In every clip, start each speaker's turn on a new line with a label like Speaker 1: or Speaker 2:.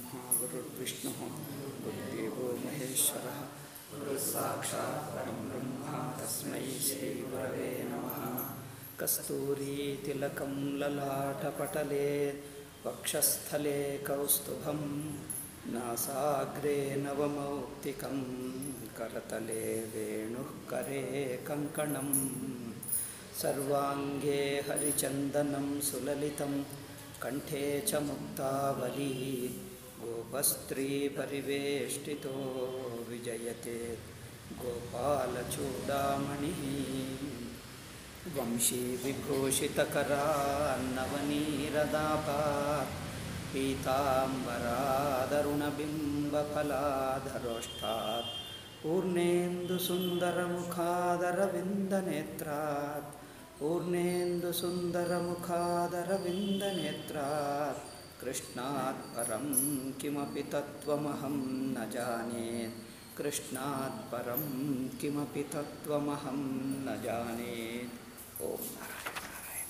Speaker 1: ब्रह्मा गुरुर्विष्णुः गुरुदेवो महेश्वरः गुरुसाक्षात् परं ब्रह्म तस्मै श्रीगुरवे नमः कस्तूरीतिलकं ललाटपटले वक्षस्थले कौस्तुभं नासाग्रे नवमौक्तिकं करतले वेणुः करे कङ्कणम् सर्वाङ्गे हरिचन्दनं सुललितं कण्ठे च मुक्तावली गोपस्त्रीपरिवेष्टितो विजयते गोपालचूडामणिः वंशीविभूषितकरान्नवनीरदाभात् पीताम्बरादरुणबिम्बफलाधरोष्ठात् पूर्णेन्दुसुन्दरमुखादरविन्दनेत्रात् पूर्णेन्दुसुन्दरमुखादरविन्दनेत्रात् कृष्णात् परं किमपि तत्त्वमहं न जाने कृष्णात् परं किमपि तत्त्वमहं न जाने ॐ नारायण नारायण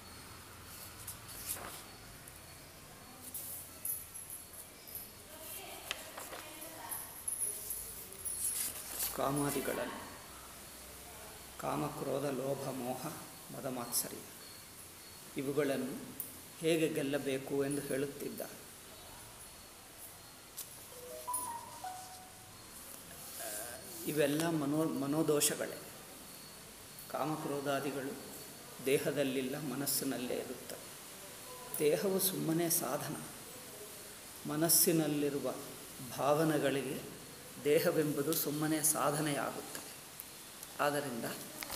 Speaker 1: ಕಾಮಾದಿಗಳಲ್ಲಿ ಕಾಮಕ್ರೋಧ ಲೋಭ ಮೋಹ ಮದಮಾತ್ಸರಿ ಇವುಗಳನ್ನು ಹೇಗೆ ಗೆಲ್ಲಬೇಕು ಎಂದು ಹೇಳುತ್ತಿದ್ದ ಇವೆಲ್ಲ ಮನೋ ಮನೋದೋಷಗಳೇ ಕಾಮಕ್ರೋಧಾದಿಗಳು ದೇಹದಲ್ಲಿಲ್ಲ ಮನಸ್ಸಿನಲ್ಲೇ ಇರುತ್ತವೆ ದೇಹವು ಸುಮ್ಮನೆ ಸಾಧನ ಮನಸ್ಸಿನಲ್ಲಿರುವ ಭಾವನೆಗಳಿಗೆ ದೇಹವೆಂಬುದು ಸುಮ್ಮನೆ ಸಾಧನೆಯಾಗುತ್ತದೆ ಆದ್ದರಿಂದ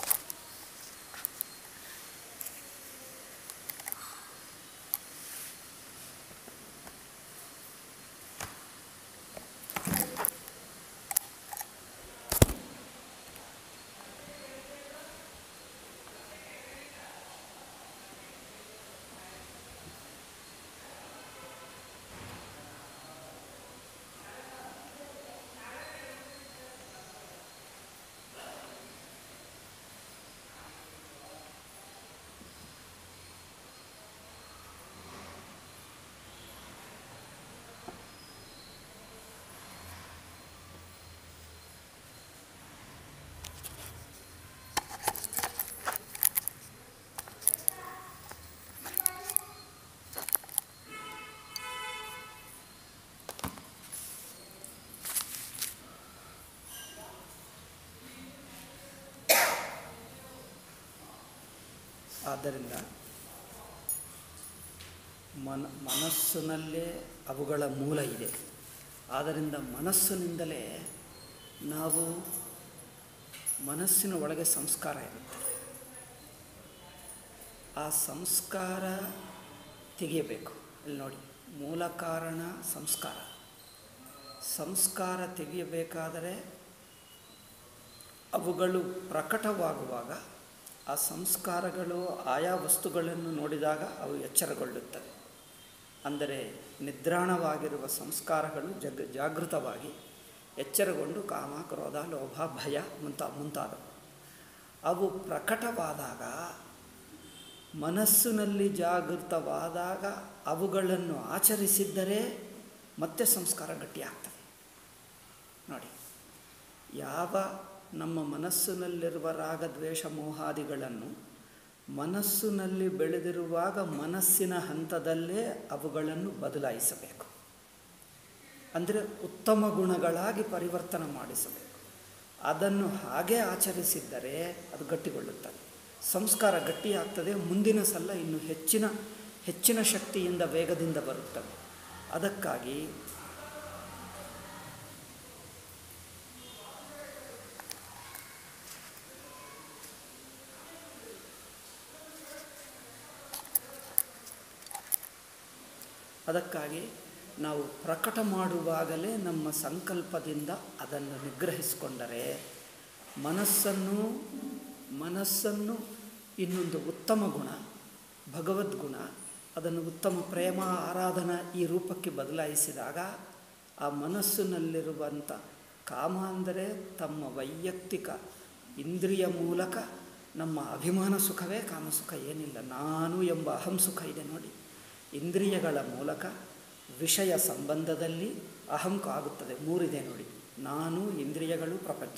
Speaker 1: ಆದ್ದರಿಂದ ಮನ ಮನಸ್ಸಿನಲ್ಲೇ ಅವುಗಳ ಮೂಲ ಇದೆ ಆದ್ದರಿಂದ ಮನಸ್ಸಿನಿಂದಲೇ ನಾವು ಮನಸ್ಸಿನ ಒಳಗೆ ಸಂಸ್ಕಾರ ಇರುತ್ತೆ ಆ ಸಂಸ್ಕಾರ ತೆಗೆಯಬೇಕು ಇಲ್ಲಿ ನೋಡಿ ಮೂಲ ಕಾರಣ ಸಂಸ್ಕಾರ ಸಂಸ್ಕಾರ ತೆಗೆಯಬೇಕಾದರೆ ಅವುಗಳು ಪ್ರಕಟವಾಗುವಾಗ ಆ ಸಂಸ್ಕಾರಗಳು ಆಯಾ ವಸ್ತುಗಳನ್ನು ನೋಡಿದಾಗ ಅವು ಎಚ್ಚರಗೊಳ್ಳುತ್ತವೆ ಅಂದರೆ ನಿದ್ರಾಣವಾಗಿರುವ ಸಂಸ್ಕಾರಗಳು ಜಗ್ ಜಾಗೃತವಾಗಿ ಎಚ್ಚರಗೊಂಡು ಕಾಮ ಕ್ರೋಧ ಲೋಭ ಭಯ ಮುಂತಾ ಮುಂತಾದವು ಅವು ಪ್ರಕಟವಾದಾಗ ಮನಸ್ಸಿನಲ್ಲಿ ಜಾಗೃತವಾದಾಗ ಅವುಗಳನ್ನು ಆಚರಿಸಿದ್ದರೆ ಮತ್ತೆ ಸಂಸ್ಕಾರ ಗಟ್ಟಿಯಾಗ್ತದೆ ನೋಡಿ ಯಾವ ನಮ್ಮ ಮನಸ್ಸಿನಲ್ಲಿರುವ ರಾಗದ್ವೇಷ ಮೋಹಾದಿಗಳನ್ನು ಮನಸ್ಸಿನಲ್ಲಿ ಬೆಳೆದಿರುವಾಗ ಮನಸ್ಸಿನ ಹಂತದಲ್ಲೇ ಅವುಗಳನ್ನು ಬದಲಾಯಿಸಬೇಕು ಅಂದರೆ ಉತ್ತಮ ಗುಣಗಳಾಗಿ ಪರಿವರ್ತನೆ ಮಾಡಿಸಬೇಕು ಅದನ್ನು ಹಾಗೆ ಆಚರಿಸಿದ್ದರೆ ಅದು ಗಟ್ಟಿಗೊಳ್ಳುತ್ತದೆ ಸಂಸ್ಕಾರ ಗಟ್ಟಿಯಾಗ್ತದೆ ಮುಂದಿನ ಸಲ ಇನ್ನು ಹೆಚ್ಚಿನ ಹೆಚ್ಚಿನ ಶಕ್ತಿಯಿಂದ ವೇಗದಿಂದ ಬರುತ್ತವೆ ಅದಕ್ಕಾಗಿ ಅದಕ್ಕಾಗಿ ನಾವು ಪ್ರಕಟ ಮಾಡುವಾಗಲೇ ನಮ್ಮ ಸಂಕಲ್ಪದಿಂದ ಅದನ್ನು ನಿಗ್ರಹಿಸಿಕೊಂಡರೆ ಮನಸ್ಸನ್ನು ಮನಸ್ಸನ್ನು ಇನ್ನೊಂದು ಉತ್ತಮ ಗುಣ ಭಗವದ್ಗುಣ ಅದನ್ನು ಉತ್ತಮ ಪ್ರೇಮ ಆರಾಧನಾ ಈ ರೂಪಕ್ಕೆ ಬದಲಾಯಿಸಿದಾಗ ಆ ಮನಸ್ಸಿನಲ್ಲಿರುವಂಥ ಕಾಮ ಅಂದರೆ ತಮ್ಮ ವೈಯಕ್ತಿಕ ಇಂದ್ರಿಯ ಮೂಲಕ ನಮ್ಮ ಅಭಿಮಾನ ಸುಖವೇ ಕಾಮಸುಖ ಏನಿಲ್ಲ ನಾನು ಎಂಬ ಅಹಂ ಸುಖ ಇದೆ ನೋಡಿ ಇಂದ್ರಿಯಗಳ ಮೂಲಕ ವಿಷಯ ಸಂಬಂಧದಲ್ಲಿ ಅಹಂಕ ಆಗುತ್ತದೆ ಮೂರಿದೆ ನೋಡಿ ನಾನು ಇಂದ್ರಿಯಗಳು ಪ್ರಪಂಚ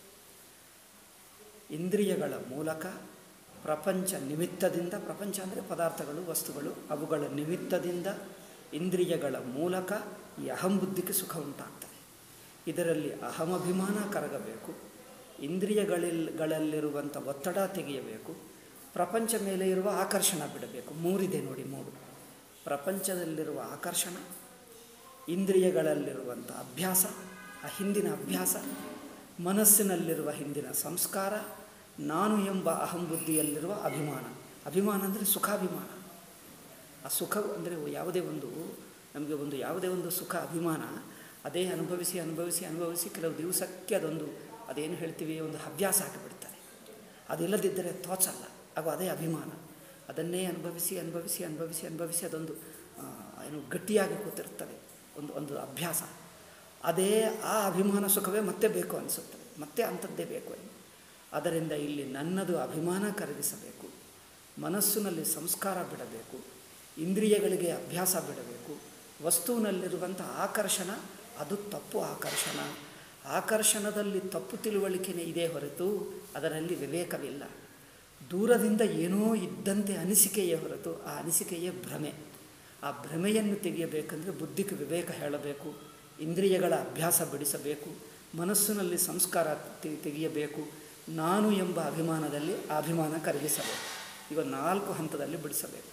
Speaker 1: ಇಂದ್ರಿಯಗಳ ಮೂಲಕ ಪ್ರಪಂಚ ನಿಮಿತ್ತದಿಂದ ಪ್ರಪಂಚ ಅಂದರೆ ಪದಾರ್ಥಗಳು ವಸ್ತುಗಳು ಅವುಗಳ ನಿಮಿತ್ತದಿಂದ ಇಂದ್ರಿಯಗಳ ಮೂಲಕ ಈ ಅಹಂಬುದ್ಧಿಗೆ ಸುಖ ಉಂಟಾಗ್ತದೆ ಇದರಲ್ಲಿ ಅಹಮಭಿಮಾನ ಕರಗಬೇಕು ಇಂದ್ರಿಯಗಳಲ್ಲಿರುವಂಥ ಒತ್ತಡ ತೆಗೆಯಬೇಕು ಪ್ರಪಂಚ ಮೇಲೆ ಇರುವ ಆಕರ್ಷಣ ಬಿಡಬೇಕು ಮೂರಿದೆ ನೋಡಿ ಮೂರು ಪ್ರಪಂಚದಲ್ಲಿರುವ ಆಕರ್ಷಣ ಇಂದ್ರಿಯಗಳಲ್ಲಿರುವಂಥ ಅಭ್ಯಾಸ ಆ ಹಿಂದಿನ ಅಭ್ಯಾಸ ಮನಸ್ಸಿನಲ್ಲಿರುವ ಹಿಂದಿನ ಸಂಸ್ಕಾರ ನಾನು ಎಂಬ ಅಹಂಬುದ್ಧಿಯಲ್ಲಿರುವ ಅಭಿಮಾನ ಅಭಿಮಾನ ಅಂದರೆ ಸುಖಾಭಿಮಾನ ಆ ಸುಖ ಅಂದರೆ ಯಾವುದೇ ಒಂದು ನಮಗೆ ಒಂದು ಯಾವುದೇ ಒಂದು ಸುಖ ಅಭಿಮಾನ ಅದೇ ಅನುಭವಿಸಿ ಅನುಭವಿಸಿ ಅನುಭವಿಸಿ ಕೆಲವು ದಿವಸಕ್ಕೆ ಅದೊಂದು ಅದೇನು ಹೇಳ್ತೀವಿ ಒಂದು ಹವ್ಯಾಸ ಆಗಿಬಿಡ್ತಾರೆ ಅದಿಲ್ಲದಿದ್ದರೆ ತೋಚಲ್ಲ ಹಾಗೂ ಅದೇ ಅಭಿಮಾನ ಅದನ್ನೇ ಅನುಭವಿಸಿ ಅನುಭವಿಸಿ ಅನುಭವಿಸಿ ಅನುಭವಿಸಿ ಅದೊಂದು ಆ, ಏನು ಗಟ್ಟಿಯಾಗಿ ಕೂತಿರ್ತದೆ ಒಂದು ಒಂದು ಅಭ್ಯಾಸ ಅದೇ ಆ ಅಭಿಮಾನ ಸುಖವೇ ಮತ್ತೆ ಬೇಕು ಅನಿಸುತ್ತದೆ ಮತ್ತೆ ಅಂಥದ್ದೇ ಬೇಕು ಎಂದು ಅದರಿಂದ ಇಲ್ಲಿ ನನ್ನದು ಅಭಿಮಾನ ಕರಗಿಸಬೇಕು ಮನಸ್ಸಿನಲ್ಲಿ ಸಂಸ್ಕಾರ ಬಿಡಬೇಕು ಇಂದ್ರಿಯಗಳಿಗೆ ಅಭ್ಯಾಸ ಬಿಡಬೇಕು ವಸ್ತುವಿನಲ್ಲಿರುವಂಥ ಆಕರ್ಷಣ ಅದು ತಪ್ಪು ಆಕರ್ಷಣ ಆಕರ್ಷಣದಲ್ಲಿ ತಪ್ಪು ತಿಳುವಳಿಕೆನೇ ಇದೆ ಹೊರತು ಅದರಲ್ಲಿ ವಿವೇಕವಿಲ್ಲ ದೂರದಿಂದ ಏನೋ ಇದ್ದಂತೆ ಅನಿಸಿಕೆಯೇ ಹೊರತು ಆ ಅನಿಸಿಕೆಯೇ ಭ್ರಮೆ ಆ ಭ್ರಮೆಯನ್ನು ತೆಗೆಯಬೇಕಂದ್ರೆ ಬುದ್ಧಿಗೆ ವಿವೇಕ ಹೇಳಬೇಕು ಇಂದ್ರಿಯಗಳ ಅಭ್ಯಾಸ ಬಿಡಿಸಬೇಕು ಮನಸ್ಸಿನಲ್ಲಿ ಸಂಸ್ಕಾರ ತೆ- ತೆಗೆಯಬೇಕು ನಾನು ಎಂಬ ಅಭಿಮಾನದಲ್ಲಿ ಆ ಅಭಿಮಾನ ಕರಗಿಸಬೇಕು ಈಗ ನಾಲ್ಕು ಹಂತದಲ್ಲಿ ಬಿಡಿಸಬೇಕು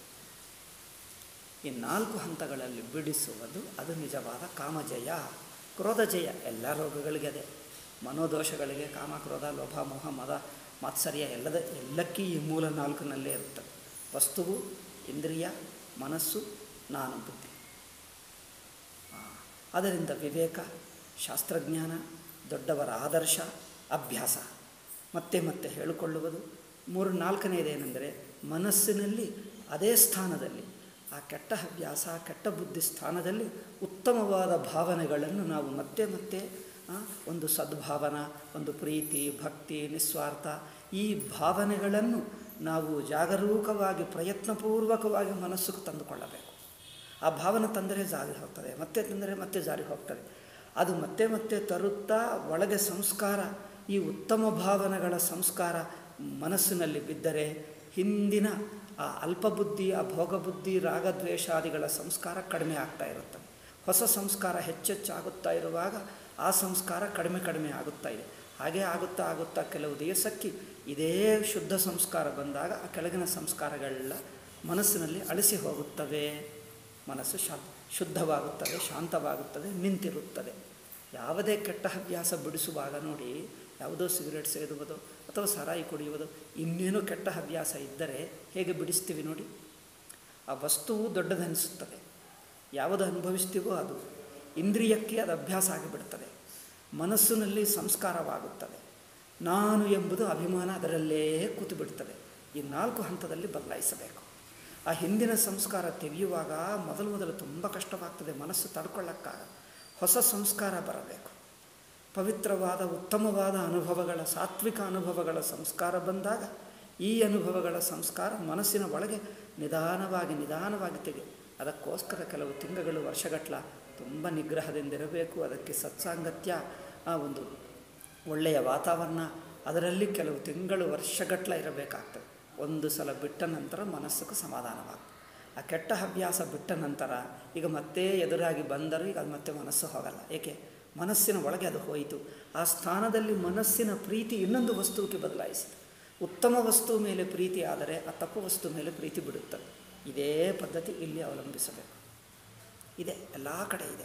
Speaker 1: ಈ ನಾಲ್ಕು ಹಂತಗಳಲ್ಲಿ ಬಿಡಿಸುವುದು ಅದು ನಿಜವಾದ ಕಾಮಜಯ ಕ್ರೋಧಜಯ ಎಲ್ಲ ರೋಗಗಳಿಗೆ ಅದೇ ಮನೋದೋಷಗಳಿಗೆ ಕಾಮ ಕ್ರೋಧ ಲೋಭ ಮೋಹ ಮದ ಮಾತ್ಸರ್ಯ ಎಲ್ಲದ ಎಲ್ಲಕ್ಕೂ ಈ ಮೂಲ ನಾಲ್ಕನಲ್ಲೇ ಇರುತ್ತದೆ ವಸ್ತುವು ಇಂದ್ರಿಯ ಮನಸ್ಸು ನಾನು ಬುದ್ಧಿ ಆ, ಅದರಿಂದ ವಿವೇಕ ಶಾಸ್ತ್ರಜ್ಞಾನ ದೊಡ್ಡವರ ಆದರ್ಶ ಅಭ್ಯಾಸ ಮತ್ತೆ ಮತ್ತೆ ಹೇಳಿಕೊಳ್ಳುವುದು ಮೂರು ನಾಲ್ಕನೇದೇನೆಂದರೆ ಮನಸ್ಸಿನಲ್ಲಿ ಅದೇ ಸ್ಥಾನದಲ್ಲಿ ಆ ಕೆಟ್ಟ ಹವ್ಯಾಸ ಕೆಟ್ಟ ಬುದ್ಧಿ ಸ್ಥಾನದಲ್ಲಿ ಉತ್ತಮವಾದ ಭಾವನೆಗಳನ್ನು ನಾವು ಮತ್ತೆ ಮತ್ತೆ ಆ, ಒಂದು ಸದ್ಭಾವನ ಒಂದು ಪ್ರೀತಿ ಭಕ್ತಿ ನಿಸ್ವಾರ್ಥ ಈ ಭಾವನೆಗಳನ್ನು ನಾವು ಜಾಗರೂಕವಾಗಿ ಪ್ರಯತ್ನಪೂರ್ವಕವಾಗಿ ಮನಸ್ಸಿಗೆ ತಂದುಕೊಳ್ಳಬೇಕು ಆ ಭಾವನೆ ತಂದರೆ ಜಾರಿ ಹೋಗ್ತದೆ ಮತ್ತೆ ತಂದರೆ ಮತ್ತೆ ಜಾರಿ ಹೋಗ್ತದೆ ಅದು ಮತ್ತೆ ಮತ್ತೆ ತರುತ್ತಾ ಒಳಗೆ ಸಂಸ್ಕಾರ ಈ ಉತ್ತಮ ಭಾವನೆಗಳ ಸಂಸ್ಕಾರ ಮನಸ್ಸಿನಲ್ಲಿ ಬಿದ್ದರೆ ಹಿಂದಿನ ಆ ಅಲ್ಪಬುದ್ಧಿ ಆ ಭೋಗಬುದ್ಧಿ ರಾಗದ್ವೇಷಾದಿಗಳ ಸಂಸ್ಕಾರ ಕಡಿಮೆ ಆಗ್ತಾ ಇರುತ್ತದೆ ಹೊಸ ಸಂಸ್ಕಾರ ಹೆಚ್ಚೆಚ್ಚಾಗುತ್ತಾ ಇರುವಾಗ ಆ ಸಂಸ್ಕಾರ ಕಡಿಮೆ ಕಡಿಮೆ ಆಗುತ್ತಾ ಇದೆ ಹಾಗೆ ಆಗುತ್ತಾ ಆಗುತ್ತಾ ಕೆಲವು ದಿವಸಕ್ಕೆ ಇದೇ ಶುದ್ಧ ಸಂಸ್ಕಾರ ಬಂದಾಗ ಆ ಕೆಳಗಿನ ಸಂಸ್ಕಾರಗಳೆಲ್ಲ ಮನಸ್ಸಿನಲ್ಲಿ ಅಳಿಸಿ ಹೋಗುತ್ತವೆ ಮನಸ್ಸು ಶಾ ಶುದ್ಧವಾಗುತ್ತದೆ ಶಾಂತವಾಗುತ್ತದೆ ನಿಂತಿರುತ್ತದೆ ಯಾವುದೇ ಕೆಟ್ಟ ಹವ್ಯಾಸ ಬಿಡಿಸುವಾಗ ನೋಡಿ ಯಾವುದೋ ಸಿಗರೇಟ್ ಸೇದುವುದು ಅಥವಾ ಸಾರಾಯಿ ಕುಡಿಯುವುದು ಇನ್ನೇನೋ ಕೆಟ್ಟ ಹವ್ಯಾಸ ಇದ್ದರೆ ಹೇಗೆ ಬಿಡಿಸ್ತೀವಿ ನೋಡಿ ಆ ವಸ್ತುವು ದೊಡ್ಡದನಿಸುತ್ತದೆ ಯಾವುದು ಅನುಭವಿಸ್ತೀವೋ ಅದು ಇಂದ್ರಿಯಕ್ಕೆ ಅದು ಅಭ್ಯಾಸ ಆಗಿಬಿಡ್ತದೆ ಮನಸ್ಸಿನಲ್ಲಿ ಸಂಸ್ಕಾರವಾಗುತ್ತದೆ ನಾನು ಎಂಬುದು ಅಭಿಮಾನ ಅದರಲ್ಲೇ ಕೂತು ಬಿಡ್ತದೆ ಈ ನಾಲ್ಕು ಹಂತದಲ್ಲಿ ಬದಲಾಯಿಸಬೇಕು ಆ ಹಿಂದಿನ ಸಂಸ್ಕಾರ ತೆಗೆಯುವಾಗ ಮೊದಲು ಮೊದಲು ತುಂಬ ಕಷ್ಟವಾಗ್ತದೆ ಮನಸ್ಸು ತಡ್ಕೊಳ್ಳೋಕ್ಕಾಗ ಹೊಸ ಸಂಸ್ಕಾರ ಬರಬೇಕು ಪವಿತ್ರವಾದ ಉತ್ತಮವಾದ ಅನುಭವಗಳ ಸಾತ್ವಿಕ ಅನುಭವಗಳ ಸಂಸ್ಕಾರ ಬಂದಾಗ ಈ ಅನುಭವಗಳ ಸಂಸ್ಕಾರ ಮನಸ್ಸಿನ ಒಳಗೆ ನಿಧಾನವಾಗಿ ನಿಧಾನವಾಗಿ ತೆಗೆ ಅದಕ್ಕೋಸ್ಕರ ಕೆಲವು ತಿಂಗಳು ವರ್ಷಗಟ್ಟಲ ತುಂಬ ನಿಗ್ರಹದಿಂದಿರಬೇಕು ಅದಕ್ಕೆ ಸತ್ಸಾಂಗತ್ಯ ಆ ಒಂದು ಒಳ್ಳೆಯ ವಾತಾವರಣ ಅದರಲ್ಲಿ ಕೆಲವು ತಿಂಗಳು ವರ್ಷಗಟ್ಟಲ ಇರಬೇಕಾಗ್ತದೆ ಒಂದು ಸಲ ಬಿಟ್ಟ ನಂತರ ಮನಸ್ಸಿಗೆ ಸಮಾಧಾನವಾಗ್ತದೆ ಆ ಕೆಟ್ಟ ಹವ್ಯಾಸ ಬಿಟ್ಟ ನಂತರ ಈಗ ಮತ್ತೆ ಎದುರಾಗಿ ಬಂದರೂ ಈಗ ಅದು ಮತ್ತೆ ಮನಸ್ಸು ಹೋಗಲ್ಲ ಏಕೆ ಮನಸ್ಸಿನ ಒಳಗೆ ಅದು ಹೋಯಿತು ಆ ಸ್ಥಾನದಲ್ಲಿ ಮನಸ್ಸಿನ ಪ್ರೀತಿ ಇನ್ನೊಂದು ವಸ್ತುವಿಗೆ ಬದಲಾಯಿಸಿತು ಉತ್ತಮ ವಸ್ತು ಮೇಲೆ ಪ್ರೀತಿ ಆದರೆ ಆ ತಪ್ಪು ವಸ್ತು ಮೇಲೆ ಪ್ರೀತಿ ಬಿಡುತ್ತದೆ ಇದೇ ಪದ್ಧತಿ ಇಲ್ಲಿ ಅವಲಂಬಿಸಬೇಕು ಇದೆ ಎಲ್ಲ ಕಡೆ ಇದೆ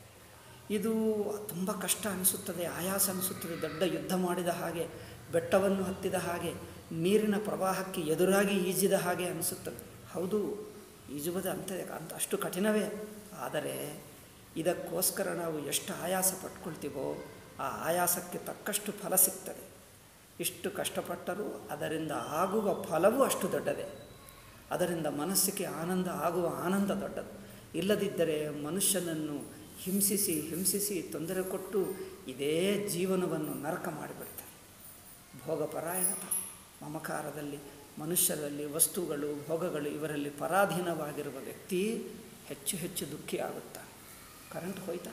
Speaker 1: ಇದು ತುಂಬ ಕಷ್ಟ ಅನಿಸುತ್ತದೆ ಆಯಾಸ ಅನಿಸುತ್ತದೆ ದೊಡ್ಡ ಯುದ್ಧ ಮಾಡಿದ ಹಾಗೆ ಬೆಟ್ಟವನ್ನು ಹತ್ತಿದ ಹಾಗೆ ನೀರಿನ ಪ್ರವಾಹಕ್ಕೆ ಎದುರಾಗಿ ಈಜಿದ ಹಾಗೆ ಅನಿಸುತ್ತದೆ ಹೌದು ಈಜುವುದು ಅಂತ ಅಂತ ಅಷ್ಟು ಕಠಿಣವೇ ಆದರೆ ಇದಕ್ಕೋಸ್ಕರ ನಾವು ಎಷ್ಟು ಆಯಾಸ ಪಟ್ಕೊಳ್ತೀವೋ ಆ ಆಯಾಸಕ್ಕೆ ತಕ್ಕಷ್ಟು ಫಲ ಸಿಗ್ತದೆ ಇಷ್ಟು ಕಷ್ಟಪಟ್ಟರೂ ಅದರಿಂದ ಆಗುವ ಫಲವೂ ಅಷ್ಟು ದೊಡ್ಡದೇ ಅದರಿಂದ ಮನಸ್ಸಿಗೆ ಆನಂದ ಆಗುವ ಆನಂದ ದೊಡ್ಡದು ಇಲ್ಲದಿದ್ದರೆ ಮನುಷ್ಯನನ್ನು ಹಿಂಸಿಸಿ ಹಿಂಸಿಸಿ ತೊಂದರೆ ಕೊಟ್ಟು ಇದೇ ಜೀವನವನ್ನು ನರಕ ಮಾಡಿಬಿಡ್ತಾರೆ ಭೋಗಪರಾಯಣತೆ ಮಮಕಾರದಲ್ಲಿ ಮನುಷ್ಯರಲ್ಲಿ ವಸ್ತುಗಳು ಭೋಗಗಳು ಇವರಲ್ಲಿ ಪರಾಧೀನವಾಗಿರುವ ವ್ಯಕ್ತಿ ಹೆಚ್ಚು ಹೆಚ್ಚು ದುಃಖಿ ಆಗುತ್ತಾನೆ ಕರೆಂಟ್ ಹೋಯ್ತಾ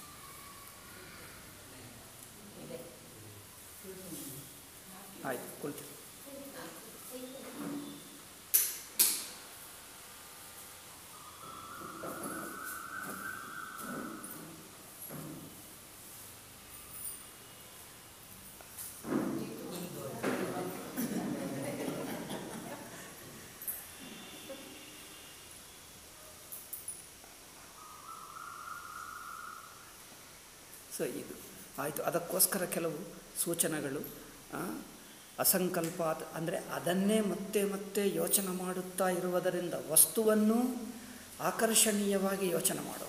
Speaker 1: ಆಯ್ತು ಕುಳಿತು ಸೊ ಇದು ಆಯಿತು ಅದಕ್ಕೋಸ್ಕರ ಕೆಲವು ಸೂಚನೆಗಳು ಆ, ಅಸಂಕಲ್ಪಾತ್ ಅಂದರೆ ಅದನ್ನೇ ಮತ್ತೆ ಮತ್ತೆ ಯೋಚನೆ ಮಾಡುತ್ತಾ ಇರುವುದರಿಂದ ವಸ್ತುವನ್ನು ಆಕರ್ಷಣೀಯವಾಗಿ ಯೋಚನೆ ಮಾಡುವುದು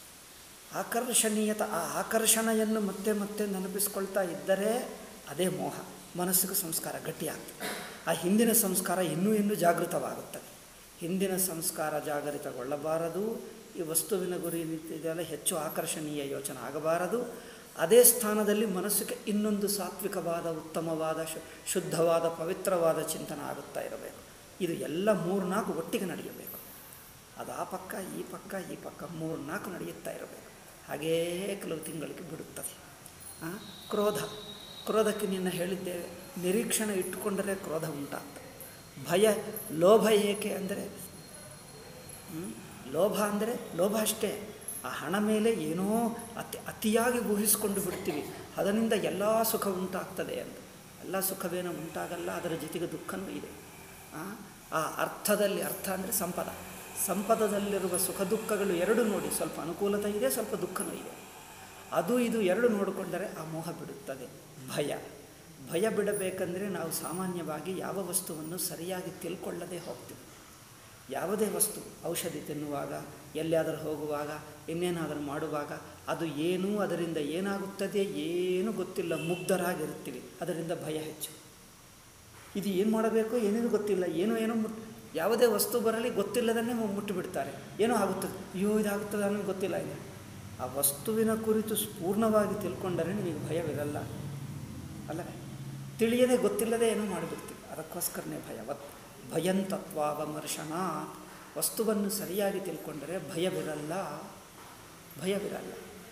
Speaker 1: ಆಕರ್ಷಣೀಯತ ಆ ಆಕರ್ಷಣೆಯನ್ನು ಮತ್ತೆ ಮತ್ತೆ ನೆನಪಿಸ್ಕೊಳ್ತಾ ಇದ್ದರೆ ಅದೇ ಮೋಹ ಮನಸ್ಸಿಗೆ ಸಂಸ್ಕಾರ ಗಟ್ಟಿಯಾಗ್ತದೆ ಆ ಹಿಂದಿನ ಸಂಸ್ಕಾರ ಇನ್ನೂ ಇನ್ನೂ ಜಾಗೃತವಾಗುತ್ತದೆ ಹಿಂದಿನ ಸಂಸ್ಕಾರ ಜಾಗರಿತಗೊಳ್ಳಬಾರದು ಈ ವಸ್ತುವಿನ ಗುರಿ ಇದೆಲ್ಲ ಹೆಚ್ಚು ಆಕರ್ಷಣೀಯ ಯೋಚನೆ ಆಗಬಾರದು ಅದೇ ಸ್ಥಾನದಲ್ಲಿ ಮನಸ್ಸಿಗೆ ಇನ್ನೊಂದು ಸಾತ್ವಿಕವಾದ ಉತ್ತಮವಾದ ಶು ಶುದ್ಧವಾದ ಪವಿತ್ರವಾದ ಚಿಂತನೆ ಆಗುತ್ತಾ ಇರಬೇಕು ಇದು ಎಲ್ಲ ಮೂರ್ನಾಲ್ಕು ಒಟ್ಟಿಗೆ ನಡೆಯಬೇಕು ಅದು ಆ ಪಕ್ಕ ಈ ಪಕ್ಕ ಈ ಪಕ್ಕ ಮೂರು ನಾಲ್ಕು ನಡೆಯುತ್ತಾ ಇರಬೇಕು ಹಾಗೇ ಕೆಲವು ತಿಂಗಳಿಗೆ ಬಿಡುತ್ತದೆ ಆ, ಕ್ರೋಧ ಕ್ರೋಧಕ್ಕೆ ನಿನ್ನ ಹೇಳಿದ್ದೇವೆ ನಿರೀಕ್ಷಣೆ ಇಟ್ಟುಕೊಂಡರೆ ಕ್ರೋಧ ಉಂಟಾಗ್ತದೆ ಭಯ ಲೋಭ ಏಕೆ ಅಂದರೆ ಹ್ಮ್? ಲೋಭ ಅಂದರೆ ಲೋಭ ಅಷ್ಟೇ ಆ ಹಣ ಮೇಲೆ ಏನೋ ಅತಿ ಅತಿಯಾಗಿ ಊಹಿಸ್ಕೊಂಡು ಬಿಡ್ತೀವಿ ಅದರಿಂದ ಎಲ್ಲ ಸುಖ ಉಂಟಾಗ್ತದೆ ಅಂತ ಎಲ್ಲ ಸುಖವೇನೋ ಉಂಟಾಗಲ್ಲ ಅದರ ಜೊತೆಗೆ ದುಃಖನೂ ಇದೆ ಆ, ಆ ಅರ್ಥದಲ್ಲಿ ಅರ್ಥ ಅಂದರೆ ಸಂಪದ ಸಂಪದದಲ್ಲಿರುವ ಸುಖ ದುಃಖಗಳು ಎರಡು ನೋಡಿ ಸ್ವಲ್ಪ ಅನುಕೂಲತೆ ಇದೆ ಸ್ವಲ್ಪ ದುಃಖನೂ ಇದೆ ಅದು ಇದು ಎರಡು ನೋಡಿಕೊಂಡರೆ ಆ ಮೋಹ ಬಿಡುತ್ತದೆ ಭಯ ಭಯ ಬಿಡಬೇಕಂದರೆ ನಾವು ಸಾಮಾನ್ಯವಾಗಿ ಯಾವ ವಸ್ತುವನ್ನು ಸರಿಯಾಗಿ ತಿಳ್ಕೊಳ್ಳದೆ ಹೋಗ್ತೀವಿ ಯಾವುದೇ ವಸ್ತು ಔಷಧಿ ತಿನ್ನುವಾಗ ಎಲ್ಲಿಯಾದರೂ ಹೋಗುವಾಗ ಇನ್ನೇನಾದರೂ ಮಾಡುವಾಗ ಅದು ಏನು ಅದರಿಂದ ಏನಾಗುತ್ತದೆ ಏನು ಗೊತ್ತಿಲ್ಲ ಮುಗ್ಧರಾಗಿರ್ತೀವಿ ಅದರಿಂದ ಭಯ ಹೆಚ್ಚು ಇದು ಏನು ಮಾಡಬೇಕು ಏನೇನು ಗೊತ್ತಿಲ್ಲ ಏನೋ ಏನೋ ಮುಟ್ ಯಾವುದೇ ವಸ್ತು ಬರಲಿ ಗೊತ್ತಿಲ್ಲದನ್ನೇ ಮುಟ್ಟಿಬಿಡ್ತಾರೆ ಏನೋ ಆಗುತ್ತದೆ ಅಯ್ಯೋ ಇದಾಗುತ್ತದೆ ಅನ್ನೋದು ಗೊತ್ತಿಲ್ಲ ಇದೆ ಆ ವಸ್ತುವಿನ ಕುರಿತು ಪೂರ್ಣವಾಗಿ ತಿಳ್ಕೊಂಡರೆ ನಿಮಗೆ ಭಯವಿರಲ್ಲ ಅಲ್ಲವೇ ತಿಳಿಯದೆ ಗೊತ್ತಿಲ್ಲದೆ ಏನೋ ಮಾಡಿಬಿಡ್ತೀವಿ ಅದಕ್ಕೋಸ್ಕರನೇ ಭಯ ವತ್ ಭಯಂತತ್ವಾವಮರ್ಷಣ ವಸ್ತುವನ್ನು ಸರಿಯಾಗಿ ತಿಳ್ಕೊಂಡರೆ ಭಯವಿರಲ್ಲ ಭಯವಿರಲ್ಲ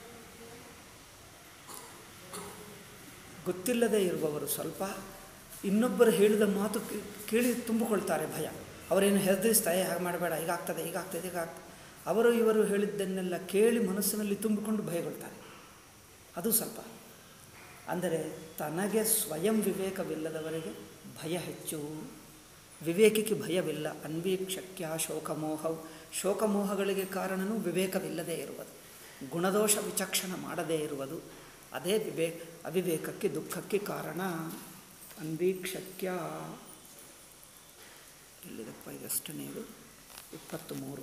Speaker 1: ಗೊತ್ತಿಲ್ಲದೆ ಇರುವವರು ಸ್ವಲ್ಪ ಇನ್ನೊಬ್ಬರು ಹೇಳಿದ ಮಾತು ಕೇ- ಕೇಳಿ ತುಂಬಿಕೊಳ್ತಾರೆ ಭಯ ಅವರೇನು ಹೆದರಿಸ್ತಾರೆ ಹಾಗೆ ಮಾಡಬೇಡ ಹೀಗಾಗ್ತದೆ ಹೀಗಾಗ್ತದೆ ಹೀಗಾಗ್ತದೆ ಅವರು ಇವರು ಹೇಳಿದ್ದನ್ನೆಲ್ಲ ಕೇಳಿ ಮನಸ್ಸಿನಲ್ಲಿ ತುಂಬಿಕೊಂಡು ಭಯಗೊಳ್ತಾರೆ ಅದು ಸ್ವಲ್ಪ ಅಂದರೆ ತನಗೆ ಸ್ವಯಂ ವಿವೇಕವಿಲ್ಲದವರಿಗೆ ಭಯ ಹೆಚ್ಚು ವಿವೇಕಿಗೆ ಭಯವಿಲ್ಲ ಅನ್ವೀಕ್ಷಕ್ಯ ಶೋಕಮೋಹವು ಶೋಕಮೋಹಗಳಿಗೆ ಕಾರಣನೂ ವಿವೇಕವಿಲ್ಲದೆ ಇರುವುದು ಗುಣದೋಷ ವಿಚಕ್ಷಣ ಮಾಡದೇ ಇರುವುದು ಅದೇ ವಿವೇ ಅವಿವೇಕಕ್ಕೆ ದುಃಖಕ್ಕೆ ಕಾರಣ ಅನ್ವೀಕ್ಷಕ್ಯ ಎಲ್ಲಿದಪ್ಪ ಇದಷ್ಟನೇ ಇದು ಇಪ್ಪತ್ತು ಮೂರು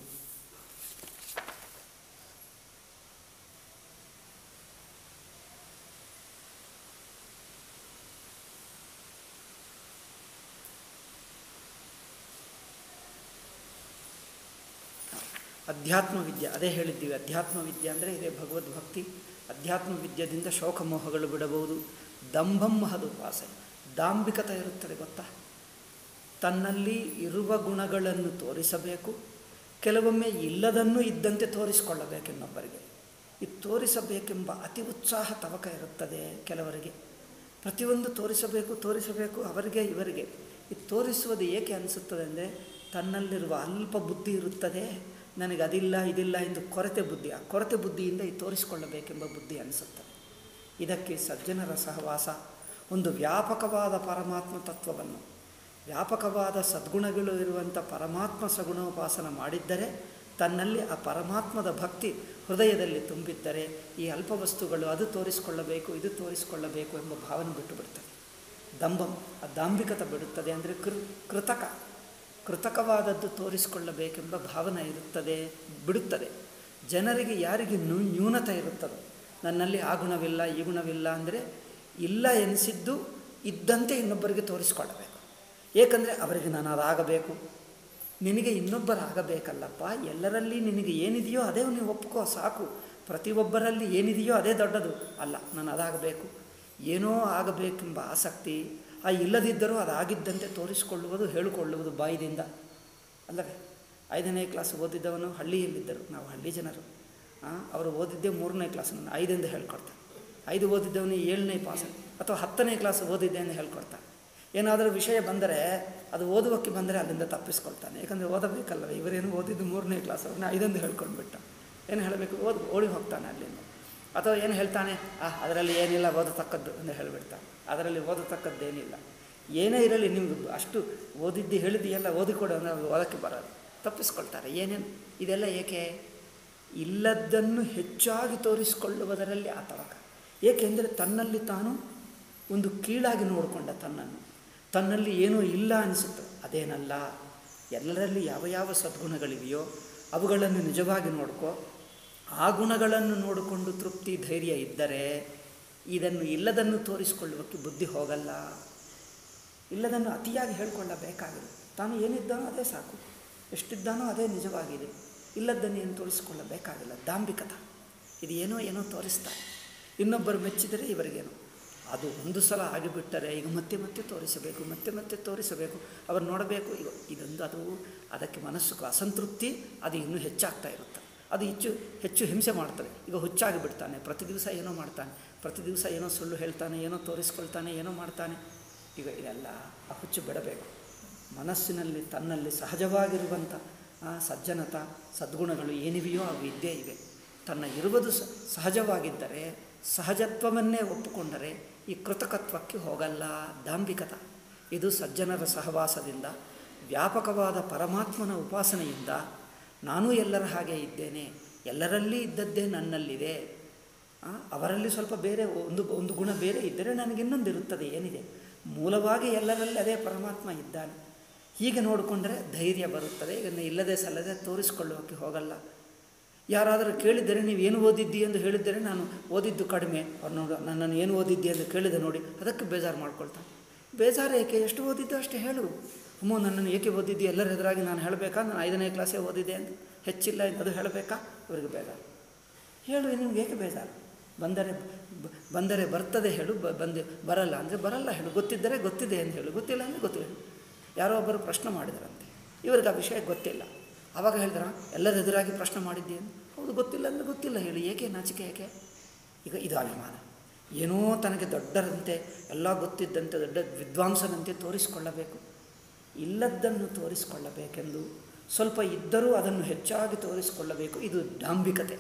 Speaker 1: ಅಧ್ಯಾತ್ಮ ವಿದ್ಯೆ ಅದೇ ಹೇಳಿದ್ದೀವಿ ಅಧ್ಯಾತ್ಮ ವಿದ್ಯೆ ಅಂದರೆ ಇದೇ ಭಗವದ್ಭಕ್ತಿ ಅಧ್ಯಾತ್ಮ ವಿದ್ಯೆಯಿಂದ ಶೋಕಮೋಹಗಳು ಬಿಡಬಹುದು ದಂಭಂ ಮಹದುಪಾಸೆ ದಾಂಭಿಕತೆ ಇರುತ್ತದೆ ಗೊತ್ತಾ ತನ್ನಲ್ಲಿ ಇರುವ ಗುಣಗಳನ್ನು ತೋರಿಸಬೇಕು ಕೆಲವೊಮ್ಮೆ ಇಲ್ಲದನ್ನು ಇದ್ದಂತೆ ತೋರಿಸಿಕೊಳ್ಳಬೇಕು ಇನ್ನೊಬ್ಬರಿಗೆ ಇದು ತೋರಿಸಬೇಕೆಂಬ ಅತಿ ಉತ್ಸಾಹ ತವಕ ಇರುತ್ತದೆ ಕೆಲವರಿಗೆ ಪ್ರತಿಯೊಂದು ತೋರಿಸಬೇಕು ತೋರಿಸಬೇಕು ಅವರಿಗೆ ಇವರಿಗೆ ಇದು ತೋರಿಸುವುದು ಏಕೆ ಅನಿಸುತ್ತದೆ ಅಂದರೆ ತನ್ನಲ್ಲಿರುವ ಅಲ್ಪ ಬುದ್ಧಿ ಇರುತ್ತದೆ ನನಗೆ ಅದಿಲ್ಲ ಇದಿಲ್ಲ ಎಂದು ಕೊರತೆ ಬುದ್ಧಿ ಆ ಕೊರತೆ ಬುದ್ಧಿಯಿಂದ ಇದು ತೋರಿಸಿಕೊಳ್ಳಬೇಕೆಂಬ ಬುದ್ಧಿ ಅನಿಸುತ್ತದೆ ಇದಕ್ಕೆ ಸಜ್ಜನರ ಸಹವಾಸ ಒಂದು ವ್ಯಾಪಕವಾದ ಪರಮಾತ್ಮ ತತ್ವವನ್ನು ವ್ಯಾಪಕವಾದ ಸದ್ಗುಣಗಳು ಇರುವಂಥ ಪರಮಾತ್ಮ ಸಗುಣೋಪಾಸನ ಮಾಡಿದ್ದರೆ ತನ್ನಲ್ಲಿ ಆ ಪರಮಾತ್ಮದ ಭಕ್ತಿ ಹೃದಯದಲ್ಲಿ ತುಂಬಿದ್ದರೆ ಈ ಅಲ್ಪ ವಸ್ತುಗಳು ಅದು ತೋರಿಸಿಕೊಳ್ಳಬೇಕು ಇದು ತೋರಿಸಿಕೊಳ್ಳಬೇಕು ಎಂಬ ಭಾವನೆ ಬಿಟ್ಟು ಬಿಡ್ತದೆ ದಂಭಂ ಆ ದಾಂಭಿಕತೆ ಬಿಡುತ್ತದೆ ಅಂದರೆ ಕೃ ಕೃತಕ ಕೃತಕವಾದದ್ದು ತೋರಿಸಿಕೊಳ್ಳಬೇಕೆಂಬ ಭಾವನೆ ಇರುತ್ತದೆ ಬಿಡುತ್ತದೆ ಜನರಿಗೆ ಯಾರಿಗೆ ನ್ಯೂ ನ್ಯೂನತೆ ಇರುತ್ತದೋ ನನ್ನಲ್ಲಿ ಆ ಗುಣವಿಲ್ಲ ಈ ಗುಣವಿಲ್ಲ ಅಂದರೆ ಇಲ್ಲ ಎನಿಸಿದ್ದು ಇದ್ದಂತೆ ಇನ್ನೊಬ್ಬರಿಗೆ ತೋರಿಸಿಕೊಳ್ಳಬೇಕು ಏಕೆಂದರೆ ಅವರಿಗೆ ನಾನು ಅದಾಗಬೇಕು ನಿನಗೆ ಇನ್ನೊಬ್ಬರಾಗಬೇಕಲ್ಲಪ್ಪ ಎಲ್ಲರಲ್ಲಿ ನಿನಗೆ ಏನಿದೆಯೋ ಅದೇ ನೀವು ಒಪ್ಕೋ ಸಾಕು ಪ್ರತಿಯೊಬ್ಬರಲ್ಲಿ ಏನಿದೆಯೋ ಅದೇ ದೊಡ್ಡದು ಅಲ್ಲ ನಾನು ಅದಾಗಬೇಕು ಏನೋ ಆಗಬೇಕೆಂಬ ಆಸಕ್ತಿ ಆ ಇಲ್ಲದಿದ್ದರೂ ಅದಾಗಿದ್ದಂತೆ ತೋರಿಸಿಕೊಳ್ಳುವುದು ಹೇಳಿಕೊಳ್ಳುವುದು ಬಾಯಿದಿಂದ ಅಲ್ಲವೇ ಐದನೇ ಕ್ಲಾಸ್ ಓದಿದ್ದವನು ಹಳ್ಳಿಯಲ್ಲಿದ್ದರು ನಾವು ಹಳ್ಳಿ ಜನರು ಅವರು ಓದಿದ್ದೇ ಮೂರನೇ ಕ್ಲಾಸ್ ನಾನು ಐದರಿಂದ ಹೇಳ್ಕೊಡ್ತಾರೆ ಐದು ಓದಿದ್ದವನು ಏಳನೇ ಪಾಸ್ ಅಥವಾ ಹತ್ತನೇ ಕ್ಲಾಸ್ ಓದಿದ್ದೆ ಅಂತ ಹೇಳ್ಕೊಡ್ತಾರೆ ಏನಾದರೂ ವಿಷಯ ಬಂದರೆ ಅದು ಓದುವಕ್ಕೆ ಬಂದರೆ ಅಲ್ಲಿಂದ ತಪ್ಪಿಸ್ಕೊಳ್ತಾನೆ ಯಾಕಂದರೆ ಓದಬೇಕಲ್ಲ ಇವರೇನು ಓದಿದ್ದು ಮೂರನೇ ಕ್ಲಾಸ್ ಅವ್ರನ್ನ ಐದೊಂದು ಹೇಳ್ಕೊಂಡ್ಬಿಟ್ಟ ಏನು ಹೇಳಬೇಕು ಓದಿ ಓಡಿ ಹೋಗ್ತಾನೆ ಅಲ್ಲಿಂದ ಅಥವಾ ಏನು ಹೇಳ್ತಾನೆ ಆ ಅದರಲ್ಲಿ ಏನಿಲ್ಲ ಓದತಕ್ಕದ್ದು ಅಂತ ಹೇಳಿಬಿಡ್ತಾನೆ ಅದರಲ್ಲಿ ಓದತಕ್ಕದ್ದೇನಿಲ್ಲ ಏನೇ ಇರಲಿ ನಿಮ್ಗೆ ಅಷ್ಟು ಓದಿದ್ದು ಹೇಳಿದ್ದು ಎಲ್ಲ ಓದಿಕೊಡು ಅಂದರೆ ಅದು ಓದಕ್ಕೆ ಬರೋದು ತಪ್ಪಿಸ್ಕೊಳ್ತಾರೆ ಏನೇನು ಇದೆಲ್ಲ ಏಕೆ ಇಲ್ಲದ್ದನ್ನು ಹೆಚ್ಚಾಗಿ ತೋರಿಸಿಕೊಳ್ಳುವುದರಲ್ಲಿ ಆತವಕ ಏಕೆಂದರೆ ತನ್ನಲ್ಲಿ ತಾನು ಒಂದು ಕೀಳಾಗಿ ನೋಡಿಕೊಂಡ ತನ್ನನ್ನು ತನ್ನಲ್ಲಿ ಏನೂ ಇಲ್ಲ ಅನಿಸುತ್ತೆ ಅದೇನಲ್ಲ ಎಲ್ಲರಲ್ಲಿ ಯಾವ ಯಾವ ಸದ್ಗುಣಗಳಿವೆಯೋ ಅವುಗಳನ್ನು ನಿಜವಾಗಿ ನೋಡ್ಕೋ ಆ ಗುಣಗಳನ್ನು ನೋಡಿಕೊಂಡು ತೃಪ್ತಿ ಧೈರ್ಯ ಇದ್ದರೆ ಇದನ್ನು ಇಲ್ಲದನ್ನು ತೋರಿಸಿಕೊಳ್ಳುವಕ್ಕೆ ಬುದ್ಧಿ ಹೋಗಲ್ಲ ಇಲ್ಲದನ್ನು ಅತಿಯಾಗಿ ಹೇಳಿಕೊಳ್ಳಬೇಕಾಗಿಲ್ಲ ತಾನು ಏನಿದ್ದಾನೋ ಅದೇ ಸಾಕು ಎಷ್ಟಿದ್ದಾನೋ ಅದೇ ನಿಜವಾಗಿದೆ ಇಲ್ಲದ್ದನ್ನು ಏನು ತೋರಿಸಿಕೊಳ್ಳಬೇಕಾಗಿಲ್ಲ ದಾಂಭಿಕತ ಇದು ಏನೋ ಏನೋ ತೋರಿಸ್ತಾರೆ ಇನ್ನೊಬ್ಬರು ಮೆಚ್ಚಿದರೆ ಇವರಿಗೇನೋ ಅದು ಒಂದು ಸಲ ಆಗಿಬಿಟ್ಟರೆ ಈಗ ಮತ್ತೆ ಮತ್ತೆ ತೋರಿಸಬೇಕು ಮತ್ತೆ ಮತ್ತೆ ತೋರಿಸಬೇಕು ಅವರು ನೋಡಬೇಕು ಈಗ ಇದೊಂದು ಅದು ಅದಕ್ಕೆ ಮನಸ್ಸು ಅಸಂತೃಪ್ತಿ ಅದು ಇನ್ನೂ ಹೆಚ್ಚಾಗ್ತಾ ಇರುತ್ತೆ ಅದು ಹೆಚ್ಚು ಹೆಚ್ಚು ಹಿಂಸೆ ಮಾಡ್ತದೆ ಈಗ ಹುಚ್ಚಾಗಿ ಬಿಡ್ತಾನೆ ಪ್ರತಿ ದಿವಸ ಏನೋ ಮಾಡ್ತಾನೆ ಪ್ರತಿ ದಿವಸ ಏನೋ ಸುಳ್ಳು ಹೇಳ್ತಾನೆ ಏನೋ ತೋರಿಸ್ಕೊಳ್ತಾನೆ ಏನೋ ಮಾಡ್ತಾನೆ ಈಗ ಇದೆಲ್ಲ ಆ ಹುಚ್ಚು ಬಿಡಬೇಕು ಮನಸ್ಸಿನಲ್ಲಿ ತನ್ನಲ್ಲಿ ಸಹಜವಾಗಿರುವಂಥ ಆ ಸಜ್ಜನತ ಸದ್ಗುಣಗಳು ಏನಿವೆಯೋ ಅವು ಇದ್ದೇ ಇವೆ ತನ್ನ ಇರುವುದು ಸ ಸಹಜವಾಗಿದ್ದರೆ ಸಹಜತ್ವವನ್ನೇ ಒಪ್ಪಿಕೊಂಡರೆ ಈ ಕೃತಕತ್ವಕ್ಕೆ ಹೋಗಲ್ಲ ದಾಂಭಿಕತ ಇದು ಸಜ್ಜನರ ಸಹವಾಸದಿಂದ ವ್ಯಾಪಕವಾದ ಪರಮಾತ್ಮನ ಉಪಾಸನೆಯಿಂದ ನಾನೂ ಎಲ್ಲರ ಹಾಗೆ ಇದ್ದೇನೆ ಎಲ್ಲರಲ್ಲಿ ಇದ್ದದ್ದೇ ನನ್ನಲ್ಲಿದೆ ಆ, ಅವರಲ್ಲಿ ಸ್ವಲ್ಪ ಬೇರೆ ಒಂದು ಒಂದು ಗುಣ ಬೇರೆ ಇದ್ದರೆ ನನಗೆ ಇನ್ನೊಂದು ಇರುತ್ತದೆ ಏನಿದೆ ಮೂಲವಾಗಿ ಎಲ್ಲರಲ್ಲಿ ಅದೇ ಪರಮಾತ್ಮ ಇದ್ದಾನೆ ಹೀಗೆ ನೋಡಿಕೊಂಡ್ರೆ ಧೈರ್ಯ ಬರುತ್ತದೆ ಇದನ್ನು ಇಲ್ಲದೆ ಸಲ್ಲದೆ ತೋರಿಸಿಕೊಳ್ಳುವಕ್ಕೆ ಹೋಗಲ್ಲ ಯಾರಾದರೂ ಕೇಳಿದರೆ ನೀವು ಏನು ಓದಿದ್ದಿ ಎಂದು ಹೇಳಿದ್ದರೆ ನಾನು ಓದಿದ್ದು ಕಡಿಮೆ ಅವ್ರು ನೋಡು ನನ್ನನ್ನು ಏನು ಓದಿದ್ದಿ ಎಂದು ಕೇಳಿದೆ ನೋಡಿ ಅದಕ್ಕೆ ಬೇಜಾರು ಮಾಡ್ಕೊಳ್ತಾನೆ ಬೇಜಾರು ಏಕೆ ಎಷ್ಟು ಓದಿದ್ದು ಅಷ್ಟೇ ಹೇಳು ಅಮ್ಮೋ ನನ್ನನ್ನು ಏಕೆ ಓದಿದ್ದಿ ಎಲ್ಲರ ಎದುರಾಗಿ ನಾನು ಹೇಳಬೇಕಾ ನಾನು ಐದನೇ ಕ್ಲಾಸೇ ಓದಿದ್ದೆ ಅಂತ ಹೆಚ್ಚಿಲ್ಲ ಅದು ಹೇಳಬೇಕಾ ಇವರಿಗೆ ಬೇಜಾರು ಹೇಳು ನಿಮ್ಗೆ ಏಕೆ ಬೇಜಾರು ಬಂದರೆ ಬ- ಬಂದರೆ ಬರ್ತದೆ ಹೇಳು ಬ ಬಂದೆ ಬರಲ್ಲ ಅಂದರೆ ಬರಲ್ಲ ಹೇಳು ಗೊತ್ತಿದ್ದರೆ ಗೊತ್ತಿದೆ ಅಂತ ಹೇಳು ಗೊತ್ತಿಲ್ಲ ಅಂದರೆ ಗೊತ್ತಿಲ್ಲ ಹೇಳು ಯಾರೋ ಒಬ್ಬರು ಪ್ರಶ್ನೆ ಮಾಡಿದರಂತೆ ಇವ್ರಿಗೆ ಆ ವಿಷಯ ಗೊತ್ತಿಲ್ಲ ಆವಾಗ ಹೇಳಿದ್ರ ಎಲ್ಲರ ಎದುರಾಗಿ ಪ್ರಶ್ನೆ ಮಾಡಿದ್ದೆ ಅಂತ ಹೌದು ಗೊತ್ತಿಲ್ಲ ಅಂದರೆ ಗೊತ್ತಿಲ್ಲ ಹೇಳಿ ಏಕೆ ನಾಚಿಕೆ ಏಕೆ ಈಗ ಇದು ಅಭಿಮಾನ ಏನೋ ತನಗೆ ದೊಡ್ಡರಂತೆ ಎಲ್ಲ ಗೊತ್ತಿದ್ದಂತೆ ದೊಡ್ಡ ವಿದ್ವಾಂಸನಂತೆ ತೋರಿಸಿಕೊಳ್ಳಬೇಕು ಇಲ್ಲದ್ದನ್ನು ತೋರಿಸಿಕೊಳ್ಳಬೇಕೆಂದು ಸ್ವಲ್ಪ ಇದ್ದರೂ ಅದನ್ನು ಹೆಚ್ಚಾಗಿ ತೋರಿಸಿಕೊಳ್ಳಬೇಕು ಇದು ಡಾಂಬಿಕತೆ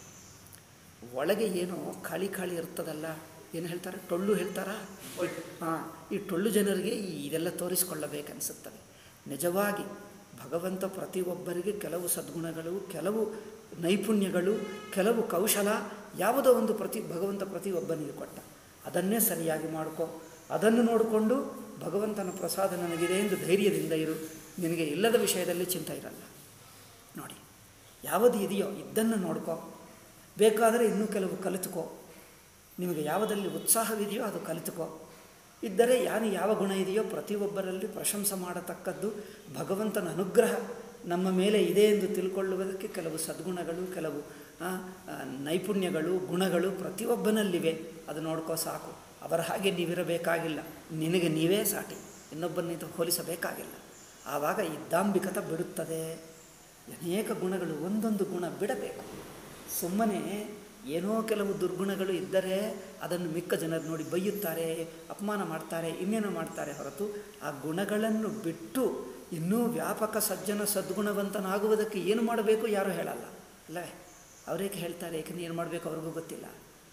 Speaker 1: ಒಳಗೆ ಏನೋ ಖಾಲಿ ಖಾಲಿ ಇರ್ತದಲ್ಲ ಏನು ಹೇಳ್ತಾರೆ ಟೊಳ್ಳು ಹೇಳ್ತಾರಾ ಹಾಂ ಈ ಟೊಳ್ಳು ಜನರಿಗೆ ಈ ಇದೆಲ್ಲ ತೋರಿಸಿಕೊಳ್ಳಬೇಕನ್ನಿಸುತ್ತದೆ ನಿಜವಾಗಿ ಭಗವಂತ ಪ್ರತಿಯೊಬ್ಬರಿಗೆ ಕೆಲವು ಸದ್ಗುಣಗಳು ಕೆಲವು ನೈಪುಣ್ಯಗಳು ಕೆಲವು ಕೌಶಲ ಯಾವುದೋ ಒಂದು ಪ್ರತಿ ಭಗವಂತ ಪ್ರತಿಯೊಬ್ಬನಿಗೆ ಕೊಟ್ಟ ಅದನ್ನೇ ಸರಿಯಾಗಿ ಮಾಡ್ಕೋ ಅದನ್ನು ನೋಡಿಕೊಂಡು ಭಗವಂತನ ಪ್ರಸಾದ ನನಗಿದೆ ಎಂದು ಧೈರ್ಯದಿಂದ ಇರು ನಿನಗೆ ಇಲ್ಲದ ವಿಷಯದಲ್ಲಿ ಚಿಂತೆ ಇರಲ್ಲ ನೋಡಿ ಯಾವುದು ಇದೆಯೋ ಇದ್ದನ್ನು ನೋಡ್ಕೋ ಬೇಕಾದರೆ ಇನ್ನೂ ಕೆಲವು ಕಲಿತುಕೋ ನಿಮಗೆ ಯಾವುದಲ್ಲಿ ಉತ್ಸಾಹವಿದೆಯೋ ಅದು ಕಲಿತುಕೋ ಇದ್ದರೆ ಯಾನು ಯಾವ ಗುಣ ಇದೆಯೋ ಪ್ರತಿಯೊಬ್ಬರಲ್ಲಿ ಪ್ರಶಂಸೆ ಮಾಡತಕ್ಕದ್ದು ಭಗವಂತನ ಅನುಗ್ರಹ ನಮ್ಮ ಮೇಲೆ ಇದೆ ಎಂದು ತಿಳ್ಕೊಳ್ಳುವುದಕ್ಕೆ ಕೆಲವು ಸದ್ಗುಣಗಳು ಕೆಲವು ಆ, ಆ, ನೈಪುಣ್ಯಗಳು ಗುಣಗಳು ಪ್ರತಿಯೊಬ್ಬನಲ್ಲಿವೆ ಅದು ನೋಡ್ಕೋ ಸಾಕು ಅವರ ಹಾಗೆ ನೀವಿರಬೇಕಾಗಿಲ್ಲ ನಿನಗೆ ನೀವೇ ಸಾಟಿ ಇನ್ನೊಬ್ಬನಿಂದ ಹೋಲಿಸಬೇಕಾಗಿಲ್ಲ ಆವಾಗ ಈ ದಾಂಭಿಕತ ಬಿಡುತ್ತದೆ ಅನೇಕ ಗುಣಗಳು ಒಂದೊಂದು ಗುಣ ಬಿಡಬೇಕು ಸುಮ್ಮನೆ ಏನೋ ಕೆಲವು ದುರ್ಗುಣಗಳು ಇದ್ದರೆ ಅದನ್ನು ಮಿಕ್ಕ ಜನರು ನೋಡಿ ಬೈಯುತ್ತಾರೆ ಅಪಮಾನ ಮಾಡ್ತಾರೆ ಇನ್ನೇನೋ ಮಾಡ್ತಾರೆ ಹೊರತು ಆ ಗುಣಗಳನ್ನು ಬಿಟ್ಟು ಇನ್ನೂ ವ್ಯಾಪಕ ಸಜ್ಜನ ಸದ್ಗುಣವಂತನಾಗುವುದಕ್ಕೆ ಏನು ಮಾಡಬೇಕು ಯಾರೂ ಹೇಳಲ್ಲ ಅಲ್ಲವೇ ಅವರೇಕೆ ಹೇಳ್ತಾರೆ ಏಕೆಂದ್ರೆ ಏನು ಮಾಡಬೇಕು ಅವ್ರಿಗೂ ಗೊತ್ತಿಲ್ಲ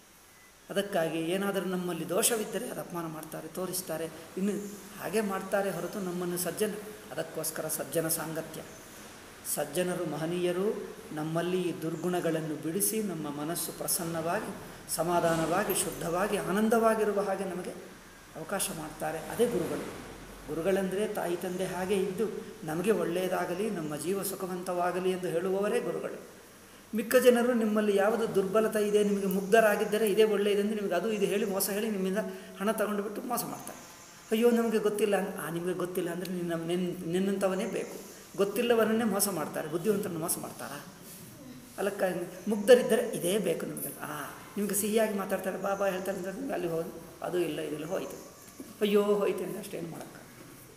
Speaker 1: ಅದಕ್ಕಾಗಿ ಏನಾದರೂ ನಮ್ಮಲ್ಲಿ ದೋಷವಿದ್ದರೆ ಅದು ಅಪಮಾನ ಮಾಡ್ತಾರೆ ತೋರಿಸ್ತಾರೆ ಇನ್ನು ಹಾಗೆ ಮಾಡ್ತಾರೆ ಹೊರತು ನಮ್ಮನ್ನು ಸಜ್ಜನ ಅದಕ್ಕೋಸ್ಕರ ಸಜ್ಜನ ಸಾಂಗತ್ಯ ಸಜ್ಜನರು ಮಹನೀಯರು ನಮ್ಮಲ್ಲಿ ಈ ದುರ್ಗುಣಗಳನ್ನು ಬಿಡಿಸಿ ನಮ್ಮ ಮನಸ್ಸು ಪ್ರಸನ್ನವಾಗಿ ಸಮಾಧಾನವಾಗಿ ಶುದ್ಧವಾಗಿ ಆನಂದವಾಗಿರುವ ಹಾಗೆ ನಮಗೆ ಅವಕಾಶ ಮಾಡ್ತಾರೆ ಅದೇ ಗುರುಗಳು ಗುರುಗಳೆಂದರೆ ತಾಯಿ ತಂದೆ ಹಾಗೆ ಇದ್ದು ನಮಗೆ ಒಳ್ಳೆಯದಾಗಲಿ ನಮ್ಮ ಜೀವ ಸುಖವಂತವಾಗಲಿ ಎಂದು ಹೇಳುವವರೇ ಗುರುಗಳು ಮಿಕ್ಕ ಜನರು ನಿಮ್ಮಲ್ಲಿ ಯಾವುದು ದುರ್ಬಲತೆ ಇದೆ ನಿಮಗೆ ಮುಗ್ಧರಾಗಿದ್ದರೆ ಇದೇ ಒಳ್ಳೆಯದೆಂದು ನಿಮಗೆ ಅದು ಇದು ಹೇಳಿ ಮೋಸ ಹೇಳಿ ನಿಮ್ಮಿಂದ ಹಣ ತಗೊಂಡು ಬಿಟ್ಟು ಮೋಸ ಮಾಡ್ತಾರೆ ಅಯ್ಯೋ ನಮಗೆ ಗೊತ್ತಿಲ್ಲ ಆ ನಿಮಗೆ ಗೊತ್ತಿಲ್ಲ ಅಂದರೆ ನಿನ್ನ ನಿನ್ನ ನಿನ್ನಂಥವನೇ ಬೇಕು ಗೊತ್ತಿಲ್ಲವರನ್ನೇ ಮೋಸ ಮಾಡ್ತಾರೆ ಬುದ್ಧಿವಂತರನ್ನು ಮೋಸ ಮಾಡ್ತಾರಾ ಅಲ್ಲಕ್ಕ ಮುಗ್ಧರಿದ್ದರೆ ಇದೇ ಬೇಕು ನಿಮಗೆ ಆ ನಿಮಗೆ ಸಿಹಿಯಾಗಿ ಮಾತಾಡ್ತಾರೆ ಬಾಬಾ ಹೇಳ್ತಾರೆ ಅಂದ್ರೆ ನಿಮ್ಗೆ ಅಲ್ಲಿ ಹೋಗಿ ಅದು ಇಲ್ಲ ಇದಿಲ್ಲ ಹೋಯ್ತು ಅಯ್ಯೋ ಹೋಯ್ತು ಅಂದರೆ ಅಷ್ಟೇನು ಮಾಡೋಕ್ಕ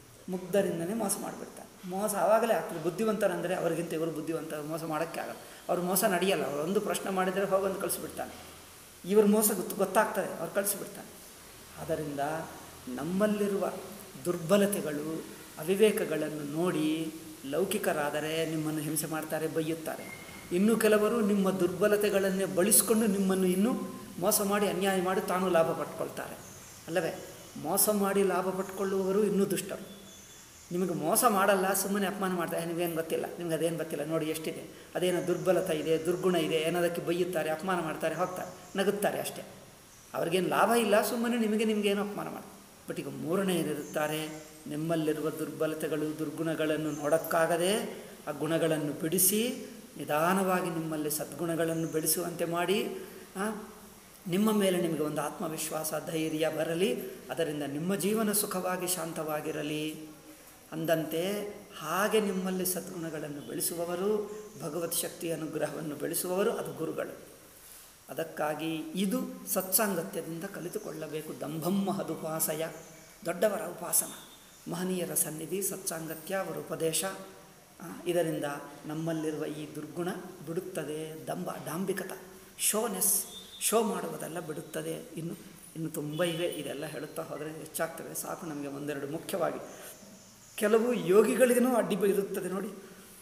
Speaker 1: ಮುಗ್ಧರಿಂದನೇ ಮೋಸ ಮಾಡಿಬಿಡ್ತಾರೆ ಮೋಸ ಆವಾಗಲೇ ಆಗ್ತದೆ ಬುದ್ಧಿವಂತರಂದರೆ ಅವರಿಗಿಂತ ಇವರು ಬುದ್ಧಿವಂತ ಮೋಸ ಮಾಡೋಕ್ಕೆ ಆಗಲ್ಲ ಅವ್ರು ಮೋಸ ನಡೆಯಲ್ಲ ಅವ್ರು ಒಂದು ಪ್ರಶ್ನೆ ಮಾಡಿದರೆ ಹೋಗೊಂದು ಕಳಿಸ್ಬಿಡ್ತಾನೆ ಇವ್ರ ಮೋಸ ಗೊತ್ತು ಗೊತ್ತಾಗ್ತದೆ ಅವ್ರು ಕಳಿಸ್ಬಿಡ್ತಾನೆ ಆದ್ದರಿಂದ ನಮ್ಮಲ್ಲಿರುವ ದುರ್ಬಲತೆಗಳು ಅವಿವೇಕಗಳನ್ನು ನೋಡಿ ಲೌಕಿಕರಾದರೆ ನಿಮ್ಮನ್ನು ಹಿಂಸೆ ಮಾಡ್ತಾರೆ ಬೈಯುತ್ತಾರೆ ಇನ್ನು ಕೆಲವರು ನಿಮ್ಮ ದುರ್ಬಲತೆಗಳನ್ನೇ ಬಳಸಿಕೊಂಡು ನಿಮ್ಮನ್ನು ಇನ್ನೂ ಮೋಸ ಮಾಡಿ ಅನ್ಯಾಯ ಮಾಡಿ ತಾನು ಲಾಭ ಪಟ್ಕೊಳ್ತಾರೆ ಅಲ್ಲವೇ ಮೋಸ ಮಾಡಿ ಲಾಭ ಪಟ್ಕೊಳ್ಳುವವರು ಇನ್ನೂ ದುಷ್ಟರು ನಿಮಗೆ ಮೋಸ ಮಾಡಲ್ಲ ಸುಮ್ಮನೆ ಅಪಮಾನ ಮಾಡ್ತಾರೆ ನಿಮಗೇನು ಗೊತ್ತಿಲ್ಲ ನಿಮ್ಗೆ ಅದೇನು ಗೊತ್ತಿಲ್ಲ ನೋಡಿ ಎಷ್ಟಿದೆ ಅದೇನೋ ದುರ್ಬಲತೆ ಇದೆ ದುರ್ಗುಣ ಇದೆ ಏನೋದಕ್ಕೆ ಬೈಯುತ್ತಾರೆ ಅಪಮಾನ ಮಾಡ್ತಾರೆ ಹೋಗ್ತಾರೆ ನಗುತ್ತಾರೆ ಅಷ್ಟೇ ಅವ್ರಿಗೇನು ಲಾಭ ಇಲ್ಲ ಸುಮ್ಮನೆ ನಿಮಗೆ ನಿಮಗೇನೋ ಅಪಮಾನ ಮಾಡ್ತಾರೆ ಬಟ್ ಈಗ ಮೂರನೆಯರಿರುತ್ತಾರೆ ನಿಮ್ಮಲ್ಲಿರುವ ದುರ್ಬಲತೆಗಳು ದುರ್ಗುಣಗಳನ್ನು ನೋಡೋಕ್ಕಾಗದೆ ಆ ಗುಣಗಳನ್ನು ಬಿಡಿಸಿ ನಿಧಾನವಾಗಿ ನಿಮ್ಮಲ್ಲಿ ಸದ್ಗುಣಗಳನ್ನು ಬೆಳೆಸುವಂತೆ ಮಾಡಿ ಆ, ನಿಮ್ಮ ಮೇಲೆ ನಿಮಗೆ ಒಂದು ಆತ್ಮವಿಶ್ವಾಸ ಧೈರ್ಯ ಬರಲಿ ಅದರಿಂದ ನಿಮ್ಮ ಜೀವನ ಸುಖವಾಗಿ ಶಾಂತವಾಗಿರಲಿ ಅಂದಂತೆ ಹಾಗೆ ನಿಮ್ಮಲ್ಲಿ ಸದ್ಗುಣಗಳನ್ನು ಬೆಳೆಸುವವರು ಭಗವತ್ ಶಕ್ತಿ ಅನುಗ್ರಹವನ್ನು ಬೆಳೆಸುವವರು ಅದು ಗುರುಗಳು ಅದಕ್ಕಾಗಿ ಇದು ಸತ್ಸಾಂಗತ್ಯದಿಂದ ಕಲಿತುಕೊಳ್ಳಬೇಕು ದಂಭಮ್ಮ ಹದುಪಾಸಯ ದೊಡ್ಡವರ ಉಪಾಸನ ಮಹನೀಯರ ಸನ್ನಿಧಿ ಸತ್ಸಾಂಗತ್ಯ ಅವರ ಉಪದೇಶ ಆ, ಇದರಿಂದ ನಮ್ಮಲ್ಲಿರುವ ಈ ದುರ್ಗುಣ ಬಿಡುತ್ತದೆ ದಂಭ ಡಾಂಬಿಕತ ಶೋನೆಸ್ ಶೋ ಮಾಡುವುದೆಲ್ಲ ಬಿಡುತ್ತದೆ ಇನ್ನು ಇನ್ನು ತುಂಬ ಇವೆ ಇದೆಲ್ಲ ಹೇಳುತ್ತಾ ಹೋದರೆ ಹೆಚ್ಚಾಗ್ತವೆ ಸಾಕು ನಮಗೆ ಒಂದೆರಡು ಮುಖ್ಯವಾಗಿ ಕೆಲವು ಯೋಗಿಗಳಿಗೂ ಅಡ್ಡಿ ಇರುತ್ತದೆ ನೋಡಿ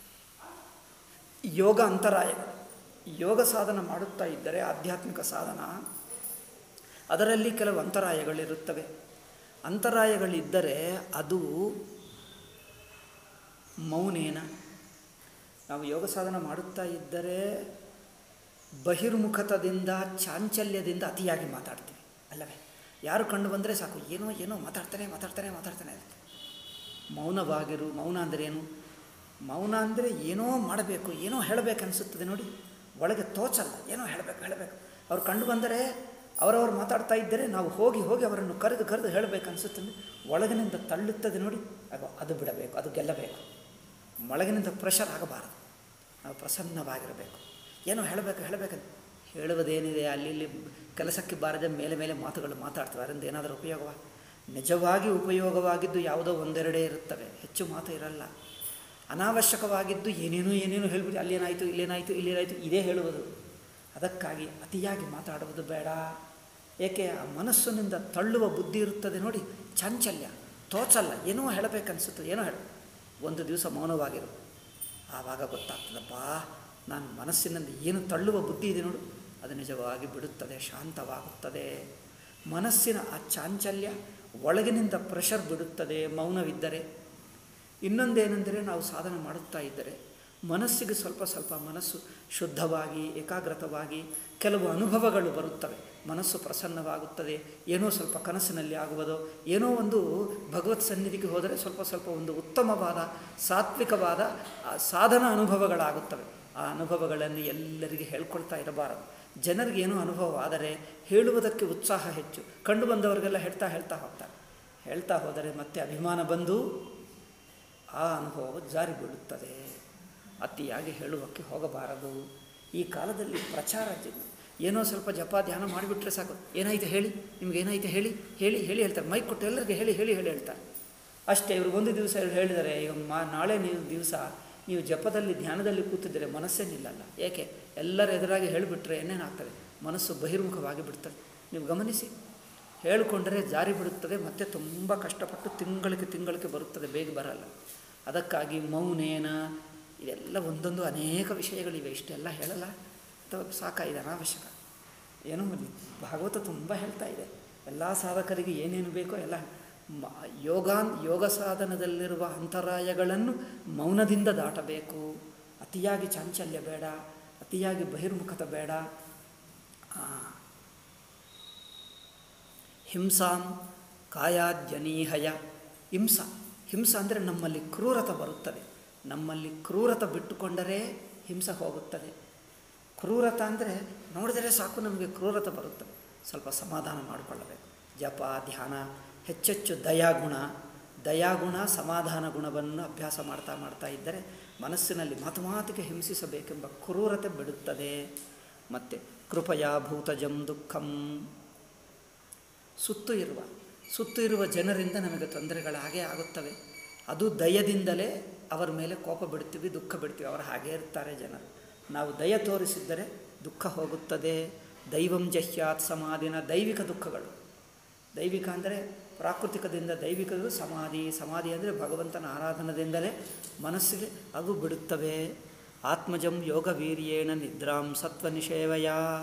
Speaker 1: ಯೋಗ ಅಂತರಾಯಗಳು ಯೋಗ ಸಾಧನ ಮಾಡುತ್ತಾ ಇದ್ದರೆ ಆಧ್ಯಾತ್ಮಿಕ ಸಾಧನ ಅದರಲ್ಲಿ ಕೆಲವು ಅಂತರಾಯಗಳಿರುತ್ತವೆ ಅಂತರಾಯಗಳಿದ್ದರೆ ಅದು ಮೌನೇನ ನಾವು ಯೋಗ ಸಾಧನ ಮಾಡುತ್ತಾ ಇದ್ದರೆ ಬಹಿರ್ಮುಖತದಿಂದ ಚಾಂಚಲ್ಯದಿಂದ ಅತಿಯಾಗಿ ಮಾತಾಡ್ತೀವಿ ಅಲ್ಲವೇ ಯಾರು ಕಂಡು ಬಂದರೆ ಸಾಕು ಏನೋ ಏನೋ ಮಾತಾಡ್ತಾನೆ ಮಾತಾಡ್ತಾನೆ ಮಾತಾಡ್ತಾನೆ ಇರುತ್ತೆ ಮೌನವಾಗಿರು ಮೌನ ಅಂದರೆ ಏನು ಮೌನ ಅಂದರೆ ಏನೋ ಮಾಡಬೇಕು ಏನೋ ಹೇಳಬೇಕು ಅನಿಸುತ್ತದೆ ನೋಡಿ ಒಳಗೆ ತೋಚಲ್ಲ ಏನೋ ಹೇಳಬೇಕು ಹೇಳಬೇಕು ಅವ್ರು ಕಂಡು ಬಂದರೆ ಅವರವರು ಮಾತಾಡ್ತಾ ಇದ್ದರೆ ನಾವು ಹೋಗಿ ಹೋಗಿ ಅವರನ್ನು ಕರೆದು ಕರೆದು ಹೇಳಬೇಕು ಅನಿಸುತ್ತದೆ ಒಳಗಿನಿಂದ ತಳ್ಳುತ್ತದೆ ನೋಡಿ ಅದು ಅದು ಬಿಡಬೇಕು ಅದು ಗೆಲ್ಲಬೇಕು ಒಳಗಿನಿಂದ ಪ್ರೆಷರ್ ಆಗಬಾರದು ನಾವು ಪ್ರಸನ್ನವಾಗಿರಬೇಕು ಏನೋ ಹೇಳಬೇಕು ಹೇಳಬೇಕಂತ ಹೇಳುವುದೇನಿದೆ ಅಲ್ಲಿ ಇಲ್ಲಿ ಕೆಲಸಕ್ಕೆ ಬಾರದೆ ಮೇಲೆ ಮೇಲೆ ಮಾತುಗಳು ಮಾತಾಡ್ತವೆ ಅದರಿಂದ ಏನಾದರೂ ಉಪಯೋಗವ ನಿಜವಾಗಿ ಉಪಯೋಗವಾಗಿದ್ದು ಯಾವುದೋ ಒಂದೆರಡೇ ಇರುತ್ತವೆ ಹೆಚ್ಚು ಮಾತು ಇರಲ್ಲ ಅನಾವಶ್ಯಕವಾಗಿದ್ದು ಏನೇನೋ ಏನೇನೋ ಹೇಳ್ಬಿಟ್ಟು ಅಲ್ಲೇನಾಯಿತು ಇಲ್ಲೇನಾಯಿತು ಇಲ್ಲೇನಾಯಿತು ಇದೇ ಹೇಳುವುದು ಅದಕ್ಕಾಗಿ ಅತಿಯಾಗಿ ಮಾತಾಡುವುದು ಬೇಡ ಏಕೆ ಆ ಮನಸ್ಸಿನಿಂದ ತಳ್ಳುವ ಬುದ್ಧಿ ಇರುತ್ತದೆ ನೋಡಿ ಚಾಂಚಲ್ಯ ತೋಚಲ್ಲ ಏನೋ ಹೇಳಬೇಕನ್ಸುತ್ತದೆ ಏನೋ ಹೇಳ ಒಂದು ದಿವಸ ಮೌನವಾಗಿರು ಆವಾಗ ಗೊತ್ತಾಗ್ತದಪ್ಪ ನಾನು ಮನಸ್ಸಿನಲ್ಲಿ ಏನು ತಳ್ಳುವ ಬುದ್ಧಿ ಇದೆ ನೋಡು ಅದು ನಿಜವಾಗಿ ಬಿಡುತ್ತದೆ ಶಾಂತವಾಗುತ್ತದೆ ಮನಸ್ಸಿನ ಆ ಚಾಂಚಲ್ಯ ಒಳಗಿನಿಂದ ಪ್ರೆಷರ್ ಬಿಡುತ್ತದೆ ಮೌನವಿದ್ದರೆ ಇನ್ನೊಂದೇನೆಂದರೆ ನಾವು ಸಾಧನೆ ಮಾಡುತ್ತಾ ಇದ್ದರೆ ಮನಸ್ಸಿಗೆ ಸ್ವಲ್ಪ ಸ್ವಲ್ಪ ಮನಸ್ಸು ಶುದ್ಧವಾಗಿ ಏಕಾಗ್ರತವಾಗಿ ಕೆಲವು ಅನುಭವಗಳು ಬರುತ್ತವೆ ಮನಸ್ಸು ಪ್ರಸನ್ನವಾಗುತ್ತದೆ ಏನೋ ಸ್ವಲ್ಪ ಕನಸಿನಲ್ಲಿ ಆಗುವುದೋ ಏನೋ ಒಂದು ಭಗವತ್ ಸನ್ನಿಧಿಗೆ ಹೋದರೆ ಸ್ವಲ್ಪ ಸ್ವಲ್ಪ ಒಂದು ಉತ್ತಮವಾದ ಸಾತ್ವಿಕವಾದ ಆ ಸಾಧನ ಅನುಭವಗಳಾಗುತ್ತವೆ ಆ ಅನುಭವಗಳನ್ನು ಎಲ್ಲರಿಗೆ ಹೇಳ್ಕೊಳ್ತಾ ಇರಬಾರದು ಜನರಿಗೆ ಏನೋ ಅನುಭವ ಆದರೆ ಹೇಳುವುದಕ್ಕೆ ಉತ್ಸಾಹ ಹೆಚ್ಚು ಕಂಡು ಬಂದವರಿಗೆಲ್ಲ ಹೇಳ್ತಾ ಹೇಳ್ತಾ ಹೋಗ್ತಾರೆ ಹೇಳ್ತಾ ಹೋದರೆ ಮತ್ತೆ ಅಭಿಮಾನ ಬಂದು ಆ ಅನುಭವವು ಜಾರಿ ಬೀಳುತ್ತದೆ ಅತಿಯಾಗಿ ಹೇಳುವಕ್ಕೆ ಹೋಗಬಾರದು ಈ ಕಾಲದಲ್ಲಿ ಪ್ರಚಾರ ಜ- ಏನೋ ಸ್ವಲ್ಪ ಜಪ ಧ್ಯಾನ ಮಾಡಿಬಿಟ್ರೆ ಸಾಕು ಏನಾಯ್ತು ಹೇಳಿ ನಿಮ್ಗೆ ಏನಾಯ್ತು ಹೇಳಿ ಹೇಳಿ ಹೇಳಿ ಹೇಳ್ತಾರೆ ಮೈಕ್ ಕೊಟ್ಟು ಎಲ್ಲರಿಗೆ ಹೇಳಿ ಹೇಳಿ ಹೇಳಿ ಹೇಳ್ತಾರೆ ಅಷ್ಟೇ ಇವರು ಒಂದು ದಿವಸ ಹೇಳಿದರೆ ಈಗ ಮಾ ನಾಳೆ ನೀವು ದಿವಸ ನೀವು ಜಪದಲ್ಲಿ ಧ್ಯಾನದಲ್ಲಿ ಕೂತಿದ್ದರೆ ಮನಸ್ಸೇ ನಿಲ್ಲಲ್ಲ ಏಕೆ ಎಲ್ಲರ ಎದುರಾಗಿ ಹೇಳಿಬಿಟ್ರೆ ಏನೇನಾಗ್ತದೆ ಮನಸ್ಸು ಬಹಿರ್ಮುಖವಾಗಿ ಬಿಡ್ತದೆ ನೀವು ಗಮನಿಸಿ ಹೇಳಿಕೊಂಡರೆ ಜಾರಿ ಬಿಡುತ್ತದೆ ಮತ್ತು ತುಂಬ ಕಷ್ಟಪಟ್ಟು ತಿಂಗಳಿಗೆ ತಿಂಗಳಿಗೆ ಬರುತ್ತದೆ ಬೇಗ ಬರಲ್ಲ ಅದಕ್ಕಾಗಿ ಮೌನೇನ ಇದೆಲ್ಲ ಒಂದೊಂದು ಅನೇಕ ವಿಷಯಗಳಿವೆ ಇಷ್ಟೆಲ್ಲ ಹೇಳಲ್ಲ ಅಥವಾ ಸಾಕಾಗಿದೆ ಅನಾವಶ್ಯಕ ಏನೋ ಒಂದು ಭಾಗವತ ತುಂಬ ಹೇಳ್ತಾ ಇದೆ ಎಲ್ಲ ಸಾಧಕರಿಗೆ ಏನೇನು ಬೇಕೋ ಎಲ್ಲ ಮ ಯೋಗಾನ್ ಯೋಗ ಸಾಧನದಲ್ಲಿರುವ ಅಂತರಾಯಗಳನ್ನು ಮೌನದಿಂದ ದಾಟಬೇಕು ಅತಿಯಾಗಿ ಚಾಂಚಲ್ಯ ಬೇಡ ಅತಿಯಾಗಿ ಬಹಿರ್ಮುಖತೆ ಬೇಡ ಆ, ಹಿಂಸಾಂ ಕಾಯಾಜ್ಯನೀಹಯ ಹಿಂಸ ಹಿಂಸ ಅಂದರೆ ನಮ್ಮಲ್ಲಿ ಕ್ರೂರತ ಬರುತ್ತದೆ ನಮ್ಮಲ್ಲಿ ಕ್ರೂರತ ಬಿಟ್ಟುಕೊಂಡರೆ ಹಿಂಸ ಹೋಗುತ್ತದೆ ಕ್ರೂರತ ಅಂದರೆ ನೋಡಿದರೆ ಸಾಕು ನಮಗೆ ಕ್ರೂರತ ಬರುತ್ತದೆ ಸ್ವಲ್ಪ ಸಮಾಧಾನ ಮಾಡಿಕೊಳ್ಳಬೇಕು ಜಪ ಧ್ಯಾನ ಹೆಚ್ಚೆಚ್ಚು ದಯಾಗುಣ ದಯಾಗುಣ ಸಮಾಧಾನ ಗುಣವನ್ನು ಅಭ್ಯಾಸ ಮಾಡ್ತಾ ಮಾಡ್ತಾ ಇದ್ದರೆ ಮನಸ್ಸಿನಲ್ಲಿ ಮಾತು ಮಾತಿಗೆ ಹಿಂಸಿಸಬೇಕೆಂಬ ಕ್ರೂರತೆ ಬಿಡುತ್ತದೆ ಮತ್ತು ಕೃಪಯಾ ಭೂತಜಂ ದುಃಖಂ ಸುತ್ತು ಇರುವ ಸುತ್ತು ಇರುವ ಜನರಿಂದ ನಮಗೆ ತೊಂದರೆಗಳಾಗೇ ಆಗುತ್ತವೆ ಅದು ದಯದಿಂದಲೇ ಅವರ ಮೇಲೆ ಕೋಪ ಬಿಡ್ತೀವಿ ದುಃಖ ಬಿಡ್ತೀವಿ ಅವರು ಹಾಗೇ ಇರ್ತಾರೆ ಜನರು ನಾವು ದಯ ತೋರಿಸಿದ್ದರೆ ದುಃಖ ಹೋಗುತ್ತದೆ ದೈವಂ ಜಹ್ಯಾತ್ ಸಮಾಧಿನ ದೈವಿಕ ದುಃಖಗಳು ದೈವಿಕ ಅಂದರೆ ಪ್ರಾಕೃತಿಕದಿಂದ ದೈವಿಕಗಳು ಸಮಾಧಿ ಸಮಾಧಿ ಅಂದರೆ ಭಗವಂತನ ಆರಾಧನದಿಂದಲೇ ಮನಸ್ಸಿಗೆ ಅವು ಬಿಡುತ್ತವೆ ಆತ್ಮಜಂ ಯೋಗ ವೀರ್ಯೇಣ ನಿದ್ರಾಂ ಸತ್ವ ನಿಷೇವಯ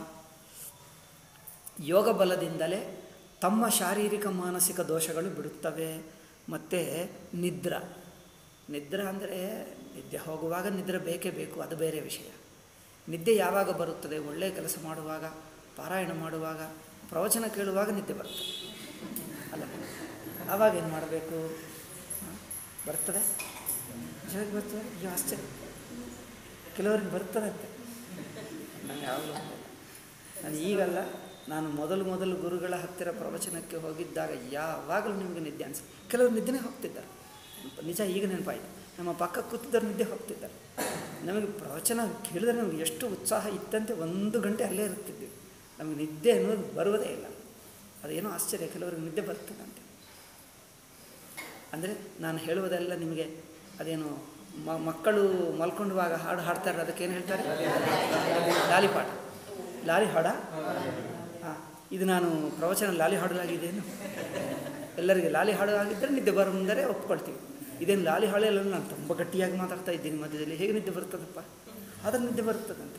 Speaker 1: ಯೋಗ ಬಲದಿಂದಲೇ ತಮ್ಮ ಶಾರೀರಿಕ ಮಾನಸಿಕ ದೋಷಗಳು ಬಿಡುತ್ತವೆ ಮತ್ತು ನಿದ್ರ ನಿದ್ರೆ ಅಂದರೆ ನಿದ್ದೆ ಹೋಗುವಾಗ ನಿದ್ರೆ ಬೇಕೇ ಬೇಕು ಅದು ಬೇರೆ ವಿಷಯ ನಿದ್ದೆ ಯಾವಾಗ ಬರುತ್ತದೆ ಒಳ್ಳೆಯ ಕೆಲಸ ಮಾಡುವಾಗ ಪಾರಾಯಣ ಮಾಡುವಾಗ ಪ್ರವಚನ ಕೇಳುವಾಗ ನಿದ್ದೆ ಬರ್ತದೆ ಅಲ್ಲ ಆವಾಗ ಏನು ಮಾಡಬೇಕು ಹ? ಬರ್ತದೆ ನಿಜವಾಗಿ ಬರ್ತದೆ ಅಯ್ಯೋ ಆಶ್ಚರ್ಯ ಕೆಲವರಿಗೆ ಬರ್ತದಂತೆ ನಾನು ಯಾವಾಗಲೂ ನಾನು ಈಗಲ್ಲ ನಾನು ಮೊದಲು ಮೊದಲು ಗುರುಗಳ ಹತ್ತಿರ ಪ್ರವಚನಕ್ಕೆ ಹೋಗಿದ್ದಾಗ ಯಾವಾಗಲೂ ನಿಮಗೆ ನಿದ್ದೆ ಅನಿಸ ಕೆಲವರು ನಿದ್ದೆನೇ ಹೋಗ್ತಿದ್ದಾರೆ ನಿಜ ಈಗ ನೆನಪಾಯಿತು ನಮ್ಮ ಪಕ್ಕ ಕೂತಿದ್ದವ್ರು ನಿದ್ದೆ ಹೋಗ್ತಿದ್ದಾರೆ ನಮಗೆ ಪ್ರವಚನ ಕೇಳಿದ್ರೆ ನಮಗೆ ಎಷ್ಟು ಉತ್ಸಾಹ ಇತ್ತಂತೆ ಒಂದು ಗಂಟೆ ಅಲ್ಲೇ ಇರುತ್ತಿದ್ವಿ ನಮಗೆ ನಿದ್ದೆ ಅನ್ನೋದು ಬರುವುದೇ ಇಲ್ಲ ಅದೇನೋ ಆಶ್ಚರ್ಯ ಕೆಲವರಿಗೆ ನಿದ್ದೆ ಬರ್ತದಂತೆ ಅಂದರೆ ನಾನು ಹೇಳುವುದೆಲ್ಲ ನಿಮಗೆ ಅದೇನು ಮ ಮಕ್ಕಳು ಮಲ್ಕೊಂಡುವಾಗ ಹಾಡು ಹಾಡ್ತಾರೆ ಅದಕ್ಕೇನು ಹೇಳ್ತಾರೆ ಲಾಲಿ ಪಾಠ ಲಾಲಿ ಹಾಡ ಹಾಂ ಇದು ನಾನು ಪ್ರವಚನ ಲಾಲಿ ಹಾಡಲಾಗಿದ್ದೇನು ಎಲ್ಲರಿಗೆ ಲಾಲಿ ಹಾಡು ಆಗಿದ್ದರೆ ನಿದ್ದೆ ಬರುವುದರೆ ಒಪ್ಕೊಳ್ತೀವಿ ಇದೇನು ಲಾಲಿ ಹಾಳೆಲ್ಲ ನಾನು ತುಂಬ ಗಟ್ಟಿಯಾಗಿ ಮಾತಾಡ್ತಾ ಇದ್ದೀನಿ ಮಧ್ಯದಲ್ಲಿ ಹೇಗೆ ನಿದ್ದೆ ಬರ್ತದಪ್ಪ ಆದರೆ ನಿದ್ದೆ ಬರ್ತದಂತೆ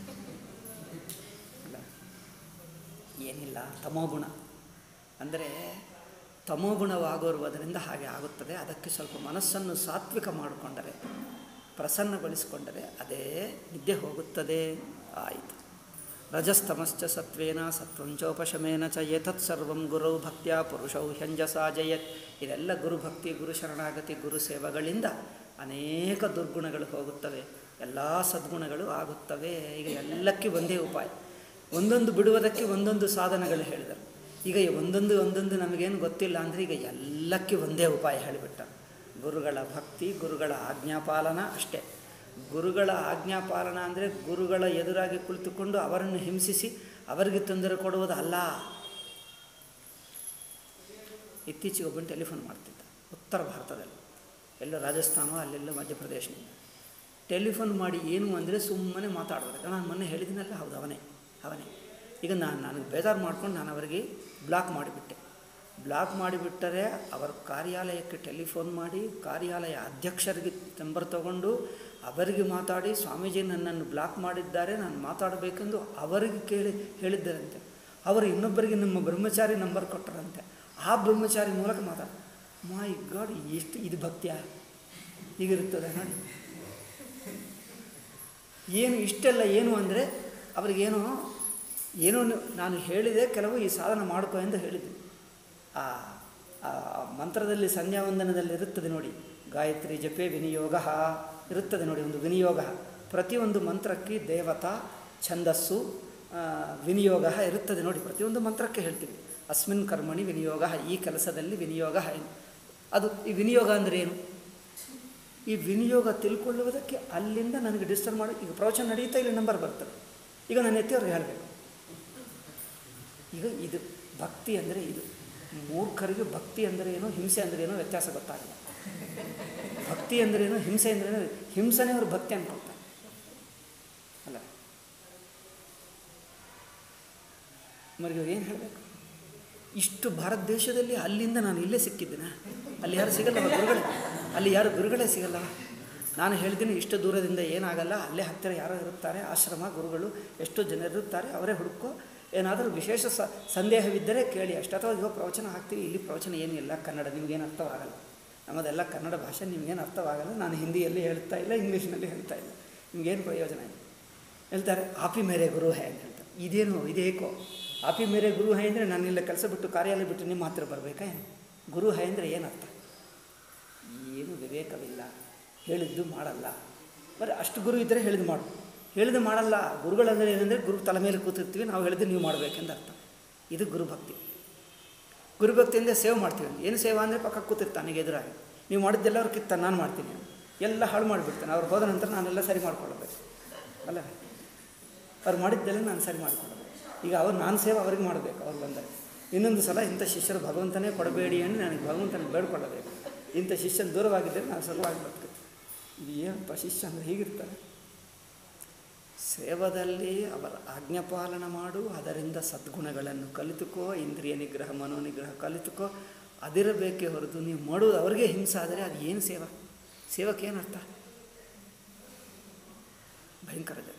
Speaker 1: ಅಲ್ಲ ಏನಿಲ್ಲ ತಮೋಗುಣ ಅಂದರೆ ತಮೋಗುಣವಾಗುವುದರಿಂದ ಹಾಗೆ ಆಗುತ್ತದೆ ಅದಕ್ಕೆ ಸ್ವಲ್ಪ ಮನಸ್ಸನ್ನು ಸಾತ್ವಿಕ ಮಾಡಿಕೊಂಡರೆ ಪ್ರಸನ್ನಗೊಳಿಸಿಕೊಂಡರೆ ಅದೇ ನಿದ್ದೆ ಹೋಗುತ್ತದೆ ಆಯಿತು ರಜಸ್ತಮಶ್ಚ ಸತ್ವೇನ ಸತ್ವಂಚೋಪಶಮೇನ ಚ ಏತತ್ ಸರ್ವಂ ಗುರು ಭಕ್ತಿಯ ಪುರುಷೌ ಹ್ಯಂಜಸಾ ಜಯತ್ ಇದೆಲ್ಲ ಗುರುಭಕ್ತಿ ಗುರು ಶರಣಾಗತಿ ಗುರು ಸೇವೆಗಳಿಂದ ಅನೇಕ ದುರ್ಗುಣಗಳು ಹೋಗುತ್ತವೆ ಎಲ್ಲ ಸದ್ಗುಣಗಳು ಆಗುತ್ತವೆ ಈಗ ಎಲ್ಲಕ್ಕೆ ಒಂದೇ ಉಪಾಯ ಒಂದೊಂದು ಬಿಡುವುದಕ್ಕೆ ಒಂದೊಂದು ಸಾಧನಗಳು ಹೇಳಿದರು ಈಗ ಈ ಒಂದೊಂದು ಒಂದೊಂದು ನಮಗೇನು ಗೊತ್ತಿಲ್ಲ ಅಂದರೆ ಈಗ ಎಲ್ಲಕ್ಕೆ ಒಂದೇ ಉಪಾಯ ಹೇಳಿಬಿಟ್ಟ ಗುರುಗಳ ಭಕ್ತಿ ಗುರುಗಳ ಆಜ್ಞಾಪಾಲನ ಅಷ್ಟೇ ಗುರುಗಳ ಆಜ್ಞಾಪಾಲನ ಅಂದರೆ ಗುರುಗಳ ಎದುರಾಗಿ ಕುಳಿತುಕೊಂಡು ಅವರನ್ನು ಹಿಂಸಿಸಿ ಅವರಿಗೆ ತೊಂದರೆ ಕೊಡುವುದು ಅಲ್ಲ ಇತ್ತೀಚೆಗೆ ಒಬ್ಬನು ಟೆಲಿಫೋನ್ ಮಾಡ್ತಿದ್ದ ಉತ್ತರ ಭಾರತದಲ್ಲಿ ಎಲ್ಲೋ ರಾಜಸ್ಥಾನ ಅಲ್ಲೆಲ್ಲೋ ಮಧ್ಯಪ್ರದೇಶ ಟೆಲಿಫೋನ್ ಮಾಡಿ ಏನು ಅಂದರೆ ಸುಮ್ಮನೆ ಮಾತಾಡೋದು ನಾನು ಮೊನ್ನೆ ಹೇಳಿದ್ದೀನಲ್ಲ ಹೌದು ಅವನೇ ಅವನೇ ಈಗ ನಾನು ನನಗೆ ಬೇಜಾರು ಮಾಡ್ಕೊಂಡು ನಾನು ಅವರಿಗೆ ಬ್ಲಾಕ್ ಮಾಡಿಬಿಟ್ಟೆ ಬ್ಲಾಕ್ ಮಾಡಿಬಿಟ್ಟರೆ ಅವರ ಕಾರ್ಯಾಲಯಕ್ಕೆ ಟೆಲಿಫೋನ್ ಮಾಡಿ ಕಾರ್ಯಾಲಯ ಅಧ್ಯಕ್ಷರಿಗೆ ನಂಬರ್ ತಗೊಂಡು ಅವರಿಗೆ ಮಾತಾಡಿ ಸ್ವಾಮೀಜಿ ನನ್ನನ್ನು ಬ್ಲಾಕ್ ಮಾಡಿದ್ದಾರೆ ನಾನು ಮಾತಾಡಬೇಕೆಂದು ಅವರಿಗೆ ಕೇಳಿ ಹೇಳಿದ್ದರಂತೆ ಅವರು ಇನ್ನೊಬ್ಬರಿಗೆ ನಮ್ಮ ಬ್ರಹ್ಮಚಾರಿ ನಂಬರ್ ಕೊಟ್ಟರಂತೆ ಆ ಬ್ರಹ್ಮಚಾರಿ ಮೂಲಕ ಮಾತಾಡ ಮೈ ಗಾಡ್ ಎಷ್ಟು ಇದು ಭಕ್ತಿಯ ಹೀಗಿರುತ್ತದೆ ನೋಡಿ ಏನು ಇಷ್ಟೆಲ್ಲ ಏನು ಅಂದರೆ ಅವರಿಗೇನು ಏನೋ ನಾನು ಹೇಳಿದೆ ಕೆಲವು ಈ ಸಾಧನ ಮಾಡ್ಕೋ ಎಂದು ಹೇಳಿದ್ದೆ ಆ ಆ ಮಂತ್ರದಲ್ಲಿ ಸಂಧ್ಯಾವಂದನದಲ್ಲಿ ಇರುತ್ತದೆ ನೋಡಿ ಗಾಯತ್ರಿ ಜಪೆ ವಿನಿಯೋಗ ಇರುತ್ತದೆ ನೋಡಿ ಒಂದು ವಿನಿಯೋಗ ಪ್ರತಿಯೊಂದು ಮಂತ್ರಕ್ಕೆ ದೇವತಾ ಛಂದಸ್ಸು ಆ, ವಿನಿಯೋಗ ಇರುತ್ತದೆ ನೋಡಿ ಪ್ರತಿಯೊಂದು ಮಂತ್ರಕ್ಕೆ ಹೇಳ್ತೀವಿ ಅಸ್ಮಿನ್ ಕರ್ಮಣಿ ವಿನಿಯೋಗ ಈ ಕೆಲಸದಲ್ಲಿ ವಿನಿಯೋಗ ಏನು ಅದು ಈ ವಿನಿಯೋಗ ಅಂದರೆ ಏನು ಈ ವಿನಿಯೋಗ ತಿಳ್ಕೊಳ್ಳುವುದಕ್ಕೆ ಅಲ್ಲಿಂದ ನನಗೆ ಡಿಸ್ಟರ್ಬ್ ಮಾಡಿ ಈಗ ಪ್ರವಚನ ನಡೀತಾ ಇಲ್ಲಿ ನಂಬರ್ ಬರ್ತದೆ ಈಗ ನಾನು ಎತ್ತಿಯವ್ರಿಗೆ ಹೇಳಬೇಕು ಈಗ ಇದು ಭಕ್ತಿ ಅಂದರೆ ಇದು ಮೂರ್ಖರಿಗೆ ಭಕ್ತಿ ಅಂದರೆ ಏನೋ ಹಿಂಸೆ ಅಂದರೆ ಏನೋ ವ್ಯತ್ಯಾಸ ಗೊತ್ತಾಗಲ್ಲ ಭಕ್ತಿ ಅಂದ್ರೇನು ಹಿಂಸೆ ಅಂದ್ರೇನು ಹಿಂಸೆನೇ ಅವರು ಭಕ್ತಿ ಅನ್ಕೊಳ್ತಾರೆ ಅಲ್ಲ ಮರಿಗೆ ಏನು ಹೇಳಬೇಕು ಇಷ್ಟು ಭಾರತ ದೇಶದಲ್ಲಿ ಅಲ್ಲಿಂದ ನಾನು ಇಲ್ಲೇ ಸಿಕ್ಕಿದ್ದೀನ ಅಲ್ಲಿ ಯಾರು ಸಿಗಲ್ಲವ ಗುರುಗಳೇ ಅಲ್ಲಿ ಯಾರು ಗುರುಗಳೇ ಸಿಗಲ್ಲವ ನಾನು ಹೇಳ್ತೀನಿ ಇಷ್ಟು ದೂರದಿಂದ ಏನಾಗಲ್ಲ ಅಲ್ಲೇ ಹತ್ತಿರ ಯಾರೋ ಇರುತ್ತಾರೆ ಆಶ್ರಮ ಗುರುಗಳು ಎಷ್ಟು ಜನರಿರುತ್ತಾರೆ ಅವರೇ ಹುಡುಕೋ ಏನಾದರೂ ವಿಶೇಷ ಸ ಸಂದೇಹವಿದ್ದರೆ ಕೇಳಿ ಅಷ್ಟು ಅಥವಾ ಇವಾಗ ಪ್ರವಚನ ಹಾಕ್ತೀವಿ ಇಲ್ಲಿ ಪ್ರವಚನ ಏನೂ ಇಲ್ಲ ಕನ್ನಡ ನಿಮಗೇನು ಅರ್ಥವಾಗಲ್ಲ ನಮ್ಮದೆಲ್ಲ ಕನ್ನಡ ಭಾಷೆ ನಿಮಗೇನು ಅರ್ಥವಾಗಲ್ಲ ನಾನು ಹಿಂದಿಯಲ್ಲಿ ಹೇಳ್ತಾ ಇಲ್ಲ ಇಂಗ್ಲೀಷ್ನಲ್ಲಿ ಹೇಳ್ತಾ ಇಲ್ಲ ನಿಮಗೇನು ಪ್ರಯೋಜನ ಇಲ್ಲ ಹೇಳ್ತಾರೆ ಆಪಿ ಮೇರೆ ಗುರು ಹೇ ಅಂತ ಹೇಳ್ತಾರೆ ಇದೇನು ಇದೇಕೋ ಆಪಿ ಮೇರೆ ಗುರು ಹೈ ಅಂದರೆ ನಾನಿಲ್ಲ ಕೆಲಸ ಬಿಟ್ಟು ಕಾರ್ಯಾಲಯ ಬಿಟ್ಟು ನಿಮ್ಮ ಹತ್ರ ಬರಬೇಕಾ ಏನು ಗುರು ಹೈ ಅಂದರೆ ಏನು ಅರ್ಥ ಏನು ವಿವೇಕವಿಲ್ಲ ಹೇಳಿದ್ದು ಮಾಡಲ್ಲ ಬರೀ ಅಷ್ಟು ಗುರು ಇದ್ದರೆ ಹೇಳಿದ್ದು ಮಾಡು ಹೇಳಿದ್ದು ಮಾಡಲ್ಲ ಗುರುಗಳಂದರೆ ಏನಂದರೆ ಗುರು ತಲೆ ಮೇಲೆ ಕೂತಿರ್ತೀವಿ ನಾವು ಹೇಳಿದ್ದು ನೀವು ಮಾಡಬೇಕೆಂದು ಅರ್ಥ ಇದು ಗುರುಭಕ್ತಿ ಗುರುಭಕ್ತಿಯಿಂದ ಸೇವೆ ಮಾಡ್ತೀವಿ ಏನು ಸೇವೆ ಅಂದರೆ ಪಕ್ಕ ಕೂತಿರ್ತಾನೆ ನನಗೆ ಎದುರಾಗಿ ನೀವು ಮಾಡಿದ್ದೆಲ್ಲ ಅವ್ರು ಕಿತ್ತ ನಾನು ಮಾಡ್ತೀನಿ ಎಲ್ಲ ಹಾಳು ಮಾಡಿಬಿಡ್ತಾನೆ ಅವ್ರು ಹೋದ ನಂತರ ನಾನೆಲ್ಲ ಸರಿ ಮಾಡ್ಕೊಳ್ಳಬೇಕು ಅಲ್ಲ ಅವ್ರು ಮಾಡಿದ್ದೆಲ್ಲ ನಾನು ಸರಿ ಮಾಡಿಕೊಳ್ಳಬೇಕು ಈಗ ಅವ್ರು ನಾನು ಸೇವೆ ಅವ್ರಿಗೆ ಮಾಡಬೇಕು ಅವ್ರು ಬಂದರೆ ಇನ್ನೊಂದು ಸಲ ಇಂಥ ಶಿಷ್ಯರು ಭಗವಂತನೇ ಕೊಡಬೇಡಿ ಎಂದು ನನಗೆ ಭಗವಂತನ ಬೇಡ್ಕೊಳ್ಳಬೇಕು ಇಂಥ ಶಿಷ್ಯನ ದೂರವಾಗಿದ್ದರೆ ನಾನು ಸುಖವಾಗಿ ಬರ್ತೀನಿ ಇದು ಏನಪ್ಪ ಶಿಷ್ಯ ಅಂದರೆ ಹೀಗಿರ್ತಾರೆ ಸೇವದಲ್ಲಿ ಅವರ ಆಜ್ಞಾಪಾಲನ ಮಾಡು ಅದರಿಂದ ಸದ್ಗುಣಗಳನ್ನು ಕಲಿತುಕೋ ಇಂದ್ರಿಯ ನಿಗ್ರಹ ಮನೋನಿಗ್ರಹ ಕಲಿತುಕೋ ಅದಿರಬೇಕೇ ಹೊರತು ನೀವು ಮಾಡೋದು ಅವ್ರಿಗೆ ಹಿಂಸೆ ಆದರೆ ಅದು ಏನು ಸೇವಾ ಸೇವಕ್ಕೆ ಏನು ಅರ್ಥ ಭಯಂಕರ ಜನ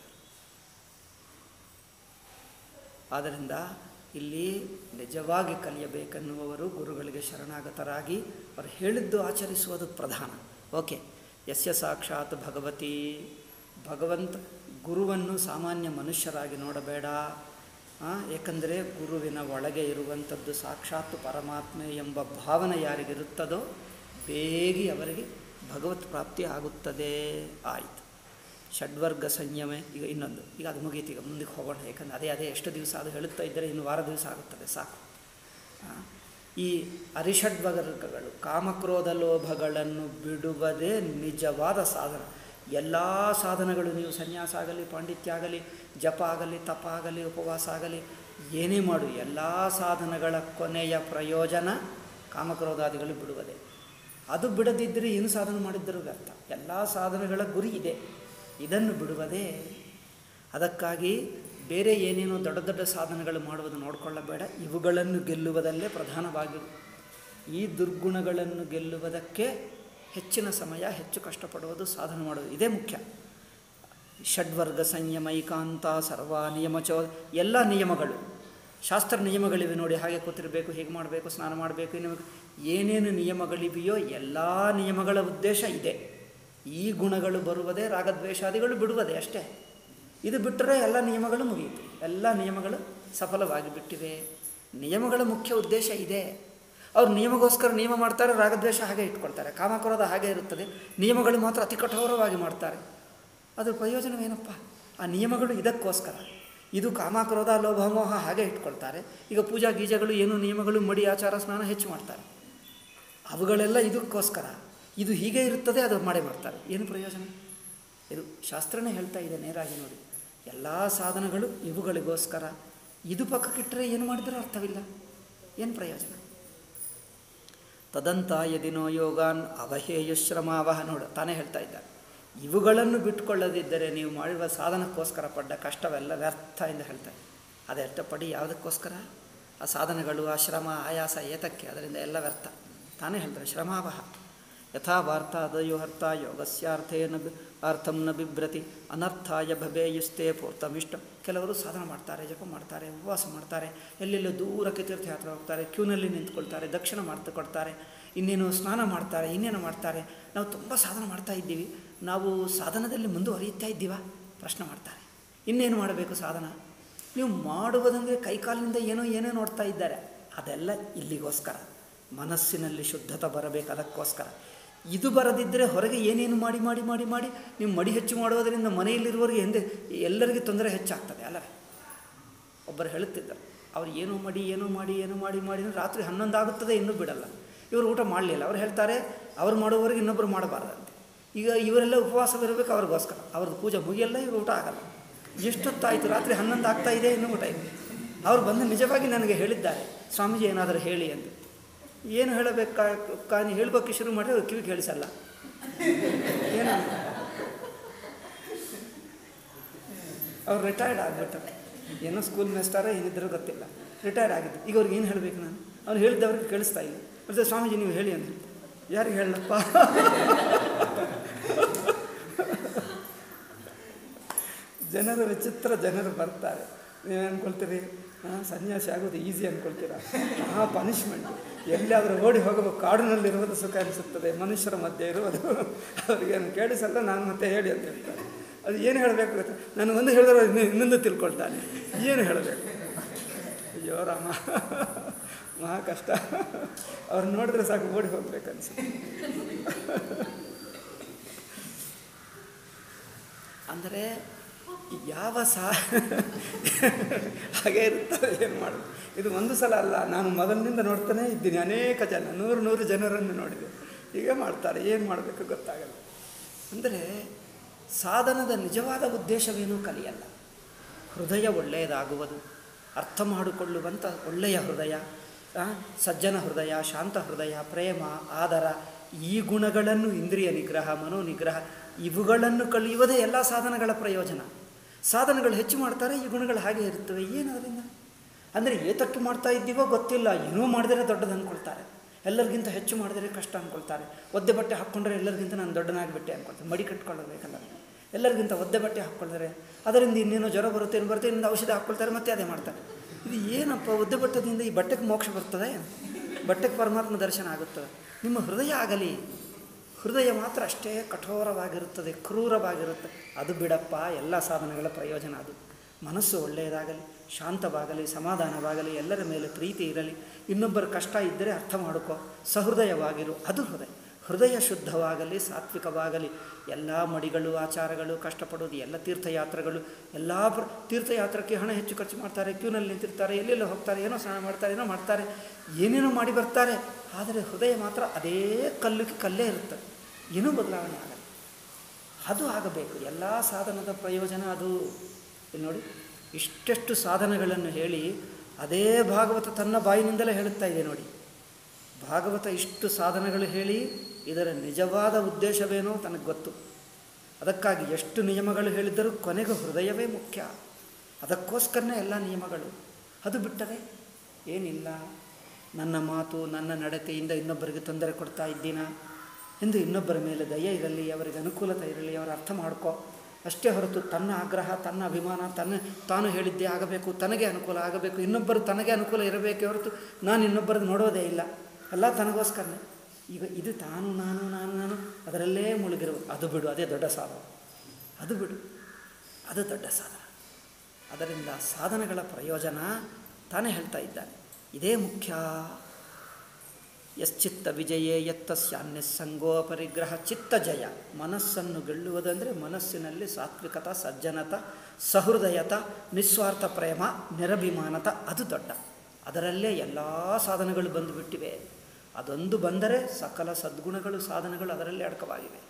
Speaker 1: ಆದ್ದರಿಂದ ಇಲ್ಲಿ ನಿಜವಾಗಿ ಕಲಿಯಬೇಕೆನ್ನುವವರು ಗುರುಗಳಿಗೆ ಶರಣಾಗತರಾಗಿ ಅವರು ಹೇಳಿದ್ದು ಆಚರಿಸುವುದು ಪ್ರಧಾನ ಓಕೆ ಯಸ್ಯ ಸಾಕ್ಷಾತ್ ಭಗವತಿ ಭಗವಂತ ಗುರುವನ್ನು ಸಾಮಾನ್ಯ ಮನುಷ್ಯರಾಗಿ ನೋಡಬೇಡ ಆ, ಏಕೆಂದರೆ ಗುರುವಿನ ಒಳಗೆ ಇರುವಂಥದ್ದು ಸಾಕ್ಷಾತ್ ಪರಮಾತ್ಮೆ ಎಂಬ ಭಾವನೆ ಯಾರಿಗಿರುತ್ತದೋ ಬೇಗ ಅವರಿಗೆ ಭಗವತ್ ಪ್ರಾಪ್ತಿ ಆಗುತ್ತದೆ ಆಯಿತು ಷಡ್ವರ್ಗ ಸಂಯಮ ಈಗ ಇನ್ನೊಂದು ಈಗ ಅದು ಮುಗೀತು ಈಗ ಮುಂದಕ್ಕೆ ಹೋಗೋಣ ಯಾಕಂದರೆ ಅದೇ ಅದೇ ಎಷ್ಟು ದಿವಸ ಅದು ಹೇಳುತ್ತಾ ಇದ್ದರೆ ಇನ್ನು ವಾರ ದಿವಸ ಆಗುತ್ತದೆ ಸಾಕು ಆ, ಈ ಅರಿಷಡ್ವರ್ಗಗಳು ಕಾಮಕ್ರೋಧ ಲೋಭಗಳನ್ನು ಬಿಡುವುದೇ ನಿಜವಾದ ಸಾಧನ ಎಲ್ಲ ಸಾಧನಗಳು ನೀವು ಸನ್ಯಾಸ ಆಗಲಿ ಪಾಂಡಿತ್ಯ ಆಗಲಿ ಜಪ ಆಗಲಿ ತಪ ಆಗಲಿ ಉಪವಾಸ ಆಗಲಿ ಏನೇ ಮಾಡು ಎಲ್ಲ ಸಾಧನಗಳ ಕೊನೆಯ ಪ್ರಯೋಜನ ಕಾಮಕ್ರೋಧಾದಿಗಳು ಬಿಡುವುದೇ ಅದು ಬಿಡದಿದ್ದರೆ ಏನು ಸಾಧನೆ ಮಾಡಿದ್ದರೂ ವ್ಯರ್ಥ ಎಲ್ಲ ಸಾಧನಗಳ ಗುರಿ ಇದೆ ಇದನ್ನು ಬಿಡುವುದೇ ಅದಕ್ಕಾಗಿ ಬೇರೆ ಏನೇನೋ ದೊಡ್ಡ ದೊಡ್ಡ ಸಾಧನೆಗಳು ಮಾಡುವುದು ನೋಡಿಕೊಳ್ಳಬೇಡ ಇವುಗಳನ್ನು ಗೆಲ್ಲುವುದಲ್ಲೇ ಪ್ರಧಾನವಾಗಿ ಈ ದುರ್ಗುಣಗಳನ್ನು ಗೆಲ್ಲುವುದಕ್ಕೆ ಹೆಚ್ಚಿನ ಸಮಯ ಹೆಚ್ಚು ಕಷ್ಟಪಡುವುದು ಸಾಧನೆ ಮಾಡುವುದು ಇದೇ ಮುಖ್ಯ ಷಡ್ವರ್ಗ ಸಂಯಮ ಏಕಾಂತ ಸರ್ವ ನಿಯಮ ಚೋ ಎಲ್ಲ ನಿಯಮಗಳು ಶಾಸ್ತ್ರ ನಿಯಮಗಳಿವೆ ನೋಡಿ ಹಾಗೆ ಕೂತಿರಬೇಕು ಹೇಗೆ ಮಾಡಬೇಕು ಸ್ನಾನ ಮಾಡಬೇಕು ಇನ್ನು ಏನೇನು ನಿಯಮಗಳಿವೆಯೋ ಎಲ್ಲ ನಿಯಮಗಳ ಉದ್ದೇಶ ಇದೆ ಈ ಗುಣಗಳು ಬರುವುದೇ ರಾಗದ್ವೇಷಾದಿಗಳು ಬಿಡುವುದೇ ಅಷ್ಟೇ ಇದು ಬಿಟ್ಟರೆ ಎಲ್ಲ ನಿಯಮಗಳು ಮುಗಿಯಿತು ಎಲ್ಲ ನಿಯಮಗಳು ಸಫಲವಾಗಿ ಬಿಟ್ಟಿವೆ ನಿಯಮಗಳ ಮುಖ್ಯ ಉದ್ದೇಶ ಇದೆ ಅವ್ರು ನಿಯಮಗೋಸ್ಕರ ನಿಯಮ ಮಾಡ್ತಾರೆ ರಾಗದ್ವೇಷ ಹಾಗೆ ಇಟ್ಕೊಳ್ತಾರೆ ಕಾಮಕ್ರೋಧ ಹಾಗೆ ಇರುತ್ತದೆ ನಿಯಮಗಳು ಮಾತ್ರ ಅತಿ ಕಠೋರವಾಗಿ ಮಾಡ್ತಾರೆ ಅದ್ರ ಪ್ರಯೋಜನವೇನಪ್ಪ ಆ ನಿಯಮಗಳು ಇದಕ್ಕೋಸ್ಕರ ಇದು ಕಾಮಕ್ರೋಧ ಲೋಭಮೋಹ ಹಾಗೆ ಇಟ್ಕೊಳ್ತಾರೆ ಈಗ ಪೂಜಾ ಗೀಜಗಳು ಏನು ನಿಯಮಗಳು ಮಡಿ ಆಚಾರ ಸ್ನಾನ ಹೆಚ್ಚು ಮಾಡ್ತಾರೆ ಅವುಗಳೆಲ್ಲ ಇದಕ್ಕೋಸ್ಕರ ಇದು ಹೀಗೆ ಇರುತ್ತದೆ ಅದು ಮಾಡೇ ಮಾಡ್ತಾರೆ ಏನು ಪ್ರಯೋಜನ ಇದು ಶಾಸ್ತ್ರನೇ ಹೇಳ್ತಾ ಇದೆ ನೇರಾಗಿ ನೋಡಿ ಎಲ್ಲ ಸಾಧನಗಳು ಇವುಗಳಿಗೋಸ್ಕರ ಇದು ಪಕ್ಕಕ್ಕಿಟ್ಟರೆ ಏನು ಮಾಡಿದರೂ ಅರ್ಥವಿಲ್ಲ ಏನು ಪ್ರಯೋಜನ ತದಂತ ಯದಿನೋ ಯೋಗಾನ್ ಅವಹೇಯುಶ್ರಮಾವಹ ನೋಡು ತಾನೇ ಹೇಳ್ತಾ ಇದ್ದಾರೆ ಇವುಗಳನ್ನು ಬಿಟ್ಟುಕೊಳ್ಳದಿದ್ದರೆ ನೀವು ಮಾಡಿರುವ ಸಾಧನಕ್ಕೋಸ್ಕರ ಪಡ್ಡ ಕಷ್ಟವೆಲ್ಲ ವ್ಯರ್ಥ ಎಂದು ಹೇಳ್ತಾರೆ ಅದೆಷ್ಟ ಪಡಿ ಯಾವುದಕ್ಕೋಸ್ಕರ ಆ ಸಾಧನಗಳು ಆ ಶ್ರಮ ಆಯಾಸ ಏತಕ್ಕೆ ಅದರಿಂದ ಎಲ್ಲ ವ್ಯರ್ಥ ತಾನೇ ಹೇಳ್ತಾರೆ ಶ್ರಮಾವಹ ಯಥಾ ವಾರ್ತಾದಯೋ ಅರ್ಥ ಯೋಗಸ್ಯಾರ್ಥೇನ ಬಿ ಅರ್ಥಂ ನ ಬಿಭ್ರತಿ ಅನರ್ಥಾಯ ಭಬೇಯುಸ್ತೆ ಪೂರ್ತಮಿಷ್ಟ ಕೆಲವರು ಸಾಧನ ಮಾಡ್ತಾರೆ ಜಪ ಮಾಡ್ತಾರೆ ಉಪವಾಸ ಮಾಡ್ತಾರೆ ಎಲ್ಲೆಲ್ಲೋ ದೂರಕ್ಕೆ ತೀರ್ಥಯಾತ್ರೆ ಹೋಗ್ತಾರೆ ಕ್ಯೂನಲ್ಲಿ ನಿಂತ್ಕೊಳ್ತಾರೆ ದಕ್ಷಿಣ ಮಾಡ್ತಾ ಕೊಡ್ತಾರೆ ಇನ್ನೇನು ಸ್ನಾನ ಮಾಡ್ತಾರೆ ಇನ್ನೇನು ಮಾಡ್ತಾರೆ ನಾವು ತುಂಬ ಸಾಧನ ಮಾಡ್ತಾ ಇದ್ದೀವಿ ನಾವು ಸಾಧನದಲ್ಲಿ ಮುಂದುವರಿಯುತ್ತಾ ಇದ್ದೀವಾ ಪ್ರಶ್ನೆ ಮಾಡ್ತಾರೆ ಇನ್ನೇನು ಮಾಡಬೇಕು ಸಾಧನ ನೀವು ಮಾಡುವುದಂದರೆ ಕೈಕಾಲಿನಿಂದ ಏನೋ ಏನೋ ನೋಡ್ತಾ ಇದ್ದಾರೆ ಅದೆಲ್ಲ ಇಲ್ಲಿಗೋಸ್ಕರ ಮನಸ್ಸಿನಲ್ಲಿ ಶುದ್ಧತೆ ಬರಬೇಕು ಅದಕ್ಕೋಸ್ಕರ ಇದು ಬರದಿದ್ದರೆ ಹೊರಗೆ ಏನೇನು ಮಾಡಿ ಮಾಡಿ ಮಾಡಿ ಮಾಡಿ ನೀವು ಮಡಿ ಹೆಚ್ಚು ಮಾಡುವುದರಿಂದ ಮನೆಯಲ್ಲಿರುವವರಿಗೆ ಹಿಂದೆ ಎಲ್ಲರಿಗೂ ತೊಂದರೆ ಹೆಚ್ಚಾಗ್ತದೆ ಅಲ್ಲವೇ ಒಬ್ಬರು ಹೇಳುತ್ತಿದ್ದರು ಅವ್ರು ಏನೋ ಮಾಡಿ ಏನೋ ಮಾಡಿ ಏನೋ ಮಾಡಿ ಮಾಡಿ ಅಂದ್ರೆ ರಾತ್ರಿ ಹನ್ನೊಂದು ಆಗುತ್ತದೆ ಇನ್ನೂ ಬಿಡಲ್ಲ ಇವರು ಊಟ ಮಾಡಲಿಲ್ಲ ಅವ್ರು ಹೇಳ್ತಾರೆ ಅವ್ರು ಮಾಡುವವರೆಗೆ ಇನ್ನೊಬ್ಬರು ಮಾಡಬಾರ್ದಂತೆ ಈಗ ಇವರೆಲ್ಲ ಉಪವಾಸವಿರಬೇಕು ಅವ್ರಿಗೋಸ್ಕರ ಅವ್ರದ್ದು ಪೂಜೆ ಮುಗಿಯಲ್ಲ ಇವರು ಊಟ ಆಗಲ್ಲ ಎಷ್ಟೊತ್ತಾಯಿತು ರಾತ್ರಿ ಹನ್ನೊಂದು ಆಗ್ತಾ ಇದೆ ಇನ್ನೂ ಊಟ ಇದೆ ಅವ್ರು ಬಂದು ನಿಜವಾಗಿ ನನಗೆ ಹೇಳಿದ್ದಾರೆ ಸ್ವಾಮೀಜಿ ಏನಾದರೂ ಹೇಳಿ ಅಂತ ಏನು ಹೇಳಬೇಕಾ ಕಾನಿ ಹೇಳಬೇಕು ಶುರು ಮಾಡಿ ಅವ್ರು ಕಿವಿ ಕೇಳಿಸಲ್ಲ ಏನು ಅವ್ರು ರಿಟೈರ್ಡ್ ಆಗಿಬಿಟ್ಟಾರೆ ಏನೋ ಸ್ಕೂಲ್ ಮೇಸ್ಟಾರ ಏನಿದ್ರೂ ಗೊತ್ತಿಲ್ಲ ರಿಟೈರ್ಡ್ ಆಗಿದ್ದು ಈಗ ಅವ್ರಿಗೆ ಏನು ಹೇಳಬೇಕು ನಾನು ಅವ್ನು ಹೇಳಿದ್ದವ್ರಿಗೆ ಕೇಳಿಸ್ತಾ ಇಲ್ಲ ಮತ್ತೆ ಸ್ವಾಮೀಜಿ ನೀವು ಹೇಳಿ ಅಂತ ಯಾರಿಗೆ ಹೇಳಪ್ಪ ಜನರು ವಿಚಿತ್ರ ಜನರು ಬರ್ತಾರೆ ನೀವು ಅನ್ಕೊಳ್ತೀರಿ ಹಾಂ ಸನ್ಯಾಸಿ ಆಗೋದು ಈಸಿ ಅಂದ್ಕೊಳ್ತೀರಾ ಆ ಪನಿಷ್ಮೆಂಟ್ ಎಲ್ಲಿಯಾದರೂ ಓಡಿ ಹೋಗಬೇಕು ಕಾಡಿನಲ್ಲಿರುವುದು ಸುಖ ಅನಿಸುತ್ತದೆ ಮನುಷ್ಯರ ಮಧ್ಯೆ ಇರುವುದು ಅವ್ರಿಗೇನು ಕೇಳಿಸಲ್ಲ ನಾನು ಮತ್ತೆ ಹೇಳಿ ಅಂತ ಹೇಳ್ತಾರೆ ಅದು ಏನು ಹೇಳಬೇಕು ಗೊತ್ತಾ ನಾನು ಒಂದು ಹೇಳಿದ್ರೆ ಇನ್ನು ಇನ್ನೊಂದು ತಿಳ್ಕೊಳ್ತಾನೆ ಏನು ಹೇಳಬೇಕು ಅಯ್ಯೋ ರಾಮ ಮಹಾ ಕಷ್ಟ ಅವ್ರು ನೋಡಿದ್ರೆ ಸಾಕು ಓಡಿ ಹೋಗ್ಬೇಕು ಅನ್ಸುತ್ತೆ ಅಂದರೆ ಯಾವ ಸಾ ಹಾಗೆ ಇರ್ತದೆ ಏನು ಮಾಡೋದು ಇದು ಒಂದು ಸಲ ಅಲ್ಲ ನಾನು ಮೊದಲಿನಿಂದ ನೋಡ್ತಾನೇ ಇದ್ದೀನಿ ಅನೇಕ ಜನ ನೂರು ನೂರು ಜನರನ್ನು ನೋಡಿದೆ ಹೀಗೆ ಮಾಡ್ತಾರೆ ಏನು ಮಾಡಬೇಕು ಗೊತ್ತಾಗಲ್ಲ ಅಂದರೆ ಸಾಧನದ ನಿಜವಾದ ಉದ್ದೇಶವೇನೂ ಕಲಿಯಲ್ಲ ಹೃದಯ ಒಳ್ಳೆಯದಾಗುವುದು ಅರ್ಥ ಮಾಡಿಕೊಳ್ಳುವಂಥ ಒಳ್ಳೆಯ ಹೃದಯ ಆ, ಸಜ್ಜನ ಹೃದಯ ಶಾಂತ ಹೃದಯ ಪ್ರೇಮ ಆದರ ಈ ಗುಣಗಳನ್ನು ಇಂದ್ರಿಯ ನಿಗ್ರಹ ಮನೋ ನಿಗ್ರಹ ಇವುಗಳನ್ನು ಕಲಿಯುವುದೇ ಎಲ್ಲ ಸಾಧನಗಳ ಪ್ರಯೋಜನ ಸಾಧನಗಳು ಹೆಚ್ಚು ಮಾಡ್ತಾರೆ ಈ ಗುಣಗಳು ಹಾಗೆ ಇರ್ತವೆ ಏನು ಅದರಿಂದ ಅಂದರೆ ಏತಕ್ಕೆ ಮಾಡ್ತಾ ಇದ್ದೀವೋ ಗೊತ್ತಿಲ್ಲ ಏನೂ ಮಾಡಿದರೆ ದೊಡ್ಡದು ಅಂದ್ಕೊಳ್ತಾರೆ ಎಲ್ಲರಿಗಿಂತ ಹೆಚ್ಚು ಮಾಡಿದರೆ ಕಷ್ಟ ಅಂದ್ಕೊಳ್ತಾರೆ ಒದ್ದೆ ಬಟ್ಟೆ ಹಾಕ್ಕೊಂಡ್ರೆ ಎಲ್ಲರಿಗಿಂತ ನಾನು ದೊಡ್ಡನಾಗಿಬಿಟ್ಟೆ ಅಂದ್ಕೊಳ್ತಾರೆ ಮಡಿ ಕಟ್ಕೊಳ್ಳಬೇಕಲ್ಲ ಎಲ್ಲರಿಗಿಂತ ಒದ್ದೆ ಬಟ್ಟೆ ಹಾಕ್ಕೊಳ್ತಾರೆ ಅದರಿಂದ ಇನ್ನೇನೋ ಜ್ವರ ಬರುತ್ತೆ ಏನು ಬರುತ್ತೆ ಇನ್ನೊಂದು ಔಷಧಿ ಹಾಕ್ಕೊಳ್ತಾರೆ ಮತ್ತೆ ಅದೇ ಮಾಡ್ತಾರೆ ಇದು ಏನಪ್ಪ ಒದ್ದೆ ಬಟ್ಟದಿಂದ ಈ ಬಟ್ಟೆಗೆ ಮೋಕ್ಷ ಬರ್ತದೆ ಬಟ್ಟೆಗೆ ಪರಮಾತ್ಮ ದರ್ಶನ ಆಗುತ್ತದೆ ನಿಮ್ಮ ಹೃದಯ ಆಗಲಿ ಹೃದಯ ಮಾತ್ರ ಅಷ್ಟೇ ಕಠೋರವಾಗಿರುತ್ತದೆ ಕ್ರೂರವಾಗಿರುತ್ತೆ ಅದು ಬಿಡಪ್ಪ ಎಲ್ಲ ಸಾಧನಗಳ ಪ್ರಯೋಜನ ಅದು ಮನಸ್ಸು ಒಳ್ಳೆಯದಾಗಲಿ ಶಾಂತವಾಗಲಿ ಸಮಾಧಾನವಾಗಲಿ ಎಲ್ಲರ ಮೇಲೆ ಪ್ರೀತಿ ಇರಲಿ ಇನ್ನೊಬ್ಬರ ಕಷ್ಟ ಇದ್ದರೆ ಅರ್ಥ ಮಾಡಿಕೋ ಸಹೃದಯವಾಗಿರು ಅದು ಹೃದಯ ಹೃದಯ ಶುದ್ಧವಾಗಲಿ ಸಾತ್ವಿಕವಾಗಲಿ ಎಲ್ಲ ಮಡಿಗಳು ಆಚಾರಗಳು ಕಷ್ಟಪಡೋದು ಎಲ್ಲ ತೀರ್ಥಯಾತ್ರೆಗಳು ಎಲ್ಲ ಪ್ರ ತೀರ್ಥಯಾತ್ರಕ್ಕೆ ಹಣ ಹೆಚ್ಚು ಖರ್ಚು ಮಾಡ್ತಾರೆ ಕ್ಯೂನಲ್ಲಿ ನಿಂತಿರ್ತಾರೆ ಎಲ್ಲೆಲ್ಲೋ ಹೋಗ್ತಾರೆ ಏನೋ ಸ್ನಾನ ಮಾಡ್ತಾರೆ ಏನೋ ಮಾಡ್ತಾರೆ ಏನೇನೋ ಮಾಡಿ ಬರ್ತಾರೆ ಆದರೆ ಹೃದಯ ಮಾತ್ರ ಅದೇ ಕಲ್ಲುಗೆ ಕಲ್ಲೇ ಇರುತ್ತೆ ಏನೂ ಬದಲಾವಣೆ ಆಗಲ್ಲ ಅದು ಆಗಬೇಕು ಎಲ್ಲ ಸಾಧನದ ಪ್ರಯೋಜನ ಅದು ಇಲ್ಲಿ ನೋಡಿ ಇಷ್ಟೆಷ್ಟು ಸಾಧನಗಳನ್ನು ಹೇಳಿ ಅದೇ ಭಾಗವತ ತನ್ನ ಬಾಯಿನಿಂದಲೇ ಹೇಳುತ್ತಾ ಇದೆ ನೋಡಿ ಭಾಗವತ ಇಷ್ಟು ಸಾಧನಗಳು ಹೇಳಿ ಇದರ ನಿಜವಾದ ಉದ್ದೇಶವೇನೋ ತನಗೆ ಗೊತ್ತು ಅದಕ್ಕಾಗಿ ಎಷ್ಟು ನಿಯಮಗಳು ಹೇಳಿದರೂ ಕೊನೆಗೆ ಹೃದಯವೇ ಮುಖ್ಯ ಅದಕ್ಕೋಸ್ಕರನೇ ಎಲ್ಲ ನಿಯಮಗಳು ಅದು ಬಿಟ್ಟರೆ ಏನಿಲ್ಲ ನನ್ನ ಮಾತು ನನ್ನ ನಡತೆಯಿಂದ ಇನ್ನೊಬ್ಬರಿಗೆ ತೊಂದರೆ ಕೊಡ್ತಾ ಇದ್ದೀನ ಎಂದು ಇನ್ನೊಬ್ಬರ ಮೇಲೆ ದಯೆ ಇರಲಿ ಅವರಿಗೆ ಅನುಕೂಲತೆ ಇರಲಿ ಅವರ ಅರ್ಥ ಮಾಡ್ಕೋ ಅಷ್ಟೇ ಹೊರತು ತನ್ನ ಆಗ್ರಹ ತನ್ನ ಅಭಿಮಾನ ತನ್ನ ತಾನು ಹೇಳಿದ್ದೇ ಆಗಬೇಕು ತನಗೆ ಅನುಕೂಲ ಆಗಬೇಕು ಇನ್ನೊಬ್ಬರು ತನಗೆ ಅನುಕೂಲ ಇರಬೇಕೇ ಹೊರತು ನಾನು ಇನ್ನೊಬ್ಬರದ್ದು ನೋಡೋದೇ ಇಲ್ಲ ಎಲ್ಲ ತನಗೋಸ್ಕರನೇ ಈಗ ಇದು ತಾನು ನಾನು ನಾನು ನಾನು ಅದರಲ್ಲೇ ಮುಳುಗಿರುವ ಅದು ಬಿಡು ಅದೇ ದೊಡ್ಡ ಸಾಧನ ಅದು ಬಿಡು ಅದು ದೊಡ್ಡ ಸಾಧನ ಅದರಿಂದ ಸಾಧನಗಳ ಪ್ರಯೋಜನ ತಾನೇ ಹೇಳ್ತಾ ಇದ್ದಾನೆ ಇದೇ ಮುಖ್ಯ ಯಶ್ಚಿತ್ತ ವಿಜಯೇ ಯತ್ತಸ್ಯಾನ್ಯಸ್ಸಂಗೋ ಪರಿಗ್ರಹ ಚಿತ್ತ ಜಯ ಮನಸ್ಸನ್ನು ಗೆಲ್ಲುವುದಂದರೆ ಮನಸ್ಸಿನಲ್ಲಿ ಸಾತ್ವಿಕತ ಸಜ್ಜನತ ಸಹೃದಯತ ನಿಸ್ವಾರ್ಥ ಪ್ರೇಮ ನಿರಭಿಮಾನತ ಅದು ದೊಡ್ಡ ಅದರಲ್ಲೇ ಎಲ್ಲ ಸಾಧನಗಳು ಬಂದುಬಿಟ್ಟಿವೆ ಅದೊಂದು ಬಂದರೆ ಸಕಲ ಸದ್ಗುಣಗಳು ಸಾಧನಗಳು ಅದರಲ್ಲೇ ಅಡಕವಾಗಿವೆ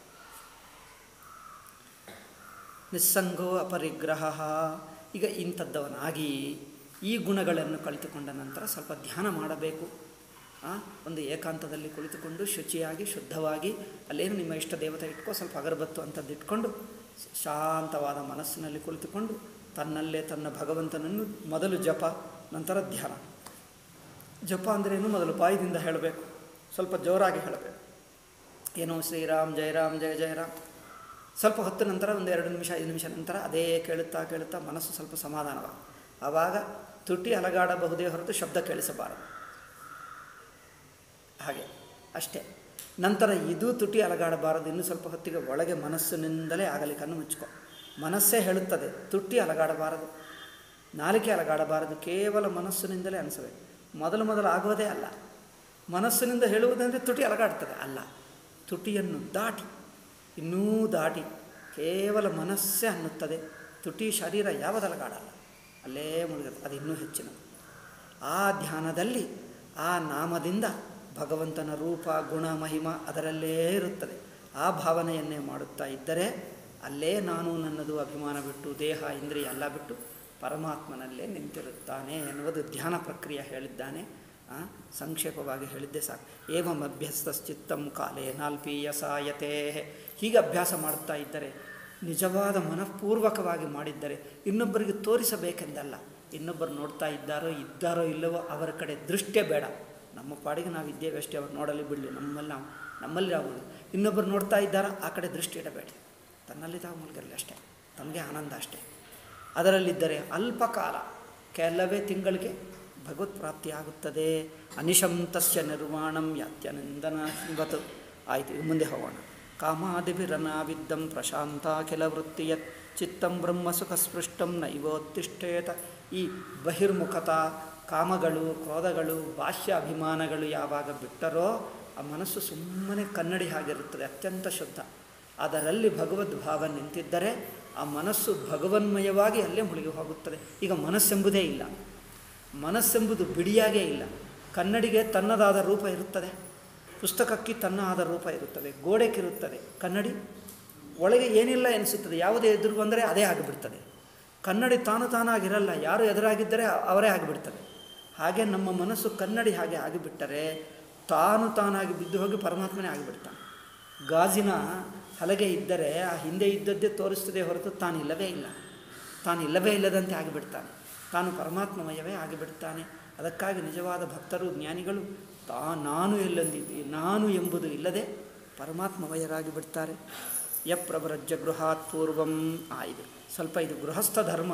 Speaker 1: ನಿಸ್ಸಂಗೋ ಅಪರಿಗ್ರಹ ಈಗ ಇಂಥದ್ದವನಾಗಿ ಈ ಗುಣಗಳನ್ನು ಕಲಿತುಕೊಂಡ ನಂತರ ಸ್ವಲ್ಪ ಧ್ಯಾನ ಮಾಡಬೇಕು ಆ, ಒಂದು ಏಕಾಂತದಲ್ಲಿ ಕುಳಿತುಕೊಂಡು ಶುಚಿಯಾಗಿ ಶುದ್ಧವಾಗಿ ಅಲ್ಲೇನು ನಿಮ್ಮ ಇಷ್ಟ ದೇವತೆ ಇಟ್ಕೋ ಸ್ವಲ್ಪ ಅಗರಬತ್ತು ಅಂಥದ್ದು ಇಟ್ಕೊಂಡು ಶಾಂತವಾದ ಮನಸ್ಸಿನಲ್ಲಿ ಕುಳಿತುಕೊಂಡು ತನ್ನಲ್ಲೇ ತನ್ನ ಭಗವಂತನನ್ನು ಮೊದಲು ಜಪ ನಂತರ ಧ್ಯಾನ ಜಪ ಅಂದ್ರೇನು ಮೊದಲು ಬಾಯಿದಿಂದ ಹೇಳಬೇಕು ಸ್ವಲ್ಪ ಜೋರಾಗಿ ಹೇಳಬೇಕು ಏನೋ ಶ್ರೀರಾಮ್ ಜಯರಾಮ್ ಜಯ ಜಯರಾಮ್ ಸ್ವಲ್ಪ ಹೊತ್ತು ನಂತರ ಒಂದು ಎರಡು ನಿಮಿಷ ಐದು ನಿಮಿಷ ನಂತರ ಅದೇ ಕೇಳುತ್ತಾ ಕೇಳುತ್ತಾ ಮನಸ್ಸು ಸ್ವಲ್ಪ ಸಮಾಧಾನವಾಗ ಆವಾಗ ತುಟಿ ಅಲಗಾಡಬಹುದೇ ಹೊರತು ಶಬ್ದ ಕೇಳಿಸಬಾರದು ಹಾಗೆ ಅಷ್ಟೇ ನಂತರ ಇದು ತುಟಿ ಅಲಗಾಡಬಾರದು ಇನ್ನು ಸ್ವಲ್ಪ ಹೊತ್ತಿಗೆ ಒಳಗೆ ಮನಸ್ಸಿನಿಂದಲೇ ಆಗಲಿ ಕಣ್ಣು ಮುಚ್ಕೊ ಮನಸ್ಸೇ ಹೇಳುತ್ತದೆ ತುಟಿ ಅಲಗಾಡಬಾರದು ನಾಲಿಕೆ ಅಲಗಾಡಬಾರದು ಕೇವಲ ಮನಸ್ಸಿನಿಂದಲೇ ಅನಿಸಬೇಕು ಮೊದಲು ಮೊದಲು ಆಗೋದೇ ಅಲ್ಲ ಮನಸ್ಸಿನಿಂದ ಹೇಳುವುದಂದರೆ ತುಟಿ ಅಲಗಾಡ್ತದೆ ಅಲ್ಲ ತುಟಿಯನ್ನು ದಾಟಿ ಇನ್ನೂ ದಾಟಿ ಕೇವಲ ಮನಸ್ಸೇ ಅನ್ನುತ್ತದೆ ತುಟಿ ಶರೀರ ಯಾವುದು ಅಲಗಾಡಲ್ಲ ಅಲ್ಲೇ ಮುಳುಗುತ್ತೆ ಅದು ಇನ್ನೂ ಹೆಚ್ಚಿನದು ಆ ಧ್ಯಾನದಲ್ಲಿ ಆ ನಾಮದಿಂದ ಭಗವಂತನ ರೂಪ ಗುಣ ಮಹಿಮ ಅದರಲ್ಲೇ ಇರುತ್ತದೆ ಆ ಭಾವನೆಯನ್ನೇ ಮಾಡುತ್ತಾ ಇದ್ದರೆ ಅಲ್ಲೇ ನಾನು ನನ್ನದು ಅಭಿಮಾನ ಬಿಟ್ಟು ದೇಹ ಇಂದ್ರಿಯ ಎಲ್ಲ ಬಿಟ್ಟು ಪರಮಾತ್ಮನಲ್ಲೇ ನಿಂತಿರುತ್ತಾನೆ ಎನ್ನುವುದು ಧ್ಯಾನ ಪ್ರಕ್ರಿಯೆ ಹೇಳಿದ್ದಾನೆ ಆ, ಸಂಕ್ಷೇಪವಾಗಿ ಹೇಳಿದ್ದೆ ಸಾಕು ಏವಂ ಅಭ್ಯಸ್ತಶ್ಚಿತ್ತಂ ಕಾಲೇ ನಾಲ್ಪೀಯ ಸಾಯತೆ ಹೀಗೆ ಅಭ್ಯಾಸ ಮಾಡುತ್ತಾ ಇದ್ದರೆ ನಿಜವಾದ ಮನಃಪೂರ್ವಕವಾಗಿ ಮಾಡಿದ್ದರೆ ಇನ್ನೊಬ್ಬರಿಗೆ ತೋರಿಸಬೇಕೆಂದಲ್ಲ ಇನ್ನೊಬ್ಬರು ನೋಡ್ತಾ ಇದ್ದಾರೋ ಇದ್ದಾರೋ ಇಲ್ಲವೋ ಅವರ ಕಡೆ ದೃಷ್ಟಿಯೇ ಬೇಡ ನಮ್ಮ ಪಾಡಿಗೆ ನಾವು ಇದ್ದೇವೆ ಅಷ್ಟೇ ಅವ್ರು ನೋಡಲಿ ಬಿಡಲಿ ನಮ್ಮಲ್ಲಿ ನಾವು ನಮ್ಮಲ್ಲಿ ನಾವು ಇನ್ನೊಬ್ಬರು ನೋಡ್ತಾ ಇದ್ದಾರೋ ಆ ಕಡೆ ದೃಷ್ಟಿ ಇಡಬೇಡಿ ತನ್ನಲ್ಲಿ ತಾವು ಮಲಗಿರಲಿ ಅಷ್ಟೇ ತಮಗೆ ಆನಂದ ಅಷ್ಟೇ ಅದರಲ್ಲಿದ್ದರೆ ಅಲ್ಪ ಕಾಲ ಕೆಲವೇ ತಿಂಗಳಿಗೆ ಭಗವತ್ ಪ್ರಾಪ್ತಿಯಾಗುತ್ತದೆ ಅನಿಶಂತಸ್ಯ ನಿರ್ವಾಣಂ ಯಾತ್ಯನಂದನ ಇವತ್ತು ಆಯಿತು ಇನ್ನು ಮುಂದೆ ಹೋಗೋಣ ಕಾಮಾದಿಭಿರನಾವಿದ್ದಂ ಪ್ರಶಾಂತಾಖಿಲ ವೃತ್ತಿಯ ಚಿತ್ತಂ ಬ್ರಹ್ಮ ಸುಖ ಸ್ಪೃಷ್ಟಂ ನೈವೋತ್ತಿಷ್ಠೇತ ಈ ಬಹಿರ್ಮುಖತ ಕಾಮಗಳು ಕ್ರೋಧಗಳು ಬಾಹ್ಯ ಅಭಿಮಾನಗಳು ಯಾವಾಗ ಬಿಟ್ಟರೋ ಆ ಮನಸ್ಸು ಸುಮ್ಮನೆ ಕನ್ನಡಿ ಹಾಗಿರುತ್ತದೆ ಅತ್ಯಂತ ಶುದ್ಧ ಅದರಲ್ಲಿ ಭಗವದ್ ಭಾವ ನಿಂತಿದ್ದರೆ ಆ ಮನಸ್ಸು ಭಗವನ್ಮಯವಾಗಿ ಅಲ್ಲೇ ಮುಳುಗಿ ಹೋಗುತ್ತದೆ ಈಗ ಮನಸ್ಸೆಂಬುದೇ ಇಲ್ಲ ಮನಸ್ಸೆಂಬುದು ಬಿಡಿಯಾಗೇ ಇಲ್ಲ ಕನ್ನಡಿಗೆ ತನ್ನದಾದ ರೂಪ ಇರುತ್ತದೆ ಪುಸ್ತಕಕ್ಕೆ ತನ್ನ ಆದ ರೂಪ ಇರುತ್ತದೆ ಗೋಡೆಗಿರುತ್ತದೆ ಕನ್ನಡಿ ಒಳಗೆ ಏನಿಲ್ಲ ಎನಿಸುತ್ತದೆ ಯಾವುದೇ ಎದುರು ಬಂದರೆ ಅದೇ ಆಗಿಬಿಡ್ತದೆ ಕನ್ನಡಿ ತಾನು ತಾನಾಗಿರಲ್ಲ ಯಾರು ಎದುರಾಗಿದ್ದರೆ ಅವರೇ ಆಗಿಬಿಡ್ತದೆ ಹಾಗೆ ನಮ್ಮ ಮನಸ್ಸು ಕನ್ನಡಿ ಹಾಗೆ ಆಗಿಬಿಟ್ಟರೆ ತಾನು ತಾನಾಗಿ ಬಿದ್ದು ಹೋಗಿ ಪರಮಾತ್ಮನೇ ಆಗಿಬಿಡ್ತಾನೆ ಗಾಜಿನ ಹಲಗೆ ಇದ್ದರೆ ಆ ಹಿಂದೆ ಇದ್ದದ್ದೇ ತೋರಿಸ್ತದೆ ಹೊರತು ತಾನಿಲ್ಲವೇ ಇಲ್ಲ ತಾನು ಇಲ್ಲವೇ ಇಲ್ಲದಂತೆ ಆಗಿಬಿಡ್ತಾನೆ ತಾನು ಪರಮಾತ್ಮಮಯವೇ ಆಗಿಬಿಡ್ತಾನೆ ಅದಕ್ಕಾಗಿ ನಿಜವಾದ ಭಕ್ತರು ಜ್ಞಾನಿಗಳು ತಾ ನಾನು ಎಲ್ಲೆಂದಿದ್ದಿ ನಾನು ಎಂಬುದು ಇಲ್ಲದೆ ಪರಮಾತ್ಮಮಯರಾಗಿ ಬಿಡ್ತಾರೆ ಯಪ್ರಭರಜ್ಯ ಗೃಹಾತ್ ಪೂರ್ವಂ ಆ ಇದು ಸ್ವಲ್ಪ ಇದು ಗೃಹಸ್ಥ ಧರ್ಮ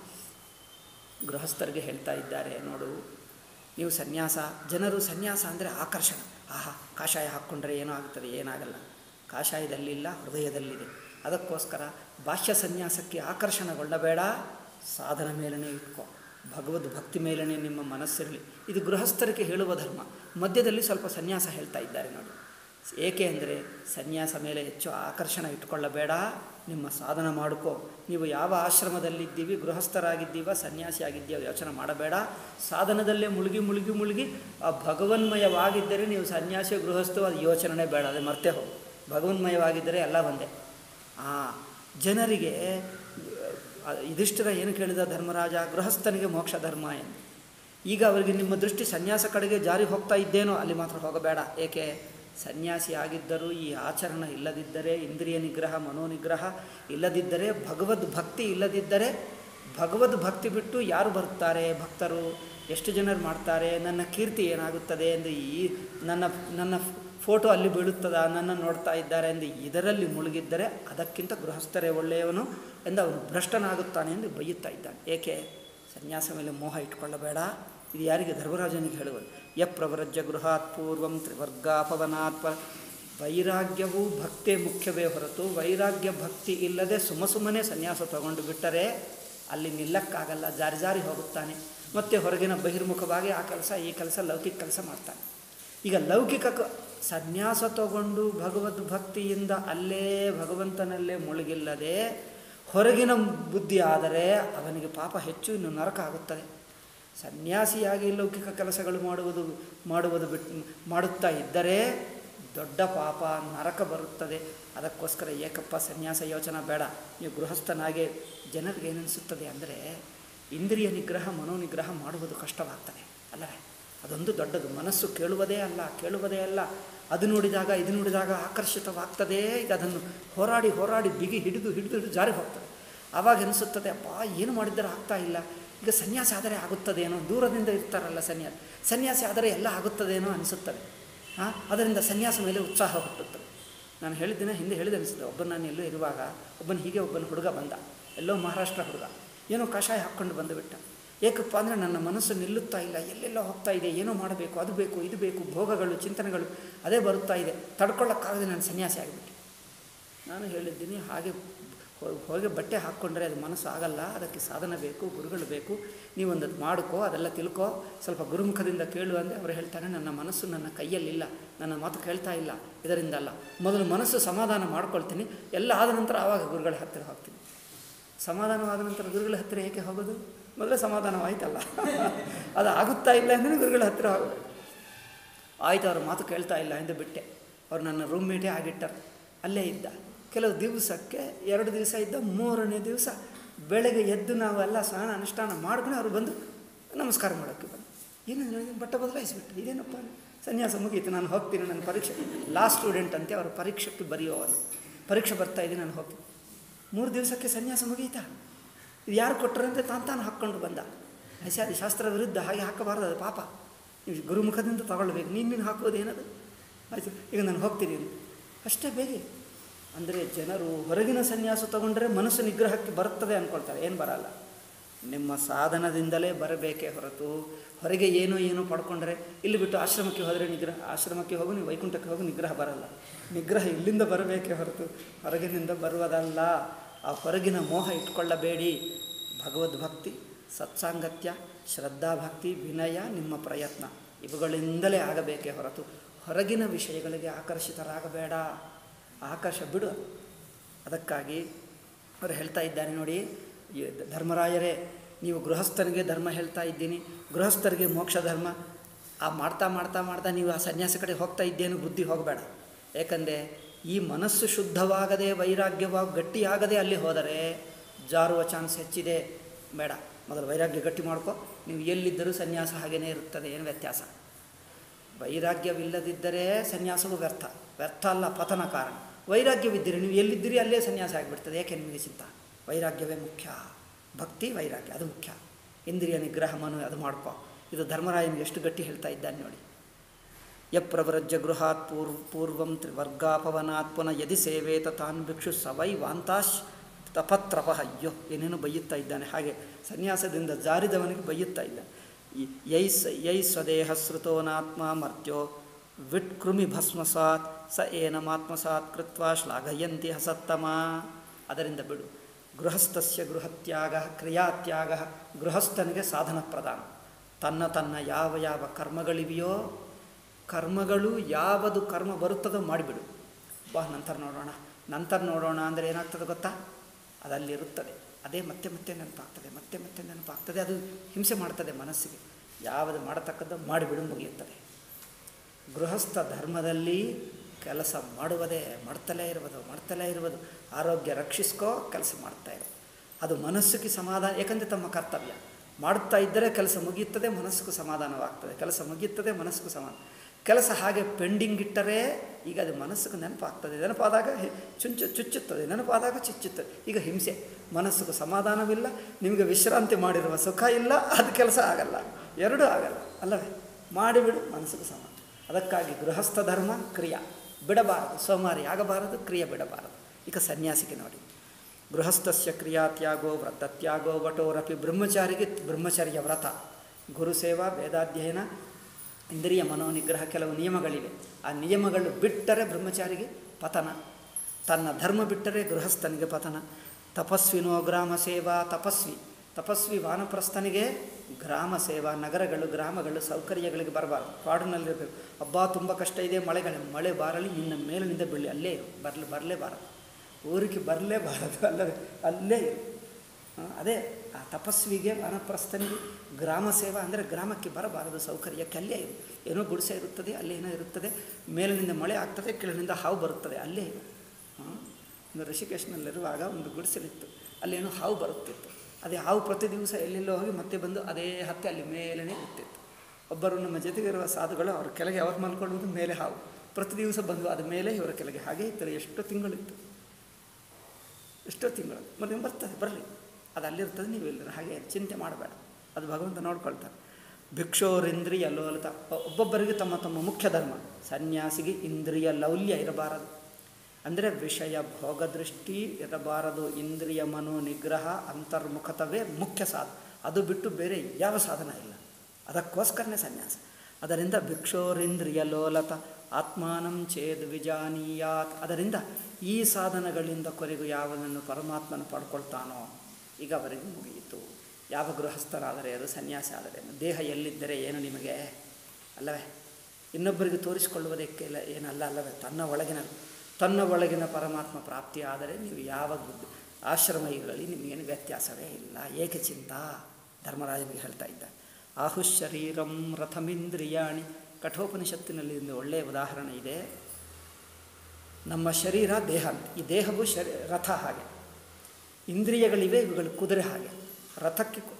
Speaker 1: ಗೃಹಸ್ಥರಿಗೆ ಹೇಳ್ತಾ ಇದ್ದಾರೆ ನೋಡು ನೀವು ಸನ್ಯಾಸ ಜನರು ಸನ್ಯಾಸ ಅಂದರೆ ಆಕರ್ಷಣ ಆಹಾ ಕಾಷಾಯ ಹಾಕ್ಕೊಂಡ್ರೆ ಏನೋ ಆಗ್ತದೆ ಏನಾಗಲ್ಲ ಕಾಷಾಯದಲ್ಲಿಲ್ಲ ಹೃದಯದಲ್ಲಿದೆ ಅದಕ್ಕೋಸ್ಕರ ಬಾಹ್ಯ ಸನ್ಯಾಸಕ್ಕೆ ಆಕರ್ಷಣಗೊಳ್ಳಬೇಡ ಸಾಧನ ಮೇಲನೆ ಇಟ್ಕೋ ಭಗವದ್ ಭಕ್ತಿ ಮೇಲನೆ ನಿಮ್ಮ ಮನಸ್ಸಿರಲಿ ಇದು ಗೃಹಸ್ಥರಿಗೆ ಹೇಳುವ ಧರ್ಮ ಮಧ್ಯದಲ್ಲಿ ಸ್ವಲ್ಪ ಸನ್ಯಾಸ ಹೇಳ್ತಾ ಇದ್ದಾರೆ ನೋಡಿ ಏಕೆ ಅಂದರೆ ಸನ್ಯಾಸ ಮೇಲೆ ಹೆಚ್ಚು ಆಕರ್ಷಣ ಇಟ್ಕೊಳ್ಳಬೇಡ ನಿಮ್ಮ ಸಾಧನ ಮಾಡಿಕೋ ನೀವು ಯಾವ ಆಶ್ರಮದಲ್ಲಿದ್ದೀವಿ ಗೃಹಸ್ಥರಾಗಿದ್ದೀವ ಸನ್ಯಾಸಿ ಆಗಿದ್ದೀವ ಯೋಚನೆ ಮಾಡಬೇಡ ಸಾಧನದಲ್ಲೇ ಮುಳುಗಿ ಮುಳುಗಿ ಮುಳುಗಿ ಆ ಭಗವನ್ಮಯವಾಗಿದ್ದರೆ ನೀವು ಸನ್ಯಾಸಿ ಗೃಹಸ್ಥು ಅದು ಯೋಚನೆ ಬೇಡ ಅದು ಮರ್ತೆ ಹೋಗು ಭಗವನ್ಮಯವಾಗಿದ್ದರೆ ಎಲ್ಲ ಒಂದೇ ಆ ಜನರಿಗೆ ಆ, ಯುಧಿಷ್ಠಿರ ಏನು ಕೇಳಿದ ಧರ್ಮರಾಜ ಗೃಹಸ್ಥನಿಗೆ ಮೋಕ್ಷ ಧರ್ಮ ಎಂದು ಈಗ ಅವರಿಗೆ ನಿಮ್ಮ ದೃಷ್ಟಿ ಸನ್ಯಾಸ ಕಡೆಗೆ ಜಾರಿ ಹೋಗ್ತಾ ಇದ್ದೇನೋ ಅಲ್ಲಿ ಮಾತ್ರ ಹೋಗಬೇಡ ಏಕೆ ಸನ್ಯಾಸಿ ಆಗಿದ್ದರೂ ಈ ಆಚರಣೆ ಇಲ್ಲದಿದ್ದರೆ ಇಂದ್ರಿಯ ನಿಗ್ರಹ ಮನೋನಿಗ್ರಹ ಇಲ್ಲದಿದ್ದರೆ ಭಗವದ್ ಭಕ್ತಿ ಇಲ್ಲದಿದ್ದರೆ ಭಗವದ್ ಭಕ್ತಿ ಬಿಟ್ಟು ಯಾರು ಬರ್ತಾರೆ ಭಕ್ತರು ಎಷ್ಟು ಜನರು ಮಾಡ್ತಾರೆ ನನ್ನ ಕೀರ್ತಿ ಏನಾಗುತ್ತದೆ ಎಂದು ಈ ನನ್ನ ನನ್ನ ಫೋಟೋ ಅಲ್ಲಿ ಬೀಳುತ್ತದ ನನ್ನ ನೋಡ್ತಾ ಇದ್ದಾರೆ ಎಂದು ಇದರಲ್ಲಿ ಮುಳುಗಿದ್ದರೆ ಅದಕ್ಕಿಂತ ಗೃಹಸ್ಥರೇ ಒಳ್ಳೆಯವನು ಎಂದು ಅವನು ಭ್ರಷ್ಟನಾಗುತ್ತಾನೆ ಎಂದು ಬೈಯುತ್ತಾ ಇದ್ದಾನೆ ಏಕೆ ಸನ್ಯಾಸ ಮೇಲೆ ಮೋಹ ಇಟ್ಕೊಳ್ಳಬೇಡ ಇದು ಯಾರಿಗೆ ಧರ್ಮರಾಜನಿಗೆ ಹೇಳುವುದು ಯಪ್ರವರಜ್ಯ ಗೃಹಾತ್ ಪೂರ್ವಂ ತ್ರಿವರ್ಗಾಪವನಾತ್ ಪ ವೈರಾಗ್ಯವು ಭಕ್ತೇ ಮುಖ್ಯವೇ ಹೊರತು ವೈರಾಗ್ಯ ಭಕ್ತಿ ಇಲ್ಲದೆ ಸುಮ ಸುಮ್ಮನೆ ಸನ್ಯಾಸ ತಗೊಂಡು ಬಿಟ್ಟರೆ ಅಲ್ಲಿ ನಿಲ್ಲಕ್ಕಾಗಲ್ಲ ಜಾರಿ ಜಾರಿ ಹೋಗುತ್ತಾನೆ ಮತ್ತು ಹೊರಗಿನ ಬಹಿರ್ಮುಖವಾಗಿ ಆ ಕೆಲಸ ಈ ಕೆಲಸ ಲೌಕಿಕ ಕೆಲಸ ಮಾಡ್ತಾನೆ ಈಗ ಲೌಕಿಕ ಕ- ಸನ್ಯಾಸ ತಗೊಂಡು ಭಗವದ್ ಭಕ್ತಿಯಿಂದ ಅಲ್ಲೇ ಭಗವಂತನಲ್ಲೇ ಮುಳುಗಿಲ್ಲದೆ ಹೊರಗಿನ ಬುದ್ಧಿ ಆದರೆ ಅವನಿಗೆ ಪಾಪ ಹೆಚ್ಚು ಇನ್ನು ನರಕ ಆಗುತ್ತದೆ ಸನ್ಯಾಸಿಯಾಗಿ ಲೌಕಿಕ ಕೆಲಸಗಳು ಮಾಡುವುದು ಮಾಡುವುದು ಬಿಟ್ಟು ಮಾಡುತ್ತಾ ಇದ್ದರೆ ದೊಡ್ಡ ಪಾಪ ನರಕ ಬರುತ್ತದೆ ಅದಕ್ಕೋಸ್ಕರ ಏಕಪ್ಪ ಸನ್ಯಾಸ ಯೋಚನೆ ಬೇಡ ನೀವು ಗೃಹಸ್ಥನಾಗೆ ಜನರಿಗೆ ಏನನಿಸುತ್ತದೆ ಅಂದರೆ ಇಂದ್ರಿಯ ನಿಗ್ರಹ ಮನೋನಿಗ್ರಹ ಮಾಡುವುದು ಕಷ್ಟವಾಗ್ತದೆ ಅಲ್ಲವೇ ಅದೊಂದು ದೊಡ್ಡದು ಮನಸ್ಸು ಕೇಳುವುದೇ ಅಲ್ಲ ಕೇಳುವುದೇ ಅಲ್ಲ ಅದು ನೋಡಿದಾಗ ಇದು ನೋಡಿದಾಗ ಆಕರ್ಷಿತವಾಗ್ತದೆ ಈಗ ಅದನ್ನು ಹೋರಾಡಿ ಹೋರಾಡಿ ಬಿಗಿ ಹಿಡಿದು ಹಿಡಿದು ಹಿಡಿದು ಜಾರಿ ಹೋಗ್ತದೆ ಆವಾಗ ಅನಿಸುತ್ತದೆ ಅಪ್ಪ ಏನು ಮಾಡಿದರೆ ಆಗ್ತಾ ಇಲ್ಲ ಈಗ ಸನ್ಯಾಸ ಆದರೆ ಆಗುತ್ತದೇನೋ ದೂರದಿಂದ ಇರ್ತಾರಲ್ಲ ಸನ್ಯಾಸ ಸನ್ಯಾಸಿ ಆದರೆ ಎಲ್ಲ ಆಗುತ್ತದೇನೋ ಅನಿಸುತ್ತದೆ ಹಾಂ ಅದರಿಂದ ಸನ್ಯಾಸ ಮೇಲೆ ಉತ್ಸಾಹ ಹುಟ್ಟುತ್ತದೆ ನಾನು ಹೇಳಿದ್ದೇನೆ ಹಿಂದೆ ಹೇಳಿದೆ ಅನಿಸುತ್ತೆ ಒಬ್ಬನ ನಾನು ಎಲ್ಲೋ ಇರುವಾಗ ಒಬ್ಬನ ಹೀಗೆ ಒಬ್ಬನ ಹುಡುಗ ಬಂದ ಎಲ್ಲೋ ಮಹಾರಾಷ್ಟ್ರ ಹುಡುಗ ಏನೋ ಕಷಾಯ ಹಾಕ್ಕೊಂಡು ಬಂದುಬಿಟ್ಟ ಏಕಪ್ಪ ಅಂದರೆ ನನ್ನ ಮನಸ್ಸು ನಿಲ್ಲುತ್ತಾ ಇಲ್ಲ ಎಲ್ಲೆಲ್ಲೋ ಹೋಗ್ತಾ ಇದೆ ಏನೋ ಮಾಡಬೇಕು ಅದು ಬೇಕು ಇದು ಬೇಕು ಭೋಗಗಳು ಚಿಂತನೆಗಳು ಅದೇ ಬರುತ್ತಾ ಇದೆ ತಡ್ಕೊಳ್ಳೋಕ್ಕಾಗದೆ ನಾನು ಸನ್ಯಾಸಿ ಆಗಿಬಿಟ್ಟೆ ನಾನು ಹೇಳಿದ್ದೀನಿ ಹಾಗೆ ಹೋ- ಹೋಗಿ ಬಟ್ಟೆ ಹಾಕ್ಕೊಂಡ್ರೆ ಅದು ಮನಸ್ಸು ಆಗಲ್ಲ ಅದಕ್ಕೆ ಸಾಧನ ಬೇಕು ಗುರುಗಳು ಬೇಕು ನೀವೊಂದು ಮಾಡ್ಕೋ ಅದೆಲ್ಲ ತಿಳ್ಕೋ ಸ್ವಲ್ಪ ಗುರುಮುಖದಿಂದ ಕೇಳು ಅಂದರೆ ಅವರು ಹೇಳ್ತಾರೆ ನನ್ನ ಮನಸ್ಸು ನನ್ನ ಕೈಯಲ್ಲಿಲ್ಲ ನನ್ನ ಮಾತು ಕೇಳ್ತಾ ಇಲ್ಲ ಇದರಿಂದ ಅಲ್ಲ ಮೊದಲು ಮನಸ್ಸು ಸಮಾಧಾನ ಮಾಡ್ಕೊಳ್ತೀನಿ ಎಲ್ಲ ಆದ ನಂತರ ಆವಾಗ ಗುರುಗಳ ಹತ್ತಿರ ಹೋಗ್ತೀನಿ ಸಮಾಧಾನವಾದ ನಂತರ ಗುರುಗಳ ಹತ್ತಿರ ಏಕೆ ಹೋಗೋದು ಮೊದಲೇ ಸಮಾಧಾನವಾಯ್ತಲ್ಲ ಅದು ಆಗುತ್ತಾ ಇಲ್ಲ ಅಂದರೆ ಗುರುಗಳ ಹತ್ತಿರ ಹೋಗೋದು ಆಯಿತು ಅವ್ರ ಮಾತು ಕೇಳ್ತಾ ಇಲ್ಲ ಎಂದು ಬಿಟ್ಟೆ ಅವ್ರು ನನ್ನ ರೂಮ್ಮೇಟೇ ಆಗಿಟ್ಟರು ಅಲ್ಲೇ ಇದ್ದ ಕೆಲವು ದಿವಸಕ್ಕೆ ಎರಡು ದಿವಸ ಇದ್ದ ಮೂರನೇ ದಿವಸ ಬೆಳಗ್ಗೆ ಎದ್ದು ನಾವೆಲ್ಲ ಸ್ನಾನ ಅನುಷ್ಠಾನ ಮಾಡ್ಕೊಂಡು ಅವ್ರು ಬಂದು ನಮಸ್ಕಾರ ಮಾಡೋಕ್ಕೆ ಬಂದು ಏನಂದ್ರೆ ಬಟ್ಟೆ ಬದಲಾಯಿಸಿಬಿಟ್ಟು ಇದೇನಪ್ಪ ಸನ್ಯಾಸ ಮುಗೀತು ನಾನು ಹೋಗ್ತೀನಿ ನನ್ನ ಪರೀಕ್ಷೆ ಲಾಸ್ಟ್ ಸ್ಟೂಡೆಂಟ್ ಅಂತೆ ಅವ್ರ ಪರೀಕ್ಷೆಗೆ ಬರೆಯುವವನು ಪರೀಕ್ಷೆ ಬರ್ತಾ ಇದ್ದೀನಿ ನಾನು ಹೋಗ್ತೀನಿ ಮೂರು ದಿವಸಕ್ಕೆ ಸನ್ಯಾಸ ಮುಗೀತಾ ಇದು ಯಾರು ಕೊಟ್ಟರಂತೆ ತಾನು ತಾನು ಹಾಕ್ಕೊಂಡು ಬಂದ ಹಸಿಯಾದಿ ಶಾಸ್ತ್ರ ವಿರುದ್ಧ ಹಾಗೆ ಹಾಕಬಾರ್ದು ಅದು ಪಾಪ ನೀವು ಗುರುಮುಖದಿಂದ ತಗೊಳ್ಬೇಕು ನೀನು ನೀನು ಹಾಕೋದು ಏನದು ಆಯಿತು ಈಗ ನಾನು ಹೋಗ್ತೀನಿ ಅಂತ. ಅಷ್ಟೇ ಬೇಗ ಅಂದರೆ ಜನರು ಹೊರಗಿನ ಸನ್ಯಾಸ ತಗೊಂಡ್ರೆ ಮನಸ್ಸು ನಿಗ್ರಹಕ್ಕೆ ಬರುತ್ತದೆ ಅಂದ್ಕೊಳ್ತಾರೆ ಏನು ಬರಲ್ಲ ನಿಮ್ಮ ಸಾಧನದಿಂದಲೇ ಬರಬೇಕೇ ಹೊರತು ಹೊರಗೆ ಏನೋ ಏನೋ ಪಡ್ಕೊಂಡ್ರೆ ಇಲ್ಲಿ ಬಿಟ್ಟು ಆಶ್ರಮಕ್ಕೆ ಹೋದರೆ ನಿಗ್ರಹ ಆಶ್ರಮಕ್ಕೆ ಹೋಗು ನೀವು ವೈಕುಂಠಕ್ಕೆ ಹೋಗು ನಿಗ್ರಹ ಬರಲ್ಲ ನಿಗ್ರಹ ಇಲ್ಲಿಂದ ಬರಬೇಕೇ ಹೊರತು ಹೊರಗಿನಿಂದ ಬರುವುದಲ್ಲ ಆ ಹೊರಗಿನ ಮೋಹ ಇಟ್ಕೊಳ್ಳಬೇಡಿ ಭಗವದ್ಭಕ್ತಿ ಸತ್ಸಾಂಗತ್ಯ ಶ್ರದ್ಧಾಭಕ್ತಿ ವಿನಯ ನಿಮ್ಮ ಪ್ರಯತ್ನ ಇವುಗಳಿಂದಲೇ ಆಗಬೇಕೇ ಹೊರತು ಹೊರಗಿನ ವಿಷಯಗಳಿಗೆ ಆಕರ್ಷಿತರಾಗಬೇಡ ಆಕರ್ಷ ಬಿಡು ಅದಕ್ಕಾಗಿ ಅವರು ಹೇಳ್ತಾ ಇದ್ದಾರೆ ನೋಡಿ ಈ ಧರ್ಮರಾಯರೇ ನೀವು ಗೃಹಸ್ಥನಿಗೆ ಧರ್ಮ ಹೇಳ್ತಾ ಇದ್ದೀನಿ ಗೃಹಸ್ಥರಿಗೆ ಮೋಕ್ಷ ಧರ್ಮ ಆ ಮಾಡ್ತಾ ಮಾಡ್ತಾ ಮಾಡ್ತಾ ನೀವು ಆ ಸನ್ಯಾಸ ಕಡೆ ಹೋಗ್ತಾ ಇದ್ದೇನು ಬುದ್ಧಿ ಹೋಗಬೇಡ ಏಕೆಂದರೆ ಈ ಮನಸ್ಸು ಶುದ್ಧವಾಗದೆ ವೈರಾಗ್ಯವಾಗಿ ಗಟ್ಟಿಯಾಗದೆ ಅಲ್ಲಿ ಹೋದರೆ ಜಾರುವ ಚಾನ್ಸ್ ಹೆಚ್ಚಿದೆ ಬೇಡ ಮೊದಲು ವೈರಾಗ್ಯ ಗಟ್ಟಿ ಮಾಡ್ಕೊ ನೀವು ಎಲ್ಲಿದ್ದರೂ ಸನ್ಯಾಸ ಹಾಗೇ ಇರುತ್ತದೆ ಏನು ವ್ಯತ್ಯಾಸ ವೈರಾಗ್ಯವಿಲ್ಲದಿದ್ದರೆ ಸನ್ಯಾಸವು ವ್ಯರ್ಥ ವ್ಯರ್ಥ ಅಲ್ಲ ಪತನ ಕಾರಣ ವೈರಾಗ್ಯವಿದ್ದರೆ ನೀವು ಎಲ್ಲಿದ್ದೀರಿ ಅಲ್ಲೇ ಸನ್ಯಾಸ ಆಗಿಬಿಡ್ತದೆ ಏಕೆ ನಿಮಗೆ ಚಿಂತ ವೈರಾಗ್ಯವೇ ಮುಖ್ಯ ಭಕ್ತಿ ವೈರಾಗ್ಯ ಅದು ಮುಖ್ಯ ಇಂದ್ರಿಯ ನಿಗ್ರಹ ಮನು ಅದು ಮಾಡ್ಕೋ ಇದು ಧರ್ಮರಾಯನಿಗೆ ಎಷ್ಟು ಗಟ್ಟಿ ಹೇಳ್ತಾ ಇದ್ದಾನೆ ನೋಡಿ ಯಪ್ರವ್ರಜ್ಯ ಗೃಹಾತ್ ಪೂರ್ವ ಪೂರ್ವಂ ತ್ರಿವರ್ಗಾಪವನಾತ್ ಪುನಃ ಯದಿ ಸೇವೇತ ತಾನ್ ಭಿಕ್ಷು ಸವೈ ವಾಂತಾಶ್ ತಪತ್ರಪ ಅಯ್ಯೋ ಏನೇನು ಬೈಯುತ್ತಾ ಇದ್ದಾನೆ ಹಾಗೆ ಸನ್ಯಾಸದಿಂದ ಜಾರಿದವನಿಗೆ ಬೈಯುತ್ತಾ ಇದ್ದಾನೆ ಈ ಯೈ ಸ ಯೈ ಸ್ವದೇಹ ಸೃತೋನಾತ್ಮ ಮರ್ತ್ಯೋ ವಿಟ್ ಕೃಮಿ ಭಸ್ಮಸಾತ್ ಸ ಏನಮಾತ್ಮಸಾತ್ ಕೃತ್ವ ಶ್ಲಾಘಯಂತಿ ಹಸತ್ತಮ ಅದರಿಂದ ಬಿಡು ಗೃಹಸ್ಥಸ್ಯ ಗೃಹತ್ಯಾಗ ಕ್ರಿಯಾತ್ಯಾಗ ಗೃಹಸ್ಥನಿಗೆ ಸಾಧನ ಪ್ರಧಾನ ತನ್ನ ತನ್ನ ಯಾವ ಯಾವ ಕರ್ಮಗಳಿವೆಯೋ ಕರ್ಮಗಳು ಯಾವುದು ಕರ್ಮ ಬರುತ್ತದೋ ಮಾಡಿಬಿಡು ಬಾ ನಂತರ ನೋಡೋಣ ನಂತರ ನೋಡೋಣ ಅಂದರೆ ಏನಾಗ್ತದೆ ಗೊತ್ತಾ ಅದಲ್ಲಿರುತ್ತದೆ ಅದೇ ಮತ್ತೆ ಮತ್ತೆ ನೆನಪಾಗ್ತದೆ ಮತ್ತೆ ಮತ್ತೆ ನೆನಪಾಗ್ತದೆ ಅದು ಹಿಂಸೆ ಮಾಡ್ತದೆ ಮನಸ್ಸಿಗೆ ಯಾವುದು ಮಾಡತಕ್ಕದ್ದು ಮಾಡಿಬಿಡು ಮುಗಿಯುತ್ತದೆ ಗೃಹಸ್ಥ ಧರ್ಮದಲ್ಲಿ ಕೆಲಸ ಮಾಡುವುದೇ ಮಾಡ್ತಲೇ ಇರುವುದು ಮಾಡ್ತಲೇ ಇರುವುದು ಆರೋಗ್ಯ ರಕ್ಷಿಸ್ಕೋ ಕೆಲಸ ಮಾಡ್ತಾ ಇರು ಅದು ಮನಸ್ಸಿಗೆ ಸಮಾಧಾನ ಏಕೆಂದರೆ ತಮ್ಮ ಕರ್ತವ್ಯ ಮಾಡುತ್ತಾ ಇದ್ದರೆ ಕೆಲಸ ಮುಗಿಯುತ್ತದೆ ಮನಸ್ಸಿಗೂ ಸಮಾಧಾನವಾಗ್ತದೆ ಕೆಲಸ ಮುಗಿಯುತ್ತದೆ ಮನಸ್ಸಿಗೂ ಸಮಾಧಾನ ಕೆಲಸ ಹಾಗೆ ಪೆಂಡಿಂಗ್ ಇಟ್ಟರೆ ಈಗ ಅದು ಮನಸ್ಸಿಗೆ ನೆನಪಾಗ್ತದೆ ನೆನಪಾದಾಗ ಹೆ- ಚುಂಚು ಚುಚ್ಚುತ್ತದೆ ನೆನಪಾದಾಗ ಚುಚ್ಚುತ್ತದೆ ಈಗ ಹಿಂಸೆ ಮನಸ್ಸಿಗೂ ಸಮಾಧಾನವಿಲ್ಲ ನಿಮಗೆ ವಿಶ್ರಾಂತಿ ಮಾಡಿರುವ ಸುಖ ಇಲ್ಲ ಅದು ಕೆಲಸ ಆಗಲ್ಲ ಎರಡೂ ಆಗಲ್ಲ ಅಲ್ಲವೇ ಮಾಡಿಬಿಡು ಮನಸ್ಸಿಗೂ ಸಮಾಧಾನ ಅದಕ್ಕಾಗಿ ಗೃಹಸ್ಥ ಧರ್ಮ ಕ್ರಿಯಾ ಬಿಡಬಾರದು ಸೋಮಾರಿ ಆಗಬಾರದು ಕ್ರಿಯೆ ಬಿಡಬಾರದು ಈಗ ಸನ್ಯಾಸಿಗೆ ನೋಡಿ ಗೃಹಸ್ಥಸ್ಯ ಕ್ರಿಯಾತ್ಯಾಗೋ ವ್ರತತ್ಯಾಗೋ ವಟೋರಪಿ ಬ್ರಹ್ಮಚಾರಿಗೆ ಬ್ರಹ್ಮಚರ್ಯ ವ್ರತ ಗುರುಸೇವಾ ವೇದಾಧ್ಯಯನ ಇಂದ್ರಿಯ ಮನೋನಿಗ್ರಹ ಕೆಲವು ನಿಯಮಗಳಿವೆ ಆ ನಿಯಮಗಳು ಬಿಟ್ಟರೆ ಬ್ರಹ್ಮಚಾರಿಗೆ ಪತನ ತನ್ನ ಧರ್ಮ ಬಿಟ್ಟರೆ ಗೃಹಸ್ಥನಿಗೆ ಪತನ ತಪಸ್ವಿನೋ ಗ್ರಾಮ ಸೇವಾ ತಪಸ್ವಿ ತಪಸ್ವಿ ವಾನಪ್ರಸ್ಥನಿಗೆ ಗ್ರಾಮ ಸೇವಾ ನಗರಗಳು ಗ್ರಾಮಗಳು ಸೌಕರ್ಯಗಳಿಗೆ ಬರಬಾರ್ದು ಕಾಡಿನಲ್ಲಿರಬೇಕು ಹಬ್ಬ ತುಂಬ ಕಷ್ಟ ಇದೆ ಮಳೆಗಳು ಮಳೆ ಬಾರಲಿ ನಿನ್ನ ಮೇಲಿನಿಂದ ಬೀಳಿ ಅಲ್ಲೇ ಇರು ಬರಲಿ ಬರಲೇಬಾರದು ಊರಿಗೆ ಬರಲೇಬಾರದು ಅಲ್ಲವೇ ಅಲ್ಲೇ ಇರು ಆ, ಅದೇ ಆ ತಪಸ್ವಿಗೆ ವಾನಪ್ರಸ್ಥನಿಗೆ ಗ್ರಾಮ ಸೇವಾ ಅಂದರೆ ಗ್ರಾಮಕ್ಕೆ ಬರಬಾರದು ಸೌಕರ್ಯಕ್ಕೆ ಅಲ್ಲೇ ಇರು ಏನೋ ಗುಡಿಸೆ ಇರುತ್ತದೆ ಅಲ್ಲಿ ಏನೋ ಇರುತ್ತದೆ ಮೇಲಿನಿಂದ ಮಳೆ ಆಗ್ತದೆ ಕೆಳಗಿನಿಂದ ಹಾವು ಬರುತ್ತದೆ ಅಲ್ಲೇ ಇರು ಆ, ಒಂದು ಋಷಿಕೇಶ್ನಲ್ಲಿರುವಾಗ ಒಂದು ಗುಡಿಸಲಿತ್ತು ಅಲ್ಲೇನೋ ಹಾವು ಬರುತ್ತಿತ್ತು ಅದೇ ಹಾವು ಪ್ರತಿ ದಿವಸ ಎಲ್ಲೆಲ್ಲೋ ಹೋಗಿ ಮತ್ತೆ ಬಂದು ಅದೇ ಹತ್ತಿ ಅಲ್ಲಿ ಮೇಲೇ ಇರ್ತಿತ್ತು ಒಬ್ಬರು ನಮ್ಮ ಜೊತೆಗಿರುವ ಸಾಧುಗಳು ಅವ್ರ ಕೆಳಗೆ ಅವ್ರು ಮಲ್ಕೊಳ್ಳುವುದು ಮೇಲೆ ಹಾವು ಪ್ರತಿ ದಿವಸ ಬಂದು ಅದ ಮೇಲೆ ಇವರ ಕೆಳಗೆ ಹಾಗೆ ಇತ್ತು ಎಷ್ಟೋ ತಿಂಗಳಿತ್ತು ಎಷ್ಟೋ ತಿಂಗಳು ಮತ್ತೆ ಬರ್ತದೆ ಬರಲಿ ಅದು ಅಲ್ಲಿರ್ತದೆ ನೀವು ಇಲ್ಲಿರ ಹಾಗೆ ಚಿಂತೆ ಮಾಡಬೇಡ ಅದು ಭಗವಂತ ನೋಡ್ಕೊಳ್ತಾನೆ ಭಿಕ್ಷೋರಿಂದ್ರಿಯ ಲೋಲತ ಒಬ್ಬೊಬ್ಬರಿಗೆ ತಮ್ಮ ತಮ್ಮ ಮುಖ್ಯ ಧರ್ಮ ಸನ್ಯಾಸಿಗೆ ಇಂದ್ರಿಯ ಲೌಲ್ಯ ಇರಬಾರದು ಅಂದರೆ ವಿಷಯ ಭೋಗದೃಷ್ಟಿ ಇರಬಾರದು ಇಂದ್ರಿಯ ಮನೋ ನಿಗ್ರಹ ಅಂತರ್ಮುಖತವೇ ಮುಖ್ಯ ಸಾಧ ಅದು ಬಿಟ್ಟು ಬೇರೆ ಯಾವ ಸಾಧನ ಇಲ್ಲ ಅದಕ್ಕೋಸ್ಕರನೇ ಸನ್ಯಾಸ ಅದರಿಂದ ಭಿಕ್ಷೋರಿಂದ್ರಿಯ ಲೋಲತ ಆತ್ಮಾನಂ ಚೇದ್ ವಿಜಾನೀಯಾತ್ ಅದರಿಂದ ಈ ಸಾಧನಗಳಿಂದ ಕೊನೆಗೂ ಯಾವನನ್ನು ಪರಮಾತ್ಮನ ಪಡ್ಕೊಳ್ತಾನೋ ಈಗ ಅವರಿಗೆ ಮುಗಿಯಿತು ಯಾವ ಗೃಹಸ್ಥರಾದರೆ ಅದು ಸನ್ಯಾಸಿ ಆದರೆ ದೇಹ ಎಲ್ಲಿದ್ದರೆ ಏನು ನಿಮಗೆ ಅಲ್ಲವೇ ಇನ್ನೊಬ್ಬರಿಗೆ ತೋರಿಸಿಕೊಳ್ಳುವುದಕ್ಕೆ ಇಲ್ಲ ಏನಲ್ಲ ಅಲ್ಲವೇ ತನ್ನ ಒಳಗಿನ ತನ್ನ ಒಳಗಿನ ಪರಮಾತ್ಮ ಪ್ರಾಪ್ತಿ ಆದರೆ ನೀವು ಯಾವ ಗುಡ್- ಆಶ್ರಮ ಇರಲಿ ನಿಮಗೇನು ವ್ಯತ್ಯಾಸವೇ ಇಲ್ಲ ಏಕೆ ಚಿಂತಾ ಧರ್ಮರಾಜನಿಗೆ ಹೇಳ್ತಾ ಇದ್ದ ಆಹು ಶರೀರಂ ರಥಮಿಂದ್ರಿಯಾಣಿ ಕಠೋಪನಿಷತ್ತಿನಲ್ಲಿ ಒಂದು ಒಳ್ಳೆಯ ಉದಾಹರಣೆ ಇದೆ ನಮ್ಮ ಶರೀರ ದೇಹ ಅಂತ ಈ ದೇಹವು ಶರೀ ರಥ ಹಾಗೆ ಇಂದ್ರಿಯಗಳಿವೆ ಇವುಗಳು ಕುದುರೆ ಹಾಗೆ ರಥಕ್ಕೆ ಕು-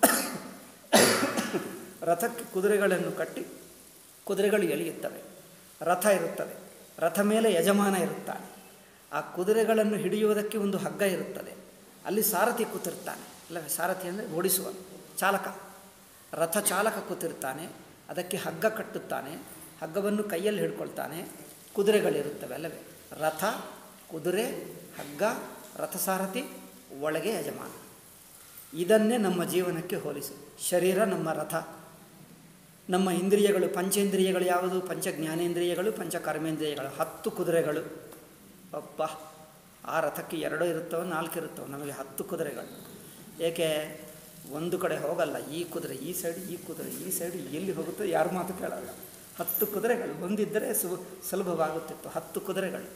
Speaker 1: ರಥಕ್ಕೆ ಕುದುರೆಗಳನ್ನು ಕಟ್ಟಿ ಕುದುರೆಗಳು ಎಳೆಯುತ್ತವೆ ರಥ ಇರುತ್ತದೆ ರಥ ಮೇಲೆ ಯಜಮಾನ ಇರುತ್ತಾನೆ ಆ ಕುದುರೆಗಳನ್ನು ಹಿಡಿಯುವುದಕ್ಕೆ ಒಂದು ಹಗ್ಗ ಇರುತ್ತದೆ ಅಲ್ಲಿ ಸಾರಥಿ ಕೂತಿರ್ತಾನೆ ಅಲ್ಲವೇ ಸಾರಥಿ ಅಂದರೆ ಓಡಿಸುವ ಚಾಲಕ ರಥ ಚಾಲಕ ಕೂತಿರ್ತಾನೆ ಅದಕ್ಕೆ ಹಗ್ಗ ಕಟ್ಟುತ್ತಾನೆ ಹಗ್ಗವನ್ನು ಕೈಯಲ್ಲಿ ಹಿಡ್ಕೊಳ್ತಾನೆ ಕುದುರೆಗಳಿರುತ್ತವೆ ಅಲ್ಲವೇ ರಥ ಕುದುರೆ ಹಗ್ಗ ರಥಸಾರಥಿ ಒಳಗೆ ಯಜಮಾನ ಇದನ್ನೇ ನಮ್ಮ ಜೀವನಕ್ಕೆ ಹೋಲಿಸು ಶರೀರ ನಮ್ಮ ರಥ ನಮ್ಮ ಇಂದ್ರಿಯಗಳು ಪಂಚೇಂದ್ರಿಯಗಳು ಯಾವುದು ಪಂಚ ಜ್ಞಾನೇಂದ್ರಿಯಗಳು ಪಂಚ ಕರ್ಮೇಂದ್ರಿಯಗಳು ಹತ್ತು ಕುದುರೆಗಳು ಅಪ್ಪ ಆ ರಥಕ್ಕೆ ಎರಡೂ ಇರುತ್ತವೆ ನಾಲ್ಕು ಇರುತ್ತವೆ ನಮಗೆ ಹತ್ತು ಕುದುರೆಗಳು ಏಕೆ ಒಂದು ಕಡೆ ಹೋಗಲ್ಲ ಈ ಕುದುರೆ ಈ ಸೈಡ್ ಈ ಕುದುರೆ ಈ ಸೈಡ್ ಎಲ್ಲಿ ಹೋಗುತ್ತೋ ಯಾರ ಮಾತು ಕೇಳಲ್ಲ ಹತ್ತು ಕುದುರೆಗಳು ಒಂದಿದ್ದರೆ ಸು ಸುಲಭವಾಗುತ್ತಿತ್ತು ಹತ್ತು ಕುದುರೆಗಳು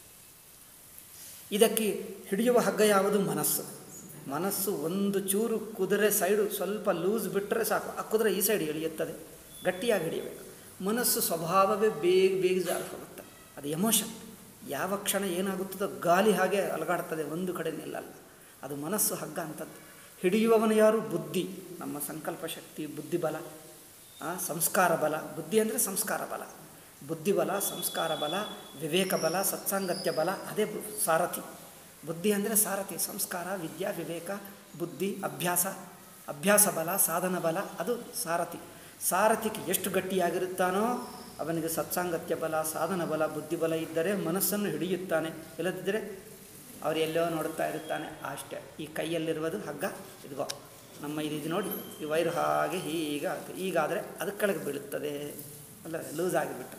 Speaker 1: ಇದಕ್ಕೆ ಹಿಡಿಯುವ ಹಗ್ಗ ಯಾವುದು ಮನಸ್ಸು ಮನಸ್ಸು ಒಂದು ಚೂರು ಕುದುರೆ ಸೈಡು ಸ್ವಲ್ಪ ಲೂಸ್ ಬಿಟ್ಟರೆ ಸಾಕು ಆ ಕುದುರೆ ಈ ಸೈಡ್ ಎಳೆಯುತ್ತದೆ ಗಟ್ಟಿಯಾಗಿ ಹಿಡಿಯಬೇಕು ಮನಸ್ಸು ಸ್ವಭಾವವೇ ಬೇಗ ಬೇಗ ಜಾರಿ ಹೋಗುತ್ತೆ ಅದು ಎಮೋಷನ್ ಯಾವ ಕ್ಷಣ ಏನಾಗುತ್ತದೋ ಗಾಲಿ ಹಾಗೆ ಅಲಗಾಡ್ತದೆ ಒಂದು ಕಡೆ ನಿಲ್ಲಲ್ಲ ಅದು ಮನಸ್ಸು ಹಗ್ಗ ಅಂತದ್ದು ಹಿಡಿಯುವವನು ಯಾರು ಬುದ್ಧಿ ನಮ್ಮ ಸಂಕಲ್ಪ ಶಕ್ತಿ ಬುದ್ಧಿಬಲ ಆ, ಸಂಸ್ಕಾರ ಬಲ ಬುದ್ಧಿ ಅಂದರೆ ಸಂಸ್ಕಾರ ಬಲ ಬುದ್ಧಿಬಲ ಸಂಸ್ಕಾರ ಬಲ ವಿವೇಕ ಬಲ ಸತ್ಸಾಂಗತ್ಯ ಬಲ ಅದೇ ಬು- ಸಾರಥಿ ಬುದ್ಧಿ ಅಂದರೆ ಸಾರಥಿ ಸಂಸ್ಕಾರ ವಿದ್ಯಾ ವಿವೇಕ ಬುದ್ಧಿ ಅಭ್ಯಾಸ ಅಭ್ಯಾಸ ಬಲ ಸಾಧನ ಬಲ ಅದು ಸಾರಥಿ ಸಾರಥಿಗೆ ಎಷ್ಟು ಗಟ್ಟಿಯಾಗಿರುತ್ತಾನೋ ಅವನಿಗೆ ಸತ್ಸಾಂಗತ್ಯ ಬಲ ಸಾಧನ ಬಲ ಬುದ್ಧಿಬಲ ಇದ್ದರೆ ಮನಸ್ಸನ್ನು ಹಿಡಿಯುತ್ತಾನೆ ಇಲ್ಲದಿದ್ದರೆ ಅವ್ರು ಎಲ್ಲೋ ನೋಡುತ್ತಾ ಇರುತ್ತಾನೆ ಅಷ್ಟೇ ಈ ಕೈಯಲ್ಲಿರುವುದು ಹಗ್ಗ ಇದ್ಗೋ ನಮ್ಮ ಇದು ನೋಡಿ ಈ ವೈರು ಹಾಗೆ ಹೀಗೆ ಆಗುತ್ತೆ. ಈಗಾದರೆ ಅದು ಕೆಳಗೆ ಬೀಳುತ್ತದೆ ಅಲ್ಲ ಲೂಸ್ ಆಗಿಬಿಟ್ಟು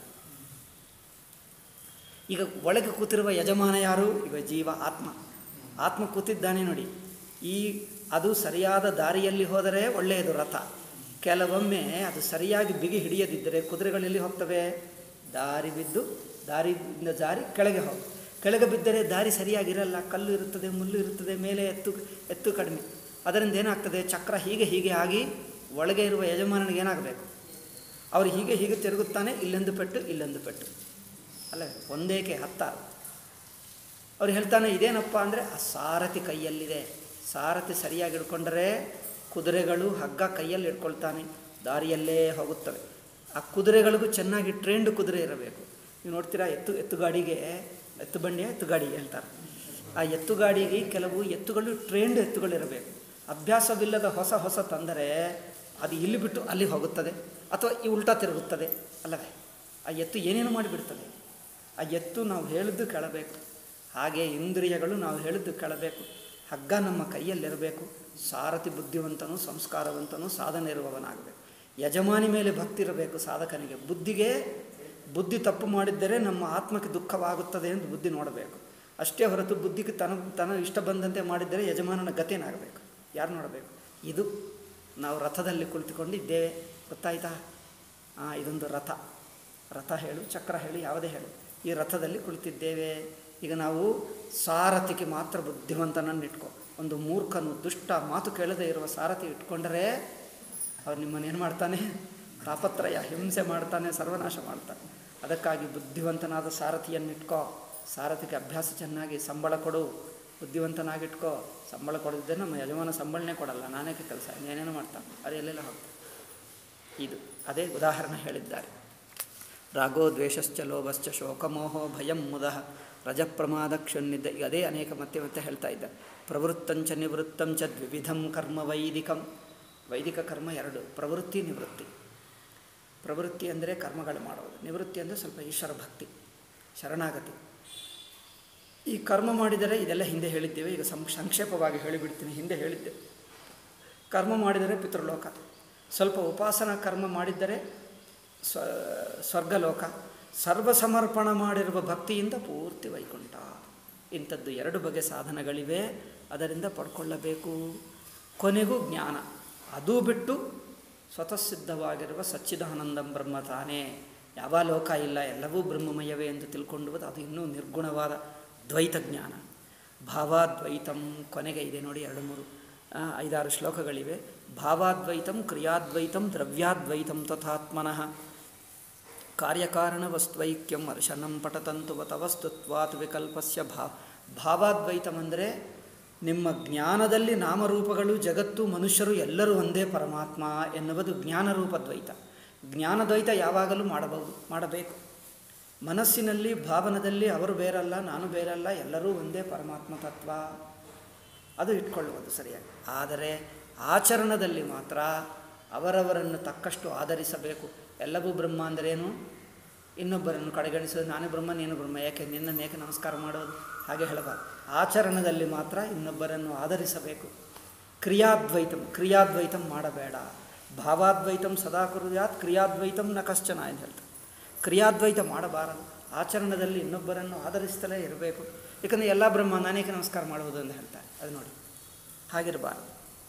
Speaker 1: ಈಗ ಒಳಗೆ ಕೂತಿರುವ ಯಜಮಾನ ಯಾರು ಈಗ ಜೀವ ಆತ್ಮ ಆತ್ಮ ಕೂತಿದ್ದಾನೆ ನೋಡಿ ಈ ಅದು ಸರಿಯಾದ ದಾರಿಯಲ್ಲಿ ಹೋದರೆ ಒಳ್ಳೆಯದು ರಥ ಕೆಲವೊಮ್ಮೆ ಅದು ಸರಿಯಾಗಿ ಬಿಗಿ ಹಿಡಿಯದಿದ್ದರೆ ಕುದುರೆಗಳಲ್ಲಿ ಹೋಗ್ತವೆ ದಾರಿ ಬಿದ್ದು ದಾರಿಯಿಂದ ಜಾರಿ ಕೆಳಗೆ ಹೋಗಿ ಕೆಳಗೆ ಬಿದ್ದರೆ ದಾರಿ ಸರಿಯಾಗಿರಲ್ಲ ಕಲ್ಲು ಇರುತ್ತದೆ ಮುಳ್ಳು ಇರುತ್ತದೆ ಮೇಲೆ ಎತ್ತು ಎತ್ತು ಕಡಿಮೆ ಅದರಿಂದ ಏನಾಗ್ತದೆ ಚಕ್ರ ಹೀಗೆ ಹೀಗೆ ಆಗಿ ಒಳಗೆ ಇರುವ ಯಜಮಾನನಿಗೆ ಏನಾಗಬೇಕು ಅವರು ಹೀಗೆ ಹೀಗೆ ತಿರುಗುತ್ತಾನೆ ಇಲ್ಲೊಂದು ಪೆಟ್ಟು ಇಲ್ಲೊಂದು ಪೆಟ್ಟು ಅಲ್ಲ ಒಂದೇಕೆ ಹತ್ತಾರು ಅವ್ರು ಹೇಳ್ತಾನೆ ಇದೇನಪ್ಪ ಅಂದರೆ ಆ ಸಾರಥಿ ಕೈಯಲ್ಲಿದೆ ಸಾರಥಿ ಸರಿಯಾಗಿ ಹಿಡ್ಕೊಂಡರೆ ಕುದುರೆಗಳು ಹಗ್ಗ ಕೈಯಲ್ಲಿ ಹಿಡ್ಕೊಳ್ತಾನೆ ದಾರಿಯಲ್ಲೇ ಹೋಗುತ್ತವೆ ಆ ಕುದುರೆಗಳಿಗೂ ಚೆನ್ನಾಗಿ ಟ್ರೇಂಡ್ ಕುದುರೆ ಇರಬೇಕು ನೀವು ನೋಡ್ತೀರಾ ಎತ್ತು ಎತ್ತು ಗಾಡಿಗೆ ಎತ್ತು ಬಂಡಿಯ ಎತ್ತು ಗಾಡಿ ಹೇಳ್ತಾರೆ ಆ ಎತ್ತು ಗಾಡಿಗೆ ಕೆಲವು ಎತ್ತುಗಳು ಟ್ರೇಂಡ್ ಎತ್ತುಗಳಿರಬೇಕು ಅಭ್ಯಾಸವಿಲ್ಲದ ಹೊಸ ಹೊಸ ತಂದರೆ ಅದು ಇಲ್ಲಿ ಬಿಟ್ಟು ಅಲ್ಲಿ ಹೋಗುತ್ತದೆ ಅಥವಾ ಈ ಉಲ್ಟಾ ತಿರುಗುತ್ತದೆ ಅಲ್ಲವೇ ಆ ಎತ್ತು ಏನೇನು ಮಾಡಿಬಿಡ್ತದೆ ಆ ಎತ್ತು ನಾವು ಹೇಳಿದ್ದು ಕೇಳಬೇಕು ಹಾಗೆ ಇಂದ್ರಿಯಗಳು ನಾವು ಹೇಳಿದ್ದು ಕೇಳಬೇಕು ಹಗ್ಗ ನಮ್ಮ ಕೈಯಲ್ಲಿರಬೇಕು ಸಾರಥಿ ಬುದ್ಧಿವಂತನು ಸಂಸ್ಕಾರವಂತನು ಸಾಧನೆ ಇರುವವನಾಗಬೇಕು ಯಜಮಾನಿ ಮೇಲೆ ಭಕ್ತಿ ಇರಬೇಕು ಸಾಧಕನಿಗೆ ಬುದ್ಧಿಗೆ ಬುದ್ಧಿ ತಪ್ಪು ಮಾಡಿದ್ದರೆ ನಮ್ಮ ಆತ್ಮಕ್ಕೆ ದುಃಖವಾಗುತ್ತದೆ ಎಂದು ಬುದ್ಧಿ ನೋಡಬೇಕು ಅಷ್ಟೇ ಹೊರತು ಬುದ್ಧಿಗೆ ತನ ತನ ಇಷ್ಟ ಬಂದಂತೆ ಮಾಡಿದ್ದರೆ ಯಜಮಾನನ ಗತೇನಾಗಬೇಕು ಯಾರು ನೋಡಬೇಕು ಇದು ನಾವು ರಥದಲ್ಲಿ ಕುಳಿತುಕೊಂಡಿದ್ದೇವೆ ಗೊತ್ತಾಯ್ತಾ ಹಾಂ ಇದೊಂದು ರಥ ರಥ ಹೇಳು ಚಕ್ರ ಹೇಳು ಯಾವುದೇ ಹೇಳು ಈ ರಥದಲ್ಲಿ ಕುಳಿತಿದ್ದೇವೆ ಈಗ ನಾವು ಸಾರಥಿಗೆ ಮಾತ್ರ ಬುದ್ಧಿವಂತನನ್ನು ಇಟ್ಕೊ ಒಂದು ಮೂರ್ಖನು ದುಷ್ಟ ಮಾತು ಕೇಳದೆ ಇರುವ ಸಾರಥಿ ಇಟ್ಕೊಂಡರೆ ಅವ್ರು ನಿಮ್ಮನ್ನೇನು ಮಾಡ್ತಾನೆ ತಾಪತ್ರಯ ಹಿಂಸೆ ಮಾಡ್ತಾನೆ ಸರ್ವನಾಶ ಮಾಡ್ತಾನೆ ಅದಕ್ಕಾಗಿ ಬುದ್ಧಿವಂತನಾದ ಸಾರಥಿಯನ್ನಿಟ್ಕೋ ಸಾರಥಿಗೆ ಅಭ್ಯಾಸ ಚೆನ್ನಾಗಿ ಸಂಬಳ ಕೊಡು ಬುದ್ಧಿವಂತನಾಗಿಟ್ಕೋ ಸಂಬಳ ಕೊಡದಿದ್ದರೆ ನಮ್ಮ ಯಜಮಾನ ಸಂಬಳನೇ ಕೊಡಲ್ಲ ನಾನೇಕೆ ಕೆಲಸ ಏನೇನೋ ಮಾಡ್ತಾನೆ ಅದು ಎಲ್ಲೆಲ್ಲ ಹೋಗ್ತಾನೆ ಇದು ಅದೇ ಉದಾಹರಣೆ ಹೇಳಿದ್ದಾರೆ ರಾಗೋ ದ್ವೇಷಶ್ಚ ಲೋಭಶ್ಚ ಶೋಕಮೋಹೋ ಭಯಂ ಮುದಃ ರಜಪ್ರಮಾದ ಕ್ಷುನ್ನಿದ್ದ ಈಗ ಅದೇ ಅನೇಕ ಮತ್ತೆ ಮತ್ತೆ ಹೇಳ್ತಾ ಇದ್ದ ಪ್ರವೃತ್ತಂಚ ನಿವೃತ್ತಂಚ ದ್ವಿವಿಧಂ ಕರ್ಮ ವೈದಿಕಂ ವೈದಿಕ ಕರ್ಮ ಎರಡು ಪ್ರವೃತ್ತಿ ನಿವೃತ್ತಿ ಪ್ರವೃತ್ತಿ ಅಂದರೆ ಕರ್ಮಗಳು ಮಾಡುವುದು ನಿವೃತ್ತಿ ಅಂದರೆ ಸ್ವಲ್ಪ ಈಶ್ವರ ಭಕ್ತಿ ಶರಣಾಗತಿ ಈ ಕರ್ಮ ಮಾಡಿದರೆ ಇದೆಲ್ಲ ಹಿಂದೆ ಹೇಳಿದ್ದೇವೆ ಈಗ ಸಂ ಸಂಕ್ಷೇಪವಾಗಿ ಹೇಳಿಬಿಡ್ತೀನಿ ಹಿಂದೆ ಹೇಳಿದ್ದೆ ಕರ್ಮ ಮಾಡಿದರೆ ಪಿತೃಲೋಕ ಸ್ವಲ್ಪ ಉಪಾಸನಾ ಕರ್ಮ ಮಾಡಿದ್ದರೆ ಸ್ವ ಸ್ವರ್ಗಲೋಕ ಸರ್ವಸಮರ್ಪಣ ಮಾಡಿರುವ ಭಕ್ತಿಯಿಂದ ಪೂರ್ತಿ ವೈಕುಂಠ ಇಂಥದ್ದು ಎರಡು ಬಗೆ ಸಾಧನಗಳಿವೆ ಅದರಿಂದ ಪಡ್ಕೊಳ್ಳಬೇಕು ಕೊನೆಗೂ ಜ್ಞಾನ ಅದು ಬಿಟ್ಟು ಸ್ವತಃ ಸಿದ್ಧವಾಗಿರುವ ಸಚ್ಚಿದಾನಂದಂ ಬ್ರಹ್ಮ ತಾನೇ ಯಾವ ಲೋಕ ಇಲ್ಲ ಎಲ್ಲವೂ ಬ್ರಹ್ಮಮಯವೇ ಎಂದು ತಿಳ್ಕೊಂಡುವುದು ಅದು ಇನ್ನೂ ನಿರ್ಗುಣವಾದ ದ್ವೈತ ಜ್ಞಾನ ಭಾವಾದ್ವೈತಂ ಕೊನೆಗೆ ಇದೆ ನೋಡಿ ಎರಡು ಮೂರು ಆ, ಐದಾರು ಶ್ಲೋಕಗಳಿವೆ ಭಾವಾದ್ವೈತಂ ಕ್ರಿಯಾದ್ವೈತಂ ದ್ರವ್ಯಾದ್ವೈತಂ ತಥಾತ್ಮನಃ ಕಾರ್ಯಕಾರಣವಸ್ತ್ವೈಕ್ಯಂ ಅರ್ಶನಂ ಪಟತಂತು ತವಸ್ತುತ್ವಾತ್ ವಿಕಲ್ಪಸ್ಯ ಭಾ ಭಾವಾದ್ವೈತಂ ಅಂದರೆ ನಿಮ್ಮ ಜ್ಞಾನದಲ್ಲಿ ನಾಮರೂಪಗಳು ಜಗತ್ತು ಮನುಷ್ಯರು ಎಲ್ಲರೂ ಒಂದೇ ಪರಮಾತ್ಮ ಎನ್ನುವುದು ಜ್ಞಾನರೂಪ ದ್ವೈತ ಜ್ಞಾನದ್ವೈತ ಯಾವಾಗಲೂ ಮಾಡಬಹುದು ಮಾಡಬೇಕು ಮನಸ್ಸಿನಲ್ಲಿ ಭಾವನದಲ್ಲಿ ಅವರು ಬೇರಲ್ಲ ನಾನು ಬೇರಲ್ಲ ಎಲ್ಲರೂ ಒಂದೇ ಪರಮಾತ್ಮ ತತ್ವ ಅದು ಇಟ್ಕೊಳ್ಳುವುದು ಸರಿಯಾಗಿ ಆದರೆ ಆಚರಣದಲ್ಲಿ ಮಾತ್ರ ಅವರವರನ್ನು ತಕ್ಕಷ್ಟು ಆಧರಿಸಬೇಕು ಎಲ್ಲವೂ ಬ್ರಹ್ಮ ಅಂದರೇನು ಇನ್ನೊಬ್ಬರನ್ನು ಕಡೆಗಣಿಸೋದು ನಾನೇ ಬ್ರಹ್ಮ ನೀನು ಬ್ರಹ್ಮ ಯಾಕೆ ನಿನ್ನನ್ನು ಏಕೆ ನಮಸ್ಕಾರ ಮಾಡೋದು ಹಾಗೆ ಹೇಳಬಾರ್ದು ಆಚರಣದಲ್ಲಿ ಮಾತ್ರ ಇನ್ನೊಬ್ಬರನ್ನು ಆಧರಿಸಬೇಕು ಕ್ರಿಯಾದ್ವೈತಂ ಕ್ರಿಯಾದ್ವೈತಂ ಮಾಡಬೇಡ ಭಾವಾದ್ವೈತಂ ಸದಾ ಕುರ್ಯಾತ್ ಕ್ರಿಯಾದ್ವೈತಂ ನ ಕಶ್ಚನ ಎಂದು ಹೇಳ್ತಾರೆ ಕ್ರಿಯಾದ್ವೈತ ಮಾಡಬಾರದು ಆಚರಣದಲ್ಲಿ ಇನ್ನೊಬ್ಬರನ್ನು ಆಧರಿಸ್ತಲೇ ಇರಬೇಕು ಏಕೆಂದರೆ ಎಲ್ಲ ಬ್ರಹ್ಮ ನಾನೇಕೆ ನಮಸ್ಕಾರ ಮಾಡುವುದು ಅಂತ ಹೇಳ್ತಾರೆ ಅದು ನೋಡಿ ಹಾಗಿರಬಾರದು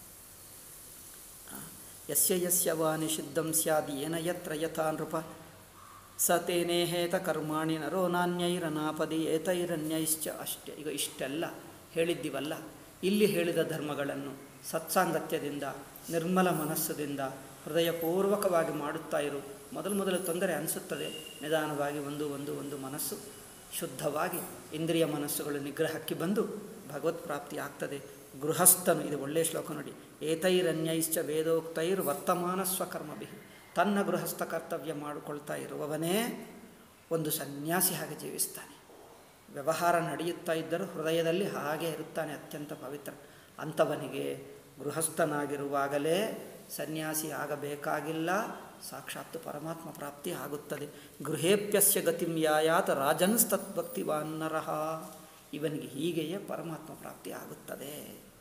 Speaker 1: ಯಸ್ಯ ಯಸ್ಯ ವಾ ನಿಷಿದ್ಧಂ ಸ್ಯಾದ್ ಏನ ಯತ್ರ ಯಥಾ ನೃಪ ಸ ತೇನೇಹೇತ ಕರ್ಮಾಣಿ ನರೋ ನಾಣ್ಯೈರನಾಪದಿ ಏತೈರನ್ಯೈಶ್ಚ ಅಷ್ಟೇ ಈಗ ಇಷ್ಟೆಲ್ಲ ಹೇಳಿದ್ದೀವಲ್ಲ ಇಲ್ಲಿ ಹೇಳಿದ ಧರ್ಮಗಳನ್ನು ಸತ್ಸಾಂಗತ್ಯದಿಂದ ನಿರ್ಮಲ ಮನಸ್ಸದಿಂದ ಹೃದಯಪೂರ್ವಕವಾಗಿ ಮಾಡುತ್ತಾ ಇರು ಮೊದಲು ಮೊದಲು ತೊಂದರೆ ಅನಿಸುತ್ತದೆ ನಿಧಾನವಾಗಿ ಒಂದು ಒಂದು ಒಂದು ಮನಸ್ಸು ಶುದ್ಧವಾಗಿ ಇಂದ್ರಿಯ ಮನಸ್ಸುಗಳು ನಿಗ್ರಹಕ್ಕೆ ಬಂದು ಭಗವತ್ ಪ್ರಾಪ್ತಿ ಆಗ್ತದೆ ಗೃಹಸ್ಥನು ಇದು ಒಳ್ಳೆಯ ಶ್ಲೋಕ ನೋಡಿ ಏತೈರನ್ಯೈಶ್ಚ ವೇದೋಕ್ತೈರ್ ವರ್ತಮಾನ ಸ್ವಕರ್ಮಭಿ ತನ್ನ ಗೃಹಸ್ಥ ಕರ್ತವ್ಯ ಮಾಡಿಕೊಳ್ತಾ ಇರುವವನೇ ಒಂದು ಸನ್ಯಾಸಿ ಹಾಗೆ ಜೀವಿಸ್ತಾನೆ ವ್ಯವಹಾರ ನಡೆಯುತ್ತಾ ಇದ್ದರೂ ಹೃದಯದಲ್ಲಿ ಹಾಗೆ ಇರುತ್ತಾನೆ ಅತ್ಯಂತ ಪವಿತ್ರ ಅಂಥವನಿಗೆ ಗೃಹಸ್ಥನಾಗಿರುವಾಗಲೇ ಸನ್ಯಾಸಿ ಆಗಬೇಕಾಗಿಲ್ಲ ಸಾಕ್ಷಾತ್ ಪರಮಾತ್ಮ ಪ್ರಾಪ್ತಿ ಆಗುತ್ತದೆ ಗೃಹೇಪ್ಯಸ್ಯ ಗತಿಂ ಯಾಯಾತ್ ರಾಜನ್ಸ್ತತ್ಭಕ್ತಿವಾನ್ ನರಃ ಇವನಿಗೆ ಹೀಗೆಯೇ ಪರಮಾತ್ಮ ಪ್ರಾಪ್ತಿ ಆಗುತ್ತದೆ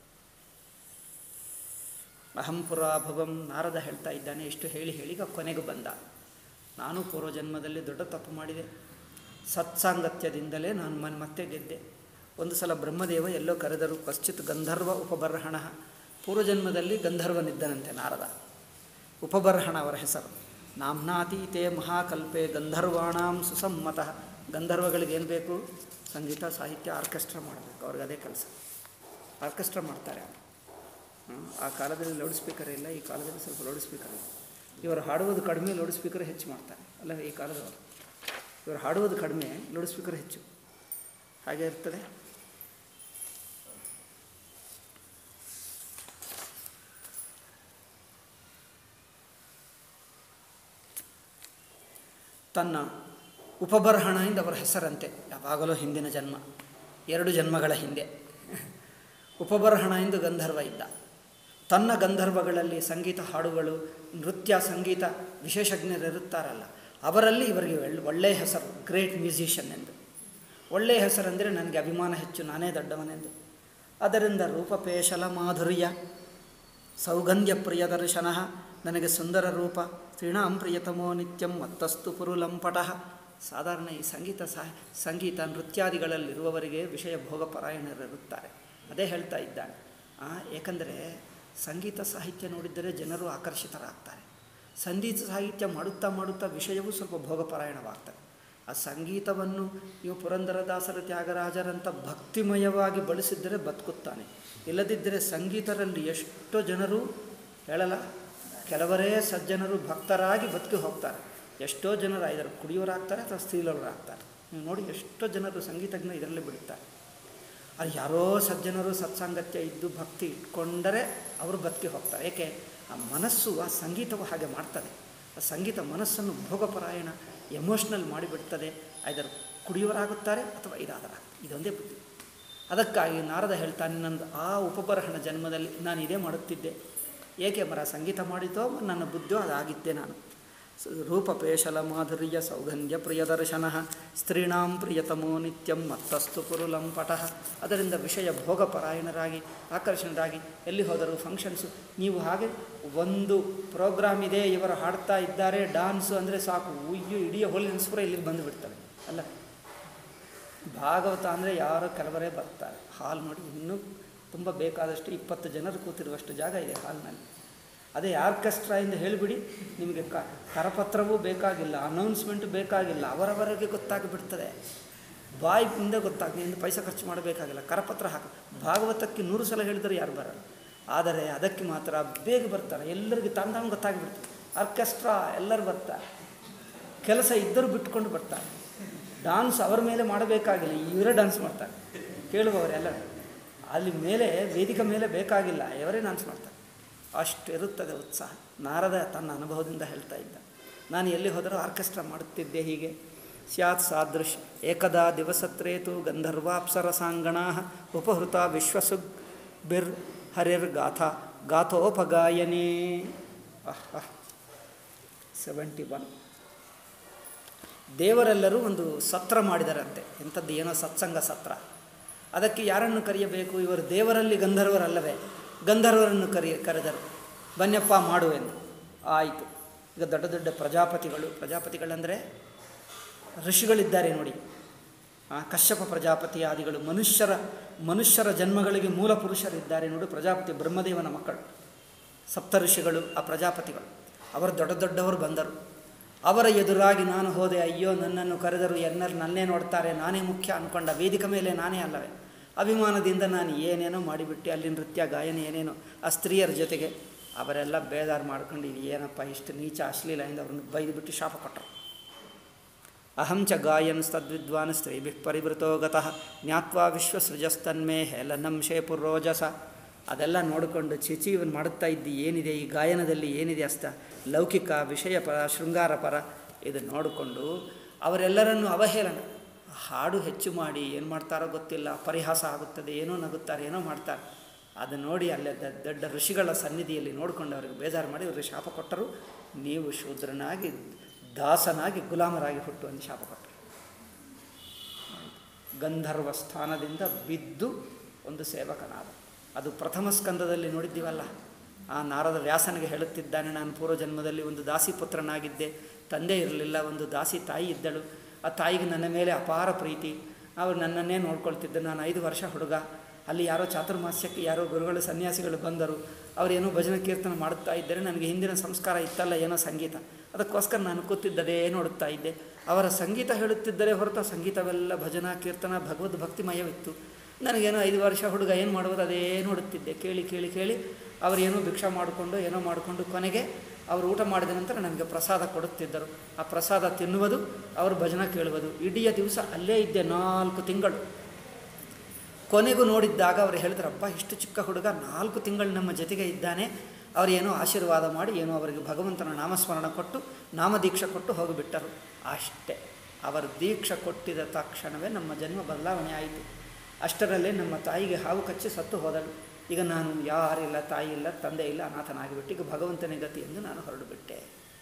Speaker 1: ಅಹಂಪುರಾಭವಂ ನಾರದ ಹೇಳ್ತಾ ಇದ್ದಾನೆ ಇಷ್ಟು ಹೇಳಿ ಹೇಳಿ ಈಗ ಕೊನೆಗೆ ಬಂದ ನಾನು ಪೂರ್ವಜನ್ಮದಲ್ಲಿ ದೊಡ್ಡ ತಪ್ಪು ಮಾಡಿದೆ ಸತ್ಸಾಂಗತ್ಯದಿಂದಲೇ ನಾನು ಮನ್ ಮತ್ತೆ ಗೆದ್ದೆ ಒಂದು ಸಲ ಬ್ರಹ್ಮದೇವ ಎಲ್ಲೋ ಕರೆದರು ಕಶ್ಚಿತ್ ಗಂಧರ್ವ ಉಪಬರ್ಹಣ ಪೂರ್ವಜನ್ಮದಲ್ಲಿ ಗಂಧರ್ವನಿದ್ದನಂತೆ ನಾರದ ಉಪಬರ್ಹಣ ಅವರ ಹೆಸರು ನಾಮ್ನಾತೀತೆ ಮಹಾಕಲ್ಪೆ ಗಂಧರ್ವಾಣಾಂ ಸುಸಮ್ಮತಃ ಗಂಧರ್ವಗಳಿಗೆ ಏನು ಬೇಕು ಸಂಗೀತ ಸಾಹಿತ್ಯ ಆರ್ಕೆಸ್ಟ್ರಾ ಮಾಡಬೇಕು ಅವ್ರಿಗೆ ಅದೇ ಕೆಲಸ ಆರ್ಕೆಸ್ಟ್ರಾ ಮಾಡ್ತಾರೆ ಅವರು ಹ್ಮ್. ಆ ಕಾಲದಲ್ಲಿ ಲೌಡ್ ಸ್ಪೀಕರ್ ಇಲ್ಲ ಈ ಕಾಲದಲ್ಲಿ ಸ್ವಲ್ಪ ಲೌಡ್ ಸ್ಪೀಕರ್ ಇದೆ ಇವರು ಹಾಡುವುದು ಕಡಿಮೆ ಲೌಡ್ ಸ್ಪೀಕರ್ ಹೆಚ್ಚು ಮಾಡ್ತಾರೆ ಅಲ್ಲ ಈ ಕಾಲದವರು ಇವರು ಹಾಡುವುದು ಕಡಿಮೆ ಲೌಡ್ ಸ್ಪೀಕರ್ ಹೆಚ್ಚು ಹಾಗೆ ಇರ್ತದೆ ತನ್ನ ಉಪಬರ್ಹಣದಿಂದ ಅವರ ಹೆಸರಂತೆ ಯಾವಾಗಲೂ ಹಿಂದಿನ ಜನ್ಮ ಎರಡು ಜನ್ಮಗಳ ಹಿಂದೆ ಉಪಬರ್ಹಣ ಎಂದು ಗಂಧರ್ವ ಇದ್ದ ತನ್ನ ಗಂಧರ್ವಗಳಲ್ಲಿ ಸಂಗೀತ ಹಾಡುಗಳು ನೃತ್ಯ ಸಂಗೀತ ವಿಶೇಷಜ್ಞರಿರುತ್ತಾರಲ್ಲ ಅವರಲ್ಲಿ ಇವರಿಗೆ ಒಳ್ಳೆ ಒಳ್ಳೆಯ ಹೆಸರು ಗ್ರೇಟ್ ಮ್ಯೂಸಿಷಿಯನ್ ಎಂದು ಒಳ್ಳೆಯ ಹೆಸರೆಂದರೆ ನನಗೆ ಅಭಿಮಾನ ಹೆಚ್ಚು ನಾನೇ ದೊಡ್ಡವನೆಂದು ಅದರಿಂದ ರೂಪಪೇಶಲ ಮಾಧುರ್ಯ ಸೌಗಂಧ್ಯ ಪ್ರಿಯದರ್ಶನ ನನಗೆ ಸುಂದರ ರೂಪ ತ್ರಿಣಾಂ ಪ್ರಿಯತಮೋ ನಿತ್ಯಂ ಮತ್ತಸ್ತು ಪುರುಲಂಪಟಃ ಸಾಧಾರಣ ಈ ಸಂಗೀತ ಸಾ ಸಂಗೀತ ನೃತ್ಯಾದಿಗಳಲ್ಲಿರುವವರಿಗೆ ವಿಷಯ ಭೋಗಪರಾಯಣರಿರುತ್ತಾರೆ ಅದೇ ಹೇಳ್ತಾ ಇದ್ದಾನೆ ಆ, ಏಕೆಂದರೆ ಸಂಗೀತ ಸಾಹಿತ್ಯ ನೋಡಿದರೆ ಜನರು ಆಕರ್ಷಿತರಾಗ್ತಾರೆ ಸಂಗೀತ ಸಾಹಿತ್ಯ ಮಾಡುತ್ತಾ ಮಾಡುತ್ತಾ ವಿಷಯವೂ ಸ್ವಲ್ಪ ಭೋಗಪರಾಯಣವಾಗ್ತದೆ ಆ ಸಂಗೀತವನ್ನು ನೀವು ಪುರಂದರದಾಸರ ತ್ಯಾಗರಾಜರಂಥ ಭಕ್ತಿಮಯವಾಗಿ ಬಳಸಿದ್ದರೆ ಬದುಕುತ್ತಾನೆ ಇಲ್ಲದಿದ್ದರೆ ಸಂಗೀತರಲ್ಲಿ ಎಷ್ಟೋ ಜನರು ಹೇಳಲ್ಲ ಕೆಲವರೇ ಸಜ್ಜನರು ಭಕ್ತರಾಗಿ ಬದುಕಿ ಹೋಗ್ತಾರೆ ಎಷ್ಟೋ ಜನರು ಐದರ ಕುಡಿಯೋರಾಗ್ತಾರೆ ಅಥವಾ ಸ್ತ್ರೀಲವರಾಗ್ತಾರೆ ನೀವು ನೋಡಿ ಎಷ್ಟೋ ಜನರು ಸಂಗೀತಜ್ಞ ಇದರಲ್ಲಿ ಬಿಡುತ್ತಾರೆ ಅದು ಯಾರೋ ಸಜ್ಜನರು ಸತ್ಸಾಂಗತ್ಯ ಇದ್ದು ಭಕ್ತಿ ಇಟ್ಕೊಂಡರೆ ಅವರು ಬದುಕಿ ಹೋಗ್ತಾರೆ ಏಕೆ ಆ ಮನಸ್ಸು ಆ ಸಂಗೀತವು ಹಾಗೆ ಮಾಡ್ತದೆ ಆ ಸಂಗೀತ ಮನಸ್ಸನ್ನು ಭೋಗಪರಾಯಣ ಎಮೋಷ್ನಲ್ ಮಾಡಿಬಿಡ್ತದೆ ಐದರ್ ಕುಡಿಯೋರಾಗುತ್ತಾರೆ ಅಥವಾ ಇದಾದರ ಇದೊಂದೇ ಬುದ್ಧಿ ಅದಕ್ಕಾಗಿ ನಾರದ ಹೇಳ್ತಾನೆ ನಂದು ಆ ಉಪಬರಹಣ ಜನ್ಮದಲ್ಲಿ ನಾನು ಇದೇ ಮಾಡುತ್ತಿದ್ದೆ ಏಕೆ ಮರ ಸಂಗೀತ ಮಾಡಿತೋ ನನ್ನ ಬುದ್ಧಿಯೋ ಅದಾಗಿದ್ದೆ ನಾನು ಸ- ರೂಪಪೇಶಲ ಮಾಧುರ್ಯ ಸೌಗಂಧ್ಯ ಪ್ರಿಯದರ್ಶನ ಸ್ತ್ರೀಣಾಂ ಪ್ರಿಯತಮೋ ನಿತ್ಯಂ ಮತ್ತಸ್ತು ಪುರುಲಂಪಟಃ ಅದರಿಂದ ವಿಷಯ ಭೋಗಪರಾಯಣರಾಗಿ ಆಕರ್ಷಣರಾಗಿ ಎಲ್ಲಿ ಹೋದರೂ ಫಂಕ್ಷನ್ಸು ನೀವು ಹಾಗೆ ಒಂದು ಪ್ರೋಗ್ರಾಮ್ ಇದೆ ಇವರು ಹಾಡ್ತಾ ಇದ್ದಾರೆ ಡಾನ್ಸು ಅಂದರೆ ಸಾಕು ಉಯ್ಯು ಇಡೀ ಹೋಲಿನ್ಸ್ಪುರ ಇಲ್ಲಿಗೆ ಬಂದು ಬಿಡ್ತವೆ ಅಲ್ಲ ಭಾಗವತ ಅಂದರೆ ಯಾರೋ ಕೆಲವರೇ ಬರ್ತಾರೆ ಹಾಲ್ ನೋಡಿ ಇನ್ನೂ ತುಂಬ ಬೇಕಾದಷ್ಟು ಇಪ್ಪತ್ತು ಜನರು ಕೂತಿರುವಷ್ಟು ಜಾಗ ಇದೆ ಹಾಲ್ನಲ್ಲಿ ಅದೇ ಆರ್ಕೆಸ್ಟ್ರಾ ಎಂದು ಹೇಳಿಬಿಡಿ ನಿಮಗೆ ಕ ಕರಪತ್ರವೂ ಬೇಕಾಗಿಲ್ಲ ಅನೌನ್ಸ್ಮೆಂಟ್ ಬೇಕಾಗಿಲ್ಲ ಅವರವರಿಗೆ ಗೊತ್ತಾಗಿಬಿಡ್ತದೆ ಬಾಯಿಯಿಂದ ಗೊತ್ತಾಗ್ತದೆ ಎಂದು ಪೈಸೆ ಖರ್ಚು ಮಾಡಬೇಕಾಗಿಲ್ಲ ಕರಪತ್ರ ಹಾಕಿ ಭಾಗವತಕ್ಕೆ ನೂರು ಸಲ ಹೇಳಿದರೆ ಯಾರು ಬರಲ್ಲ ಆದರೆ ಅದಕ್ಕೆ ಮಾತ್ರ ಬೇಗ ಬರ್ತಾರೆ ಎಲ್ಲರಿಗೂ ತಂದಾನು ಗೊತ್ತಾಗಿಬಿಡ್ತದೆ ಆರ್ಕೆಸ್ಟ್ರಾ ಎಲ್ಲರೂ ಬರ್ತಾರೆ ಕೆಲಸ ಇದ್ದರೂ ಬಿಟ್ಕೊಂಡು ಬರ್ತಾರೆ ಡಾನ್ಸ್ ಅವರ ಮೇಲೆ ಮಾಡಬೇಕಾಗಿಲ್ಲ ಇವರೇ ಡಾನ್ಸ್ ಮಾಡ್ತಾರೆ ಕೇಳುವವರೆಲ್ಲ ಅಲ್ಲಿ ಮೇಲೆ ವೇದಿಕೆ ಮೇಲೆ ಬೇಕಾಗಿಲ್ಲ ಇವರೇ ಡಾನ್ಸ್ ಮಾಡ್ತಾರೆ ಅಷ್ಟು ಇರುತ್ತದೆ ಉತ್ಸಾಹ ನಾರದ ತನ್ನ ಅನುಭವದಿಂದ ಹೇಳ್ತಾ ಇದ್ದ ನಾನು ಎಲ್ಲಿ ಹೋದರೂ ಆರ್ಕೆಸ್ಟ್ರಾ ಮಾಡುತ್ತಿದ್ದೆ ಹೀಗೆ ಸ್ಯಾತ್ ಸಾದೃಶ್ ಏಕದಾ ದಿವಸತ್ರೇತು ಗಂಧರ್ವಾಪ್ಸರಸಾಂಗಣಾ ಉಪಹೃತ ವಿಶ್ವಸುಗ್ ಬಿರ್ ಹರಿರ್ ಗಾಥಾ ಗಾಥೋಪಗಾಯನೇ ಅಹ್ ಸೆವೆಂಟಿ ಒನ್ ದೇವರೆಲ್ಲರೂ ಒಂದು ಸತ್ರ ಮಾಡಿದರಂತೆ ಎಂಥದ್ದು ಏನೋ ಸತ್ಸಂಗ ಸತ್ರ ಅದಕ್ಕೆ ಯಾರನ್ನು ಕರೆಯಬೇಕು ಇವರು ದೇವರಲ್ಲಿ ಗಂಧರ್ವರಲ್ಲವೇ ಗಂಧರ್ವರನ್ನು ಕರೆಯ ಕರೆದರು ಬನ್ಯಪ್ಪ ಮಾಡು ಎಂದು ಆಯಿತು ಈಗ ದೊಡ್ಡ ದೊಡ್ಡ ಪ್ರಜಾಪತಿಗಳು ಪ್ರಜಾಪತಿಗಳಂದರೆ ಋಷಿಗಳಿದ್ದಾರೆ ನೋಡಿ ಆ ಕಶ್ಯಪ ಪ್ರಜಾಪತಿ ಆದಿಗಳು ಮನುಷ್ಯರ ಮನುಷ್ಯರ ಜನ್ಮಗಳಿಗೆ ಮೂಲ ಪುರುಷರಿದ್ದಾರೆ ನೋಡಿ ಪ್ರಜಾಪತಿ ಬ್ರಹ್ಮದೇವನ ಮಕ್ಕಳು ಸಪ್ತ ಋಷಿಗಳು ಆ ಪ್ರಜಾಪತಿಗಳು ಅವರು ದೊಡ್ಡ ದೊಡ್ಡವರು ಬಂದರು ಅವರ ಎದುರಾಗಿ ನಾನು ಹೋದೆ ಅಯ್ಯೋ ನನ್ನನ್ನು ಕರೆದರು ಎಲ್ಲರೂ ನನ್ನೇ ನೋಡ್ತಾರೆ ನಾನೇ ಮುಖ್ಯ ಅಂದ್ಕೊಂಡ ವೇದಿಕೆ ಮೇಲೆ ನಾನೇ ಅಲ್ಲವೇ ಅಭಿಮಾನದಿಂದ ನಾನು ಏನೇನೋ ಮಾಡಿಬಿಟ್ಟೆ ಅಲ್ಲಿ ನೃತ್ಯ ಗಾಯನ ಏನೇನೋ ಆ ಸ್ತ್ರೀಯರ ಜೊತೆಗೆ ಅವರೆಲ್ಲ ಬೇಜಾರು ಮಾಡ್ಕೊಂಡು ಇದು ಏನಪ್ಪ ಇಷ್ಟು ನೀಚ ಅಶ್ಲೀಲ ಎಂದು ಅವ್ರನ್ನ ಬೈದುಬಿಟ್ಟು ಶಾಪ ಕೊಟ್ಟರು ಅಹಂ ಚ ಗಾಯನ್ ತದ್ವಿದ್ವಾನ್ ಸ್ತ್ರೀಭಿ ಪರಿವೃತೋ ಗತಃ ಜ್ಞಾತ್ವಾ ವಿಶ್ವಸೃಜಸ್ತನ್ಮೇ ಹೇಲನಂ ಶೇಪುರೋಜಸ ಅದೆಲ್ಲ ನೋಡಿಕೊಂಡು ಚಿಚಿ ಇವನು ಮಾಡುತ್ತಾ ಇದ್ದಿ ಏನಿದೆ ಈ ಗಾಯನದಲ್ಲಿ ಏನಿದೆ ಅಸ್ತ ಲೌಕಿಕ ವಿಷಯ ಪರ ಶೃಂಗಾರ ಪರ ಇದು ನೋಡಿಕೊಂಡು ಅವರೆಲ್ಲರನ್ನು ಅವಹೇಳನ ಹಾಡು ಹೆಚ್ಚು ಮಾಡಿ ಏನು ಮಾಡ್ತಾರೋ ಗೊತ್ತಿಲ್ಲ ಪರಿಹಾಸ ಆಗುತ್ತದೆ ಏನೋ ನಗುತ್ತಾರೆ ಏನೋ ಮಾಡ್ತಾರೆ ಅದು ನೋಡಿ ಅಲ್ಲೇ ದ- ದೊಡ್ಡ ಋಷಿಗಳ ಸನ್ನಿಧಿಯಲ್ಲಿ ನೋಡಿಕೊಂಡು ಅವರಿಗೆ ಬೇಜಾರು ಮಾಡಿ ಅವರಿಗೆ ಶಾಪ ಕೊಟ್ಟರು ನೀವು ಶೂದ್ರನಾಗಿ ದಾಸನಾಗಿ ಗುಲಾಮರಾಗಿ ಹುಟ್ಟು ಅಂತ ಶಾಪ ಕೊಟ್ಟರು ಗಂಧರ್ವ ಸ್ಥಾನದಿಂದ ಬಿದ್ದು ಒಂದು ಸೇವಕನಾದ ಅದು ಪ್ರಥಮ ಸ್ಕಂದದಲ್ಲಿ ನೋಡಿದ್ದೀವಲ್ಲ ಆ ನಾರದ ವ್ಯಾಸನಿಗೆ ಹೇಳುತ್ತಿದ್ದಾನೆ ನಾನು ಪೂರ್ವಜನ್ಮದಲ್ಲಿ ಒಂದು ದಾಸಿ ಪುತ್ರನಾಗಿದ್ದೆ ತಂದೆ ಇರಲಿಲ್ಲ ಒಂದು ದಾಸಿ ತಾಯಿ ಇದ್ದಳು ಆ ತಾಯಿಗೆ ನನ್ನ ಮೇಲೆ ಅಪಾರ ಪ್ರೀತಿ ಅವರು ನನ್ನನ್ನೇ ನೋಡ್ಕೊಳ್ತಿದ್ದರು ನಾನು ಐದು ವರ್ಷ ಹುಡುಗ ಅಲ್ಲಿ ಯಾರೋ ಚಾತುರ್ಮಾಸ್ಯಕ್ಕೆ ಯಾರೋ ಗುರುಗಳು ಸನ್ಯಾಸಿಗಳು ಬಂದರು ಅವರೇನೋ ಭಜನೆ ಕೀರ್ತನ ಮಾಡುತ್ತಾ ಇದ್ದರೆ ನನಗೆ ಹಿಂದಿನ ಸಂಸ್ಕಾರ ಇತ್ತಲ್ಲ ಏನೋ ಸಂಗೀತ ಅದಕ್ಕೋಸ್ಕರ ನಾನು ಕೂತಿದ್ದದೇ ನೋಡುತ್ತಾ ಇದ್ದೆ ಅವರ ಸಂಗೀತ ಹೇಳುತ್ತಿದ್ದರೆ ಹೊರತು ಆ ಸಂಗೀತವೆಲ್ಲ ಭಜನಾ ಕೀರ್ತನ ಭಗವದ್ ಭಕ್ತಿಮಯವಿತ್ತು ನನಗೇನೋ ಐದು ವರ್ಷ ಹುಡುಗ ಏನು ಮಾಡುವುದು ಅದೇ ನೋಡುತ್ತಿದ್ದೆ ಕೇಳಿ ಕೇಳಿ ಕೇಳಿ ಅವರೇನೋ ಭಿಕ್ಷಾ ಮಾಡಿಕೊಂಡು ಏನೋ ಮಾಡಿಕೊಂಡು ಕೊನೆಗೆ ಅವರು ಊಟ ಮಾಡಿದ ನಂತರ ನನಗೆ ಪ್ರಸಾದ ಕೊಡುತ್ತಿದ್ದರು ಆ ಪ್ರಸಾದ ತಿನ್ನುವುದು ಅವರು ಭಜನ ಕೇಳುವುದು ಇಡೀ ದಿವಸ ಅಲ್ಲೇ ಇದ್ದೆ ನಾಲ್ಕು ತಿಂಗಳು ಕೊನೆಗೂ ನೋಡಿದ್ದಾಗ ಅವರು ಹೇಳಿದ್ರಪ್ಪ ಇಷ್ಟು ಚಿಕ್ಕ ಹುಡುಗ ನಾಲ್ಕು ತಿಂಗಳು ನಮ್ಮ ಜೊತೆಗೆ ಇದ್ದಾನೆ ಅವರು ಏನೋ ಆಶೀರ್ವಾದ ಮಾಡಿ ಏನೋ ಅವರಿಗೆ ಭಗವಂತನ ನಾಮಸ್ಮರಣ ಕೊಟ್ಟು ನಾಮದೀಕ್ಷೆ ಕೊಟ್ಟು ಹೋಗಿಬಿಟ್ಟರು ಅಷ್ಟೇ ಅವರು ದೀಕ್ಷೆ ಕೊಟ್ಟಿದ ತಕ್ಷಣವೇ ನಮ್ಮ ಜನ್ಮ ಬದಲಾವಣೆ ಆಯಿತು ಅಷ್ಟರಲ್ಲೇ ನಮ್ಮ ತಾಯಿಗೆ ಹಾವು ಕಚ್ಚಿ ಸತ್ತು ಹೋದಳು ಈಗ ನಾನು ಯಾರಿಲ್ಲ ತಾಯಿ ಇಲ್ಲ ತಂದೆ ಇಲ್ಲ ಅನಾಥನಾಗಿಬಿಟ್ಟು ಈಗ ಭಗವಂತನೇ ಗತಿ ಎಂದು ನಾನು ಹೊರಡುಬಿಟ್ಟೆ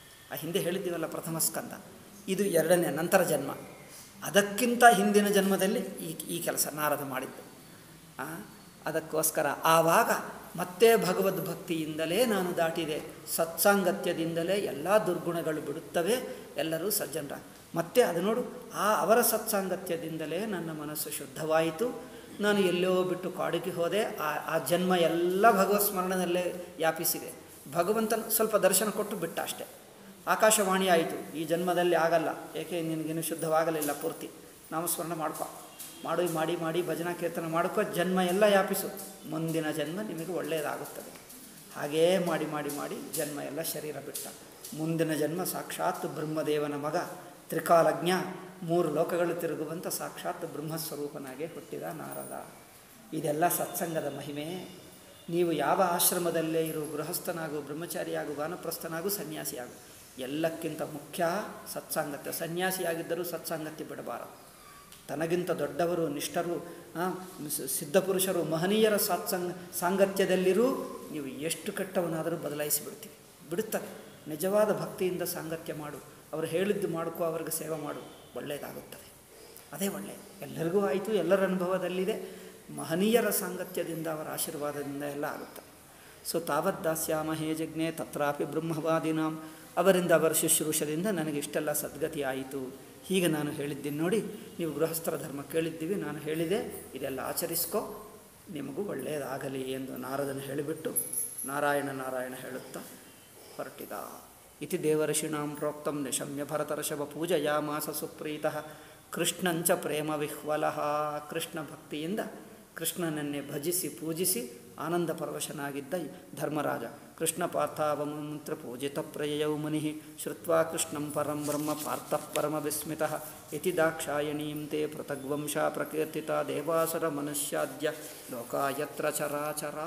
Speaker 1: ಆ ಹಿಂದೆ ಹೇಳಿದ್ದೀವಲ್ಲ ಪ್ರಥಮ ಸ್ಕಂದ ಇದು ಎರಡನೇ ನಂತರ ಜನ್ಮ ಅದಕ್ಕಿಂತ ಹಿಂದಿನ ಜನ್ಮದಲ್ಲಿ ಈ ಈ ಕೆಲಸ ನಾರದ ಮಾಡಿದ್ದು ಆ, ಅದಕ್ಕೋಸ್ಕರ ಆವಾಗ ಮತ್ತೆ ಭಗವದ್ ಭಕ್ತಿಯಿಂದಲೇ ನಾನು ದಾಟಿದೆ ಸತ್ಸಾಂಗತ್ಯದಿಂದಲೇ ಎಲ್ಲ ದುರ್ಗುಣಗಳು ಬಿಡುತ್ತವೆ ಎಲ್ಲರೂ ಸಜ್ಜನರ ಮತ್ತೆ ಅದು ನೋಡು ಆ ಅವರ ಸತ್ಸಾಂಗತ್ಯದಿಂದಲೇ ನನ್ನ ಮನಸ್ಸು ಶುದ್ಧವಾಯಿತು ನಾನು ಎಲ್ಲೋ ಬಿಟ್ಟು ಕಾಡಿಗೆ ಹೋದೆ ಆ ಆ ಜನ್ಮ ಎಲ್ಲ ಭಗವತ್ ಸ್ಮರಣದಲ್ಲೇ ವ್ಯಾಪಿಸಿದೆ ಭಗವಂತನ ಸ್ವಲ್ಪ ದರ್ಶನ ಕೊಟ್ಟು ಬಿಟ್ಟ ಅಷ್ಟೇ ಆಕಾಶವಾಣಿ ಆಯಿತು ಈ ಜನ್ಮದಲ್ಲಿ ಆಗಲ್ಲ ಏಕೆ ನಿನಗೇನು ಶುದ್ಧವಾಗಲಿಲ್ಲ ಪೂರ್ತಿ ನಾಮಸ್ಮರಣ ಮಾಡ್ಕೊ ಮಾಡಿ ಮಾಡಿ ಮಾಡಿ ಭಜನಾ ಕೀರ್ತನ ಮಾಡ್ಕೊ ಜನ್ಮ ಎಲ್ಲ ವ್ಯಾಪಿಸು ಮುಂದಿನ ಜನ್ಮ ನಿಮಗೆ ಒಳ್ಳೆಯದಾಗುತ್ತದೆ ಹಾಗೇ ಮಾಡಿ ಮಾಡಿ ಮಾಡಿ ಜನ್ಮ ಎಲ್ಲ ಶರೀರ ಬಿಟ್ಟ ಮುಂದಿನ ಜನ್ಮ ಸಾಕ್ಷಾತ್ ಬ್ರಹ್ಮದೇವನ ಮಗ ತ್ರಿಕಾಲಜ್ಞ ಮೂರು ಲೋಕಗಳು ತಿರುಗುವಂಥ ಸಾಕ್ಷಾತ್ ಬ್ರಹ್ಮಸ್ವರೂಪನಾಗೆ ಹುಟ್ಟಿದ ನಾರದ ಇದೆಲ್ಲ ಸತ್ಸಂಗದ ಮಹಿಮೆ ನೀವು ಯಾವ ಆಶ್ರಮದಲ್ಲೇ ಇರು ಗೃಹಸ್ಥನಾಗು ಬ್ರಹ್ಮಚಾರಿಯಾಗು ವಾನಪ್ರಸ್ಥನಾಗು ಸನ್ಯಾಸಿಯಾಗು ಎಲ್ಲಕ್ಕಿಂತ ಮುಖ್ಯ ಸತ್ಸಾಂಗತ್ಯ ಸನ್ಯಾಸಿಯಾಗಿದ್ದರೂ ಸತ್ಸಾಂಗತ್ಯ ಬಿಡಬಾರದು ತನಗಿಂತ ದೊಡ್ಡವರು ನಿಷ್ಠರು ಆ, ಸ- ಸಿದ್ಧಪುರುಷರು ಮಹನೀಯರ ಸತ್ಸಂಗ ಸಾಂಗತ್ಯದಲ್ಲಿರೂ ನೀವು ಎಷ್ಟು ಕೆಟ್ಟವನಾದರೂ ಬದಲಾಯಿಸಿ ಬಿಡ್ತೀವಿ ಬಿಡುತ್ತದೆ ನಿಜವಾದ ಭಕ್ತಿಯಿಂದ ಸಾಂಗತ್ಯ ಮಾಡು ಅವರು ಹೇಳಿದ್ದು ಮಾಡ್ಕೋ ಅವ್ರಿಗೆ ಸೇವೆ ಮಾಡು ಒಳ್ಳೆಯದಾಗುತ್ತದೆ ಅದೇ ಒಳ್ಳೆ ಎಲ್ಲರಿಗೂ ಆಯಿತು ಎಲ್ಲರ ಅನುಭವದಲ್ಲಿದೆ ಮಹನೀಯರ ಸಾಂಗತ್ಯದಿಂದ ಅವರ ಆಶೀರ್ವಾದದಿಂದ ಎಲ್ಲ ಆಗುತ್ತೆ ಸೊ ತಾವತ್ ದಾಸ್ಯಾಮಹೇ ಜಜ್ಞೆ ತತ್ರಾಪಿ ಬ್ರಹ್ಮವಾದಿನಾಂ ಅವರಿಂದ ಅವರ ಶುಶ್ರೂಷದಿಂದ ನನಗೆ ಇಷ್ಟೆಲ್ಲ ಸದ್ಗತಿ ಆಯಿತು ಹೀಗೆ ನಾನು ಹೇಳಿದ್ದೀನಿ ನೋಡಿ ನೀವು ಗೃಹಸ್ಥರ ಧರ್ಮ ಕೇಳಿದ್ದೀವಿ ನಾನು ಹೇಳಿದೆ ಇದೆಲ್ಲ ಆಚರಿಸ್ಕೋ ನಿಮಗೂ ಒಳ್ಳೆಯದಾಗಲಿ ಎಂದು ನಾರದನು ಹೇಳಿಬಿಟ್ಟು ನಾರಾಯಣ ನಾರಾಯಣ ಹೇಳುತ್ತಾ ಹೊರಟಿದ ಇತಿ ದೇವರ್ಷಿಣಾಂ ಪ್ರೋಕ್ತಂ ನಿಶಮ್ಯ ಭರತರ್ಷಭ ಪೂಜಯಾಮಾಸ ಸುಪ್ರೀತಃ ಕೃಷ್ಣಂಚ ಪ್ರೇಮ ವಿಹ್ವಲಃ ಕೃಷ್ಣ ಭಕ್ತಿಯಿಂದ ಕೃಷ್ಣನನ್ನೇ ಭಜಿಸಿ ಪೂಜಿಸಿ ಆನಂದ ಪರವಶನಾಗಿದ್ದ ಧರ್ಮರಾಜ ಕೃಷ್ಣ ಪಾರ್ಥಾವಮಂತ್ರ ಪೂಜಿತ ಪ್ರಯಯೌ ಮುನಿ ಶ್ರುತ್ವಾ ಕೃಷ್ಣಂ ಪರಂ ಬ್ರಹ್ಮ ಪಾರ್ಥಃ ಪರಮ ವಿಸ್ಮಿತ ಇತಿ ದಾಕ್ಷಾಯಣೀಂ ತೇ ಪೃಥಗ್ವಂಶ ಪ್ರಕೀರ್ತಿತ ದೇವಾಸುರ ಮನುಷ್ಯಾದ್ಯ ಲೋಕಾಯತ್ರ ಚರಾಚರ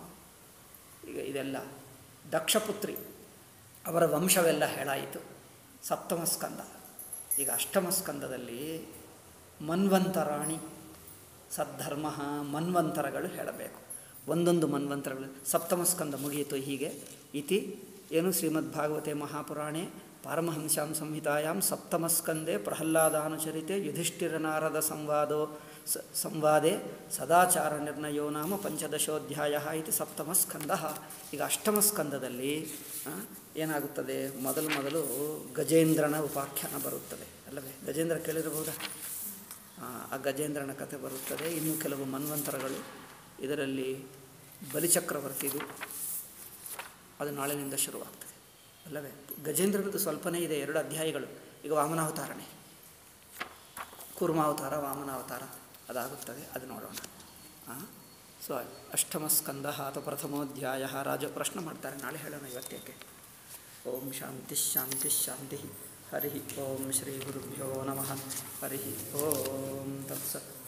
Speaker 1: ಈಗ ಇದೆಲ್ಲ ದಕ್ಷಪುತ್ರಿ ಅವರ ವಂಶವೆಲ್ಲ ಹೇಳಾಯಿತು ಸಪ್ತಮ ಸ್ಕಂದ ಈಗ ಅಷ್ಟಮ ಸ್ಕಂದದಲ್ಲಿ ಮನ್ವಂತರಾಣಿ ಸದ್ಧರ್ಮ ಮನ್ವಂತರಗಳು ಹೇಳಬೇಕು ಒಂದೊಂದು ಮನ್ವಂತರಗಳು ಸಪ್ತಮ ಸ್ಕಂದ ಮುಗಿಯಿತು ಹೀಗೆ ಇತಿ ಏನು ಶ್ರೀಮದ್ ಭಾಗವತೆ ಮಹಾಪುರಾಣೆ ಪಾರಮಹಂಸ್ಯಾಂ ಸಂಹಿತಾಯಾಂ ಸಪ್ತಮ ಸ್ಕಂದೆ ಪ್ರಹ್ಲಾದಾನುಚರಿತೆ ಯುಧಿಷ್ಠಿರನಾರದ ಸಂವಾದೋ ಸ ಸಂವಾದೆ ಸದಾಚಾರ ನಿರ್ಣಯೋ ನಾಮ ಪಂಚದಶೋಧ್ಯಾಯ ಇತಿ ಸಪ್ತಮ ಸ್ಕಂದ ಈಗ ಅಷ್ಟಮ ಸ್ಕಂದದಲ್ಲಿ ಆ, ಏನಾಗುತ್ತದೆ ಮೊದಲು ಮೊದಲು ಗಜೇಂದ್ರನ ಉಪಾಖ್ಯಾನ ಬರುತ್ತದೆ ಅಲ್ಲವೇ ಗಜೇಂದ್ರ ಕೇಳಿರಬಹುದಾ ಆ, ಆ ಗಜೇಂದ್ರನ ಕಥೆ ಬರುತ್ತದೆ ಇನ್ನು ಕೆಲವು ಮನ್ವಂತರಗಳು ಇದರಲ್ಲಿ ಬಲಿಚಕ್ರವರ್ತಿದು ಅದು ನಾಳಿನಿಂದ ಶುರುವಾಗ್ತದೆ ಅಲ್ಲವೇ ಗಜೇಂದ್ರನದು ಸ್ವಲ್ಪನೇ ಇದೆ ಎರಡು ಅಧ್ಯಾಯಗಳು ಈಗ ವಾಮನಾವತಾರನೇ ಕೂರ್ಮಾವತಾರ ವಾಮನಾವತಾರ ಅದಾಗುತ್ತದೆ ಅದು ನೋಡೋಣ ಸೊ ಅಷ್ಟಮ ಸ್ಕಂದ ಅಥವಾ ಪ್ರಥಮೋಧ್ಯಾಯ ರಾಜ ಪ್ರಶ್ನೆ ಮಾಡ್ತಾರೆ ನಾಳೆ ಹೇಳೋಣ ಇವತ್ತೇಕೆ ಓಂ ಶಾಂತಿ ಶಾಂತಿ ಶಾಂತಿ ಹರಿ ಓಂ ಶ್ರೀ ಗುರುಭ್ಯೋ ನಮಃ ಹರಿ ಓಂ ತತ್ಸತ್